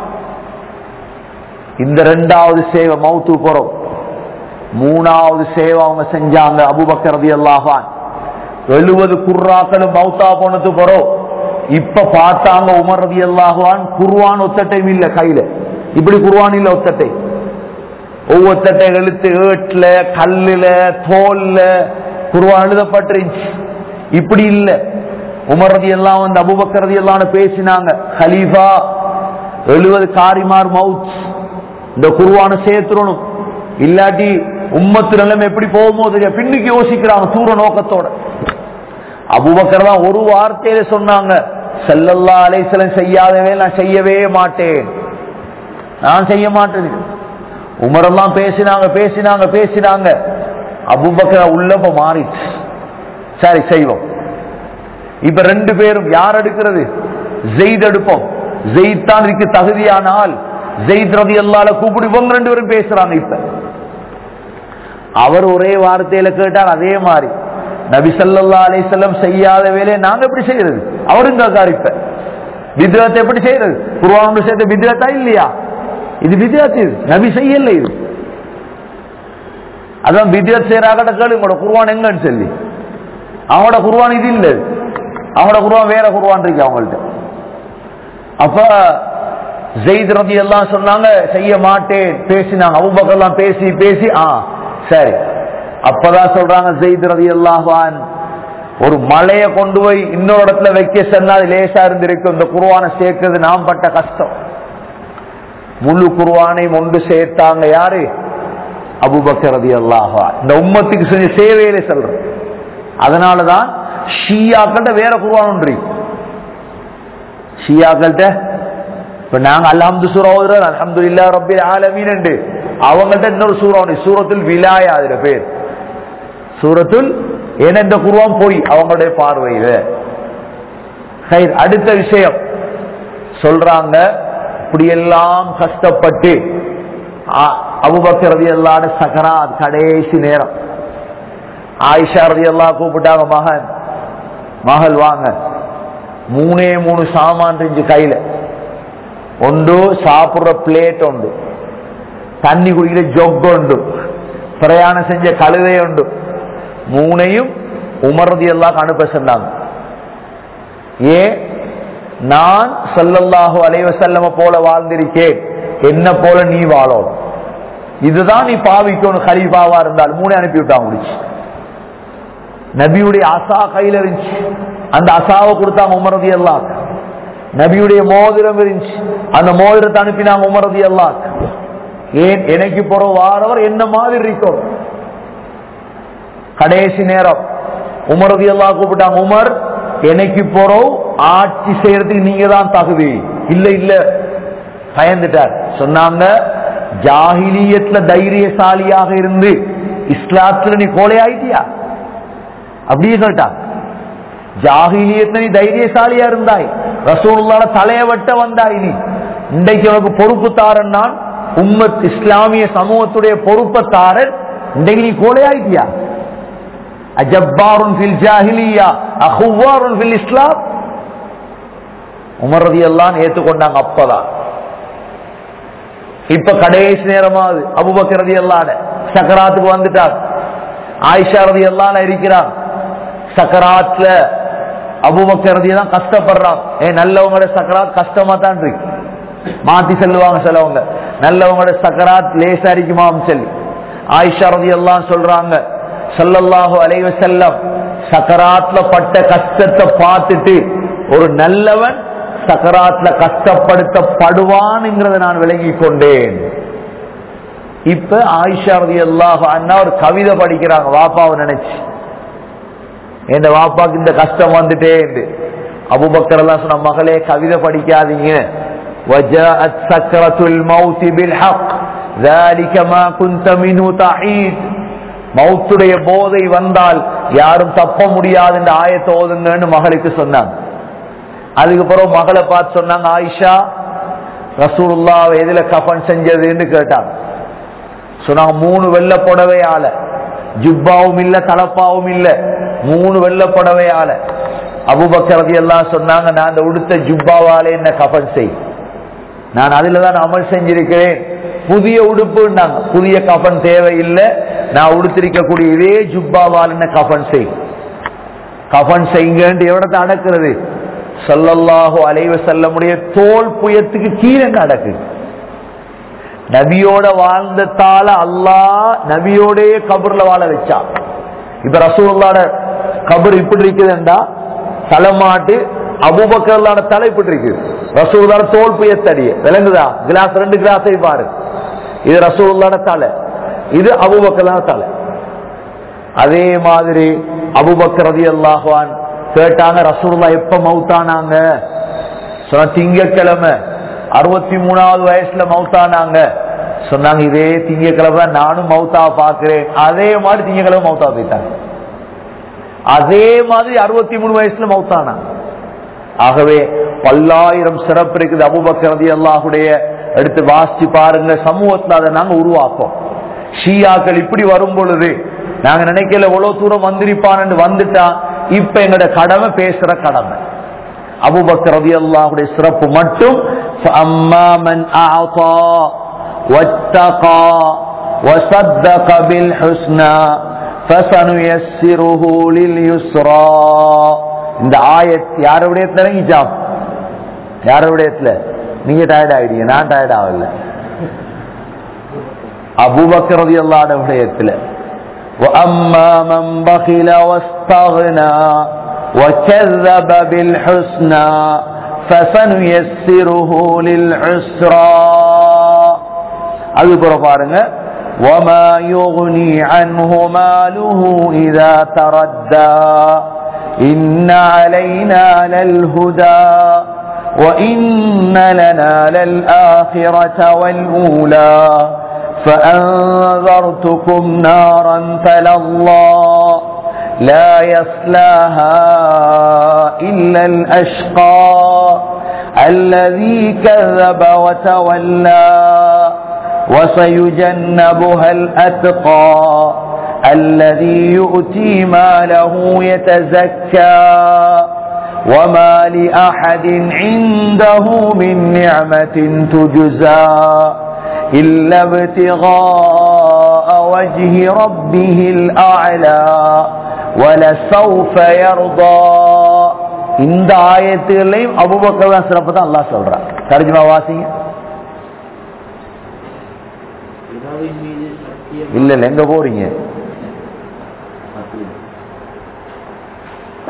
இந்த ரெண்டாவது சேவை மவுத்து போறோம் மூணாவது சேவை அவங்க செஞ்சாங்க அபுபக்கர் ரதி அல்லாஹான் எழுபது குர்ராக்களும் மௌத்தா போனது போறோம் இப்ப பார்த்தாங்க உமர் ரதி அல்லாஹான் குர்வான் ஒத்தட்டையும் இல்ல கையில இப்படி குர்வான் இல்ல ஒத்தட்டை ஒவ்வொருத்தட்டை எழுத்து ஏட்ல கல்லுல தோல்ல குர்வான் எழுதப்பட்டிருந்துச்சு இப்படி இல்ல உமர் ரதி எல்லாம் வந்து அபுபக்கர் ரதி எல்லாம் பேசினாங்க ஹலீஃபா எழுபது காரிமார் மவுத் இந்த குருவான சேர்த்துறணும் இல்லாட்டி உம்மத்து நிலைமை எப்படி போகுமோ தெரியும் பின்னுக்கு யோசிக்கிறாங்க தூர நோக்கத்தோட அபுபக்கர் தான் ஒரு வார்த்தையில சொன்னாங்க செல்லல்லா அலைசலம் செய்யாதவே நான் செய்யவே மாட்டேன் நான் செய்ய மாட்டேன் உமரெல்லாம் பேசினாங்க பேசினாங்க பேசினாங்க அபுபக்கர் உள்ளப்ப மாறிச்சு சரி செய்வோம் இப்ப ரெண்டு பேரும் யார் எடுக்கிறது ஜெயித் எடுப்போம் ஜெயித் தான் இதுக்கு தகுதியானால் ஜெயித் ரதி அல்லால கூப்பிடு இவங்க ரெண்டு பேரும் பேசுறாங்க இப்ப அவர் ஒரே வார்த்தையில கேட்டார் அதே மாதிரி நபி ஸல்லல்லாஹு அலைஹி வஸல்லம் செய்யாத வேலையை நாங்க எப்படி செய்யறது அவரும் கேட்காரு இப்ப வித்யாத்தை எப்படி செய்யறது குர்ஆன் சேர்த்த வித்யாத்தா இல்லையா இது வித்யாத்து இது நபி செய்யல இது அதான் வித்யாத் செய்யறாங்கட்ட கேளு உங்களோட குர்ஆன் எங்கன்னு சொல்லி அவங்களோட குர்ஆன் இது இல்ல அவங்களோட குர்ஆன் வேற குர்ஆன் இருக்கு அவங்கள்ட்ட அப்ப ஜெயித் ரதி எல்லாம் சொன்னாங்க செய்ய மாட்டேன் பேசினாங்க அபுபக்கர் எல்லாம் பேசி பேசி ஆ சரி அப்பதான் சொல்றாங்க ஜெயித் ரதி அல்லாஹான் ஒரு மலையை கொண்டு போய் இன்னொரு இடத்துல வைக்க சொன்னா அது லேசா இருந்திருக்கும் இந்த குருவானை சேர்க்கிறது நாம் பட்ட கஷ்டம் முழு குருவானை ஒன்று சேர்த்தாங்க யாரு அபுபக்கர் ரதி அல்லாஹா இந்த உம்மத்துக்கு செஞ்ச சேவையிலே சொல்றேன் அதனாலதான் ஷியாக்கள்கிட்ட வேற குருவான் ஒன்று இருக்கு. ஷியாக்கள்கிட்ட இப்ப நாங்க அல்ஹம்து சூரா ஓதுறோம் அல்ஹம்து இல்லா ரப்பில் ஆலமீன் அவங்கள்ட்ட இன்னொரு சூறா ஒன்று சூரத்துல் விலாயா அதுல பேர் சூரத்துல் ஏன்னா இந்த குருவான் போய் அவங்களுடைய பார்வையில சரி, அடுத்த விஷயம் சொல்றாங்க இப்படியெல்லாம் கஷ்டப்பட்டு அபுபக்கர் ரதி அல்லாட சகராத் கடைசி நேரம் ஆயிஷா ரதி எல்லாம் கூப்பிட்டாங்க மகன் மகள் வாங்க மூணே மூணு சாமான் இருந்துச்சு கையில ஒன்று சாப்பிடுற பிளேட் உண்டு தண்ணி குடிக்கிற ஜொக் உண்டு பிரயாணம் செஞ்ச கழுதை உண்டு மூணையும் உமரதி எல்லாம் அனுப்ப சொன்னாங்க ஏன் நான் ஸல்லல்லாஹு அலைஹி வஸல்லம போல வாழ்ந்திருக்கேன் என்ன போல நீ வாழணும் இதுதான் நீ பாவிக்கணும் கலீஃபாவா இருந்தால் மூணு அனுப்பி விட்டான் முடிச்சு நபியுடைய அசா கையில இருந்துச்சு அந்த அசாவை கொடுத்தாங்க உமரதி எல்லாம் நபியுடைய மோதிரம் இருந்துச்சு அந்த மோதிரத்தை அனுப்பினாங்க உமரதி எல்லாம் ஏன் எனக்கு போற வாரவர் என்ன மாதிரி இருக்கும் கடைசி நேரம் உமர் எல்லாம் கூப்பிட்டாங்க உமர் எனக்கு போறோம் ஆட்சி செய்யறதுக்கு நீங்க தான் தகுதி இல்ல இல்ல பயந்துட்டார் சொன்னாங்க ஜாகிலியத்துல தைரியசாலியாக இருந்து இஸ்லாத்துல நீ கோலை ஆயிட்டியா அப்படியே சொல்லிட்டாங்க ஜாகிலியத்துல நீ தைரியசாலியா இருந்தாய் ரசூலுல்லாட தலைய வெட்ட வந்தாய் நீ இன்றைக்கு உனக்கு பொறுப்பு தாரன் நான் உம்மத் இஸ்லாமிய சமூகத்துடைய பொறுப்பத்தாரன் இன்றைக்கு நீ கோலை ஆயிட்டியா அஜப்பாருன் ஃபில் ஜாஹிலியா அஹுவாருன் ஃபில் இஸ்லாம் உமர் ரதி எல்லாம் ஏத்துக்கொண்டாங்க அப்பதான் இப்ப கடைசி நேரமாவது அபுபக்கர் ரதி எல்லாட சக்கராத்துக்கு வந்துட்டாங்க ஆயிஷா ரதி எல்லாம் இருக்கிறாங்க சக்கராத்ல அபுபக்கர் ரதி தான் கஷ்டப்படுறான் ஏ நல்லவங்களோட சக்கராத் கஷ்டமா தான் இருக்கு மாத்தி செல்லுவாங்க சிலவங்க நல்லவங்களோட சக்கராத் லேசா இருக்குமாம் சொல்லி ஆயிஷா ரதி எல்லாம் சொல்றாங்க சல்லல்லாஹு அலைவ செல்லம் சக்கராத்ல பட்ட கஷ்டத்தை பார்த்துட்டு ஒரு நல்லவன் சக்கராத்ல கஷ்டப்படுத்தப்படுவான்ங்கிறத நான் விளங்கி கொண்டேன் இப்ப ஆயிஷா ரதி அல்லாஹ் அண்ணா ஒரு கவிதை படிக்கிறாங்க வாப்பாவை நினைச்சு என் வாப்பாக்கு இந்த கஷ்டம் வந்துட்டே அபுபக்கர் எல்லாம் சொன்ன மகளே கவிதை படிக்காதீங்க وجاءت سكرة الموت بالحق ذلك ما كنت منه تحيد மௌத்துடைய போதை வந்தால் யாரும் தப்ப முடியாது என்ற ஆயத்தை ஓதுங்கன்னு மகளுக்கு சொன்னாங்க அதுக்கப்புறம் மகளை பார்த்து சொன்னாங்க ஆயிஷா ரசூல்லா எதுல கஃபன் செஞ்சதுன்னு கேட்டாங்க சொன்னாங்க மூணு வெள்ள புடவையால ஜுப்பாவும் இல்ல தலப்பாவும் இல்ல மூணு வெள்ள புடவையால அபுபக்கரதி எல்லாம் சொன்னாங்க நான் அந்த உடுத்த ஜுப்பாவால என்ன கஃபன் செய் நான் அதுலதான் அமல் செஞ்சிருக்கிறேன் புதிய உடுப்புன்னாங்க புதிய கஃபன் தேவையில்லை நான் உடுத்திருக்கக்கூடிய இதே ஜுப்பாவால் என்ன கஃபன் செய் கஃபன் செய்யுங்க எவ்வளவு அடக்கிறது சொல்லல்லாஹோ அலைவ செல்லமுடைய தோல் புயத்துக்கு கீழே அடக்கு நபியோட வாழ்ந்ததால அல்லாஹ் நபியோடைய கபர்ல வாழ வச்சா இப்ப ரசூல்லாட கபர் இப்படி இருக்குதுண்டா தலைமாட்டு அபுபக்கர்லாட தலை இப்படி இருக்கு ரசூல்லாட தோல் புயத்தடிய விளங்குதா கிளாஸ் ரெண்டு கிளாஸை பாரு இது ரசூல்லாட தலை இது அபுபக்கர்லான தலை அதே மாதிரி அபுபக்கர் ரதி அல்லாஹான் கேட்டாங்க ரசூல்லா எப்ப மவுத்தானாங்க சொன்ன திங்கக்கிழமை அறுபத்தி மூணாவது வயசுல மவுத்தானாங்க சொன்னாங்க இதே திங்கக்கிழமை நானும் மவுத்தா பாக்குறேன் அதே மாதிரி திங்கக்கிழமை மவுத்தா போயிட்டாங்க அதே மாதிரி அறுபத்தி மூணு வயசுல மவுத்தானா ஆகவே பல்லாயிரம் சிறப்பு இருக்குது அபுபக்கர் ரதி அல்லாஹுடைய எடுத்து வாசிச்சு பாருங்க சமூகத்துல அதை நாங்க உருவாக்கோம் ஷியாக்கள் இப்படி வரும் பொழுது நாங்க நினைக்கல எவ்வளவு தூரம் வந்திருப்பான்னு வந்துட்டா இப்ப எங்களோட கடமை பேசுற கடமை அபுபக்கர் ரதி அல்லாஹுடைய சிறப்பு மட்டும் فَأَمَّا مَنْ أَعْطَى وَاتَّقَى وَصَدَّقَ بِالْحُسْنَى فَسَنُيَسِّرُهُ لِلْيُسْرَى இந்த ஆயத் யாருடைய இறங்கிச்சாம் யாருடையத்துல நீங்க டயர்ட் ஆயிடுங்க நான் டயர்ட் ஆகல அபுபக்கர் ரதி அல்லாட விடயத்துல وَأَمَّا مَنْ بَخِلَ وَاسْتَغْنَى وَكَذَّبَ بِالْحُسْنَى فَسَنُيَسِّرُهُ لِلْعُسْرَى அதுக்கப்புறம் பாருங்க وَمَا يُغْنِي عَنْهُ مَالُهُ إِذَا تَرَدَّى إِنَّ عَلَيْنَا لَلْهُدَى وَإِنَّ لَنَا لَلْآخِرَةَ وَالْأُولَى فأنذرتكم نارا تلظى لا يصلاها إلا الأشقى الذي كذب وتولى وسيجنبها الأتقى الذي يؤتي ماله يتزكى وما لأحد عنده من نعمة تجزى إلا ابتغاء وجه ربه الأعلى ولسوف يرضى இந்த ஆயத்துகளையும் அபுபக்கர் தான் சிறப்பு தான் அல்லாஹ் சொல்றான் தர்ஜுமா வாசிங்க பிதாவின் மீது சத்தியம் இல்ல இல்ல எங்க போறீங்க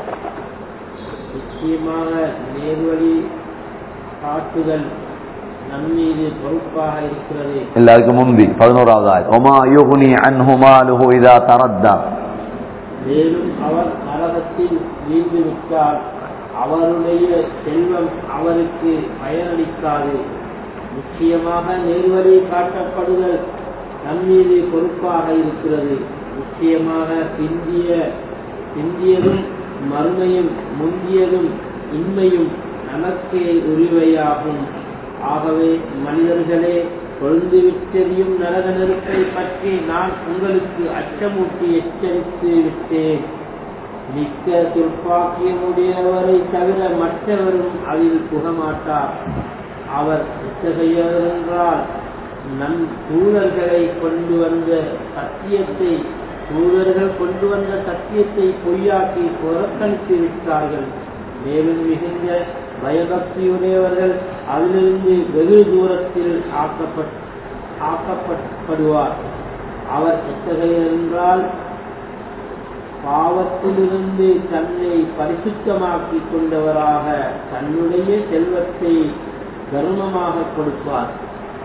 நிச்சயமாக நேர்வழி காட்டுதல் நம் மீது பொறுப்பாக இருக்கிறது இல்ல அதுக்கு முந்தி பதினோராவது ஆயத் ஒமா யுகுனி அன்ஹு மாலுஹு இதா தரத்தா மேலும் அவர் நரகத்தில் வீழ்ந்து விட்டால் அவருடைய செல்வம் அவருக்கு பயனளிக்காது நிச்சயமாக நேர்வழி காட்டப்படுதல் நம் மீது பொறுப்பாக இருக்கிறது நிச்சயமாக பிந்திய பிந்தியதும் மறுமையும் முந்தியதும் இன்மையும் நமக்கே உரிமையாகும் ஆகவே மனிதர்களே கொழுந்து விட்டெறியும் நரக நெருப்பை பற்றி நான் உங்களுக்கு அச்சமூட்டி எச்சரித்து விட்டேன் மிக்க துர்ப்பாக்கியமுடையவரை தவிர மற்றவரும் அதில் புகமாட்டார் அவர் எத்தகையவர் என்றால் நம் தூதர்களை கொண்டு வந்த சத்தியத்தை தூதர்கள் கொண்டு வந்த சத்தியத்தை பொய்யாக்கி புறக்கணித்து விட்டார்கள் மேலும் மிகுந்த பயபக்தியுடையவர்கள் அதிலிருந்து வெகு தூரத்தில் ஆக்கப்பட் ஆக்கப்படுவார் அவர் எத்தகையர் என்றால் பாவத்திலிருந்து தன்னை பரிசுத்தமாக்கிக் கொண்டவராக தன்னுடைய செல்வத்தை தர்மமாக கொடுப்பார்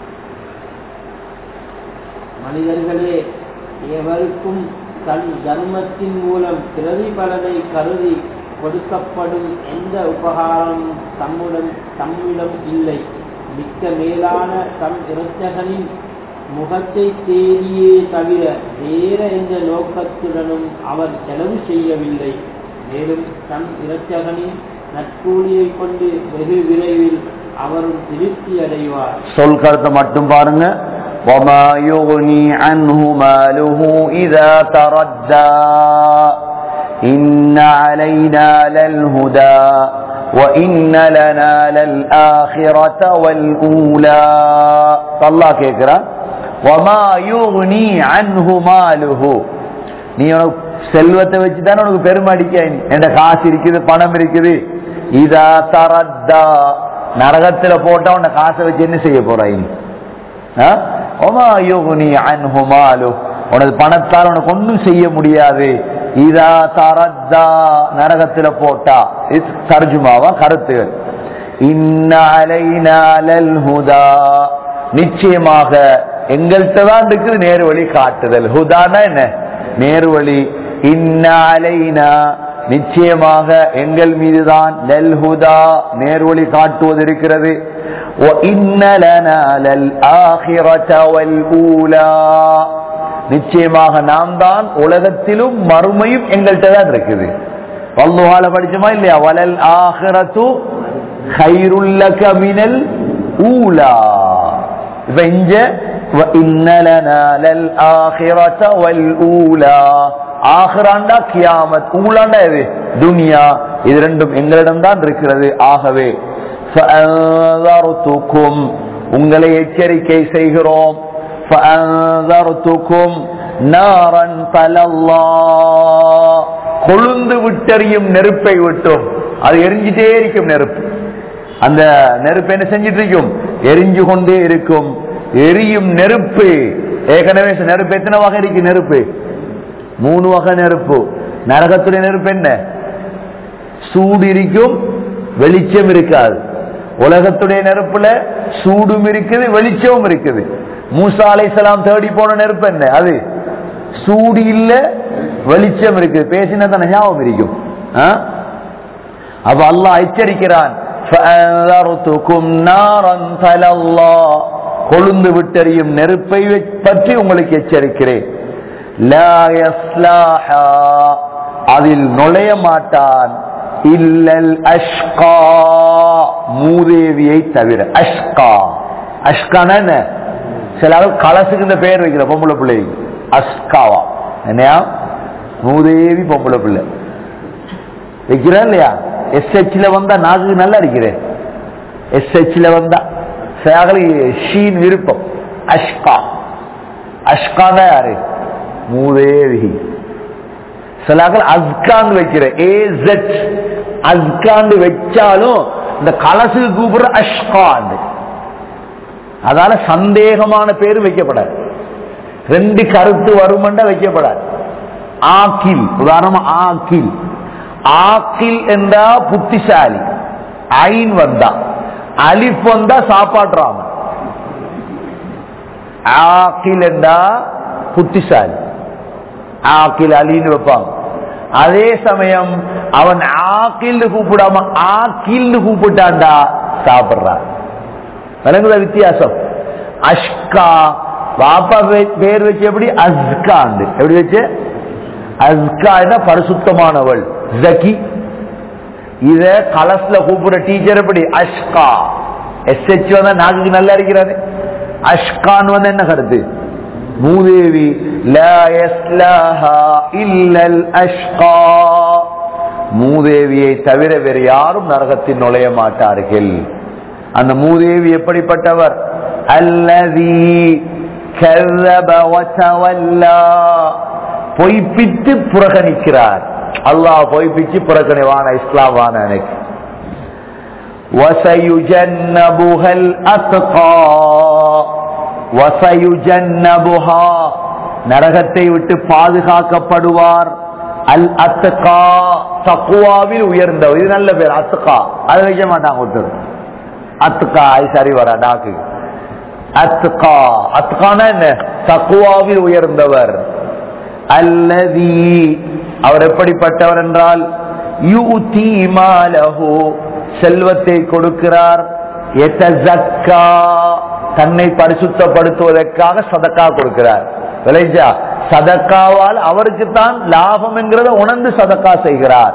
மனிதர்களே எவருக்கும் தன் தர்மத்தின் மூலம் பிரதிபலனை கருதி கொடுக்கப்படும் எந்த உபகாரம் தம்முடன் தம்மிடம் இல்லை மிக்க மேலான தம் இரட்சகனின் முகத்தை தேடியே தவிர வேற எந்த நோக்கத்துடனும் அவர் செலவு செய்யவில்லை மேலும் தம் இரட்சகனின் நற்கூலியை கொண்டு வெகு விரைவில் அவரும் திருப்தி அடைவார் சொல் கருத்தை மட்டும் பாருங்க وما يغني عنه ماله إذا تردى إن علينا للهدى وإن لنا للآخرة والأولى الله கேக்குறா وما يغني عنه ماله நீ உனக்கு செல்வத்தை வச்சு தானே உனக்கு பெருமை அடிக்க என்ற காசு இருக்குது பணம் இருக்குது இதா தரத்தா நரகத்துல போட்டா உன்னை காசை வச்சு என்ன செய்ய போறாய் நீ ஆ? ஒமா யுகுனி அன்ஹு மாலு. உனது பணத்தால் உனக்கு ஒன்றும் செய்ய முடியாது இதா தரத்தா நரகத்துல போட்டா இது தர்ஜுமாவா கருத்துகள் இன்ன அலைனா லல் ஹுதா நிச்சயமாக எங்கள்கிட்ட தான் இருக்குது நேர்வழி காட்டுதல் ஹுதானா என்ன நேர்வழி இன்ன அலைனா நிச்சயமாக எங்கள் மீதுதான் லல் ஹுதா நேர்வழி காட்டுவது இருக்கிறது وَإِنَّ لَنَا لَلْآخِرَةَ وَالْأُولَى நிச்சயமாக நாம் தான் உலகத்திலும் மறுமையும் எங்கள்கிட்ட தான் இருக்குது வல்லுஹால படிச்சோமா இல்லையா வலல் ஆஹிரத்து ஹைருல்லக மினல் ஊலா இப்ப இங்க وَإِنَّ لَنَا لَلْآخِرَةَ وَالْأُولَى ஆஹிராண்டா கியாமத் ஊலாண்டா எது துனியா இது ரெண்டும் எங்களிடம் தான் இருக்கிறது ஆகவே فأنذرتكم உங்களை எச்சரிக்கை செய்கிறோம் فأنذرتكم نارا تلظى கொழுந்து விட்டெறியும் நெருப்பை விட்டும் அது எரிஞ்சிட்டே இருக்கும் நெருப்பு அந்த நெருப்பு என்ன செஞ்சிட்டு இருக்கும் எரிஞ்சு கொண்டே இருக்கும் எரியும் நெருப்பு ஏற்கனவே நெருப்பு எத்தனை வகை இருக்கு நெருப்பு மூணு வகை நெருப்பு நரகத்துடைய நெருப்பு என்ன சூடு இருக்கும் வெளிச்சம் இருக்காது உலகத்துடைய நெருப்புல சூடும் இருக்குது வெளிச்சமும் இருக்குது மூசா அலைசலாம் தேடி போன நெருப்பு என்ன அது சூடு இல்ல வெளிச்சம் இருக்குது பேசினா தானே ஞாபகம் இருக்கும் ஆ? அப்ப அல்லாஹ் எச்சரிக்கிறான் فَأَنذَرْتُكُمْ نَارًا تَلَظَّى கொழுந்து விட்டெறியும் நெருப்பை பற்றி உங்களுக்கு எச்சரிக்கிறேன் லா யஸ்லாஹா அதில் நுழைய மாட்டான் இல்லல் அஷ்கா மூதேவியை தவிர அஷ்கா அஷ்கான என்ன சில அளவு கலசுக்கு இந்த பெயர் வைக்கிற பொம்பளை பிள்ளைக்கு அஷ்காவா என்னையா மூதேவி பொம்பளை பிள்ளை வைக்கிறா இல்லையா எஸ்ஹெச்ல வந்தா நாக்கு நல்லா இருக்கிறேன் எஸ்ஹெச்ல வந்தா சில ஷீன் விருப்பம் அஷ்கா அஷ்கான யாரு மூதேவி சிலாக்கள் அஸ்கான் வைக்கிற ஏ ஜெட் அஸ்கான் வச்சாலும் இந்த கலசுக்கு கூப்பிடுற அஷ்கான் அதால சந்தேகமான பேர் வைக்கப்படாது ரெண்டு கருத்து வருமண்ட வைக்கப்படாது ஆக்கில் உதாரணமா ஆக்கில் ஆக்கில் என்றா புத்திசாலி ஐன் வந்தா அலிஃப் வந்தா சாப்பாடுறாம ஆக்கில் என்றா புத்திசாலி ஆக்கில் அலின்னு வைப்பாங்க அதே சமயம் அவன் ஆக்கில் கூப்பிடாம ஆக்கில் கூப்பிட்டான்டா சாப்பிடுறான் விளங்குத வித்தியாசம் அஷ்கா பாப்பா வே- பேர் வச்சு எப்படி அஸ்காண்டு எப்படி வச்சு அஸ்கா பரிசுத்தமானவள் ஜக்கி இத கலஸ்ல கூப்பிடுற டீச்சர் எப்படி அஷ்கா எஸ்ஹெச் வந்தா நாக்குக்கு நல்லா இருக்கிறாரு அஷ்கான் வந்து என்ன கருத்து மூதேவி லா யஸ்லாஹா இல்லல் அஷ்கா மூதேவியை தவிர வேறு யாரும் நரகத்தில் நுழைய மாட்டார்கள் அந்த மூதேவி எப்படிப்பட்டவர் அல்லதி கர்ரப வதவல்லா பொய்ப்பித்து புறக்கணிக்கிறார் அல்லாஹ் பொய்ப்பிச்சு புறக்கணிவான இஸ்லாம் வான எனக்கு وسيجنبها الأتقى وسيجنبها நரகத்தை விட்டு பாதுகாக்கப்படுவார் அல் அத்தகா தக்குவாவில் உயர்ந்தவர் இது நல்ல பேர் அத்தகா அது வைக்க மாட்டாங்க ஒருத்தர் அத்துக்கா அது சரி வர டாக்கு அத்துக்கா அத்துக்கானா என்ன தக்குவாவில் உயர்ந்தவர் அல்லதி அவர் எப்படிப்பட்டவர் என்றால் யூதி மாலஹு செல்வத்தை கொடுக்கிறார் எத்தஸக்கா, தன்னை பரிசுத்தப்படுத்துவதற்காக சதக்கா கொடுக்கிறார் விளைஞ்சா சதக்காவால் அவருக்கு தான் லாபம் என்கிறத உணர்ந்து சதக்கா செய்கிறார்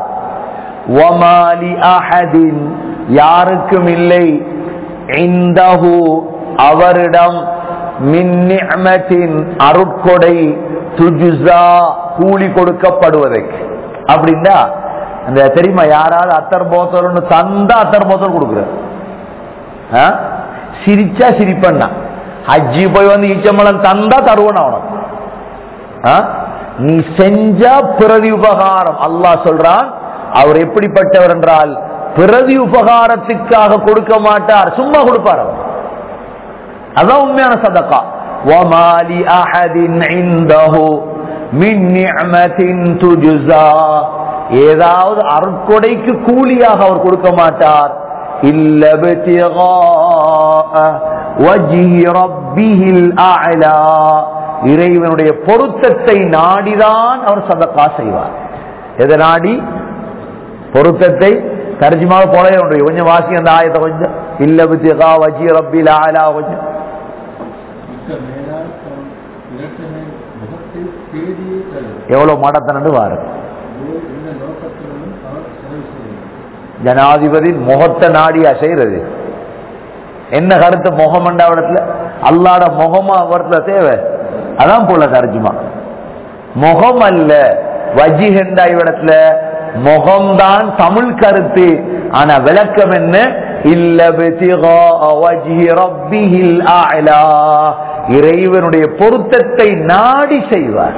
வமாலி அஹதின் யாருக்கும் இல்லை இந்தஹு அவரிடம் மின் நிஅமத்தின் அருட்கொடை துஜுசா கூலி கொடுக்கப்படுவதற்கு அப்படின்னா அந்த தெரியுமா யாராவது அத்தர் போத்தல்னு தந்தா அத்தர் போத்தல் கொடுக்குறாரு ஆ? சிரிச்சா சிரிப்பண்ணா ஹஜ்ஜி போய் வந்து ஈச்சம்பளம் தந்தா தருவன் அவனுக்கு ஆ? நீ செஞ்சா பிரதி உபகாரம் அல்லாஹ் சொல்றான் அவர் எப்படிப்பட்டவர் என்றால் பிரதி உபகாரத்துக்காக கொடுக்க மாட்டார் சும்மா கொடுப்பார் அவர் அதான் உண்மையான சதக்கா وَمَا لِأَحَدٍ عِندَهُ مِنْ نِعْمَةٍ تُجْزَى ஏதாவது அருட்கொடைக்கு கூலியாக அவர் கொடுக்க மாட்டார் இல்ல ابْتِغَاءَ وَجْهِ رَبِّهِ الْأَعْلَى இறைவனுடைய பொருத்தத்தை நாடிதான் அவர் சதக்கா செய்வார் எதை நாடி பொருத்தத்தை தர்ஜிமாக போல ஒன்று கொஞ்சம் வாசி அந்த ஆயத்தை கொஞ்சம் இல்ல பித்திகா வஜி ரப்பில் ஆலா கொஞ்சம் மிக்க மேலால் தம் இரட்டனை முகத்தை தேடியே தரும் எவ்வளவு மடத்தனு வாரு இந்த நோக்கத்துடனும் அவர் செலவு செய்யும் ஜனாதிபதி முகத்தை நாடியா செய்யறது என்ன கருத்து முகம் இடத்துல அல்லாட முகமா அவர்ல தேவை அதான் போல தர்ஜுமா முகம் அல்ல வஜிஹெண்டா இவ்விடத்துல முகம்தான் தமிழ் கருத்து ஆனா விளக்கம் என்ன இல்ல பித்திகா வஜ்ஹி ரப்பிஹில் அஅலா. இறைவனுடைய பொருத்தத்தை நாடி செய்வார்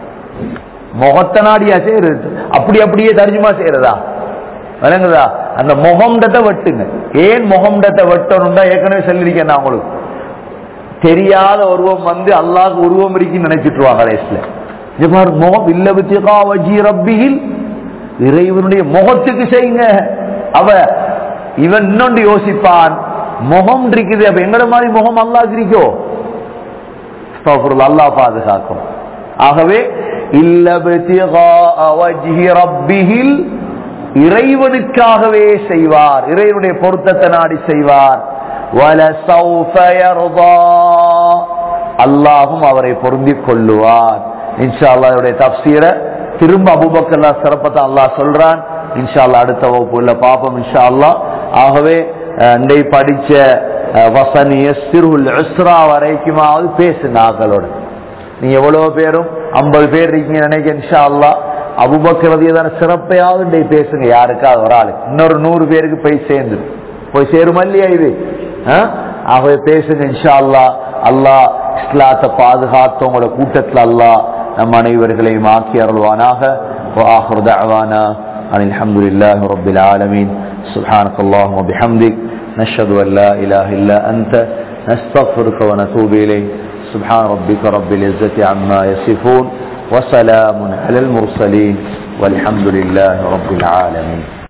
முகத்தை நாடியா செய்யறது அப்படி அப்படியே தர்ஜுமா செய்யறதா விளங்குதா அந்த முகம்டத்தை வெட்டுங்க ஏன் முகம்டத்தை வெட்டணும்டா ஏற்கனவே சொல்லியிருக்கேன் நான் உங்களுக்கு தெரியாத உருவம் வந்து அல்லாஹ் உருவம் இருக்குன்னு நினைச்சிட்டுருவாங்க கடைசியில இது பாரு முகம் இல்ல வித்தியகா வஜி ரப்பியில் இறைவனுடைய முகத்துக்கு செய்யுங்க அவ இவன் இன்னொன்று யோசிப்பான் முகம் இருக்குது அப்ப எங்கட மாதிரி முகம் அல்லாஹ் இருக்கோ அஸ்தக்ஃபிருல்லாஹ், அல்லாஹ் பாதுகாக்கும் ஆகவே இல்ல பித்திகாஅ வஜ்ஹி ரப்பிஹில் இறைவனுக்காகவே செய்வார் இறைவனுடைய பொருத்தத்தை நாடி செய்வார் வலசௌஃப யர்தா. அல்லாஹும் அவரை பொருந்திக் கொள்ளுவார் இன்ஷா அல்லாஹ்வுடைய தப்சீரை திரும்ப அபூபக்கர் சிறப்பத்தை அல்லாஹ் சொல்றான் இன்ஷா அல்லாஹ் அடுத்த வகுப்புல பாப்போம் இன்ஷா அல்லாஹ் ஆகவே அஹ், இன்றை படிச்ச அஹ், வசனிய சிறுல் இஸ்ரா வரைக்குமாவது பேசுங்க ஆக்களோட நீங்க எவ்வளவு பேரும் ஐம்பது பேர் இருக்கீங்க நினைக்க இன்ஷா அல்லாஹ் அபுபக்கிறதையதான சிறப்பையாவது இன்றைய பேசுங்க யாருக்காவது ஒரு ஆளு இன்னொரு நூறு பேருக்கு போய் சேர்ந்து போய் சேருமா இல்லையா இது ஆ? ஆகவே பேசுங்க இன்ஷா அல்லாஹ் அல்லாஹ் இஸ்லாத்தை பாதுகாத்து உங்களோட கூட்டத்தில் அல்லாஹ் நம் அனைவர்களையும் ஆக்கி அருள்வானாக وآخر دعوانا أن الحمد لله رب العالمين سبحانك اللهم وبحمدك نشهد أن لا إله إلا أنت نستغفرك ونتوب إليك سبحان ربك رب العزة عما يصفون وسلام على المرسلين والحمد لله رب العالمين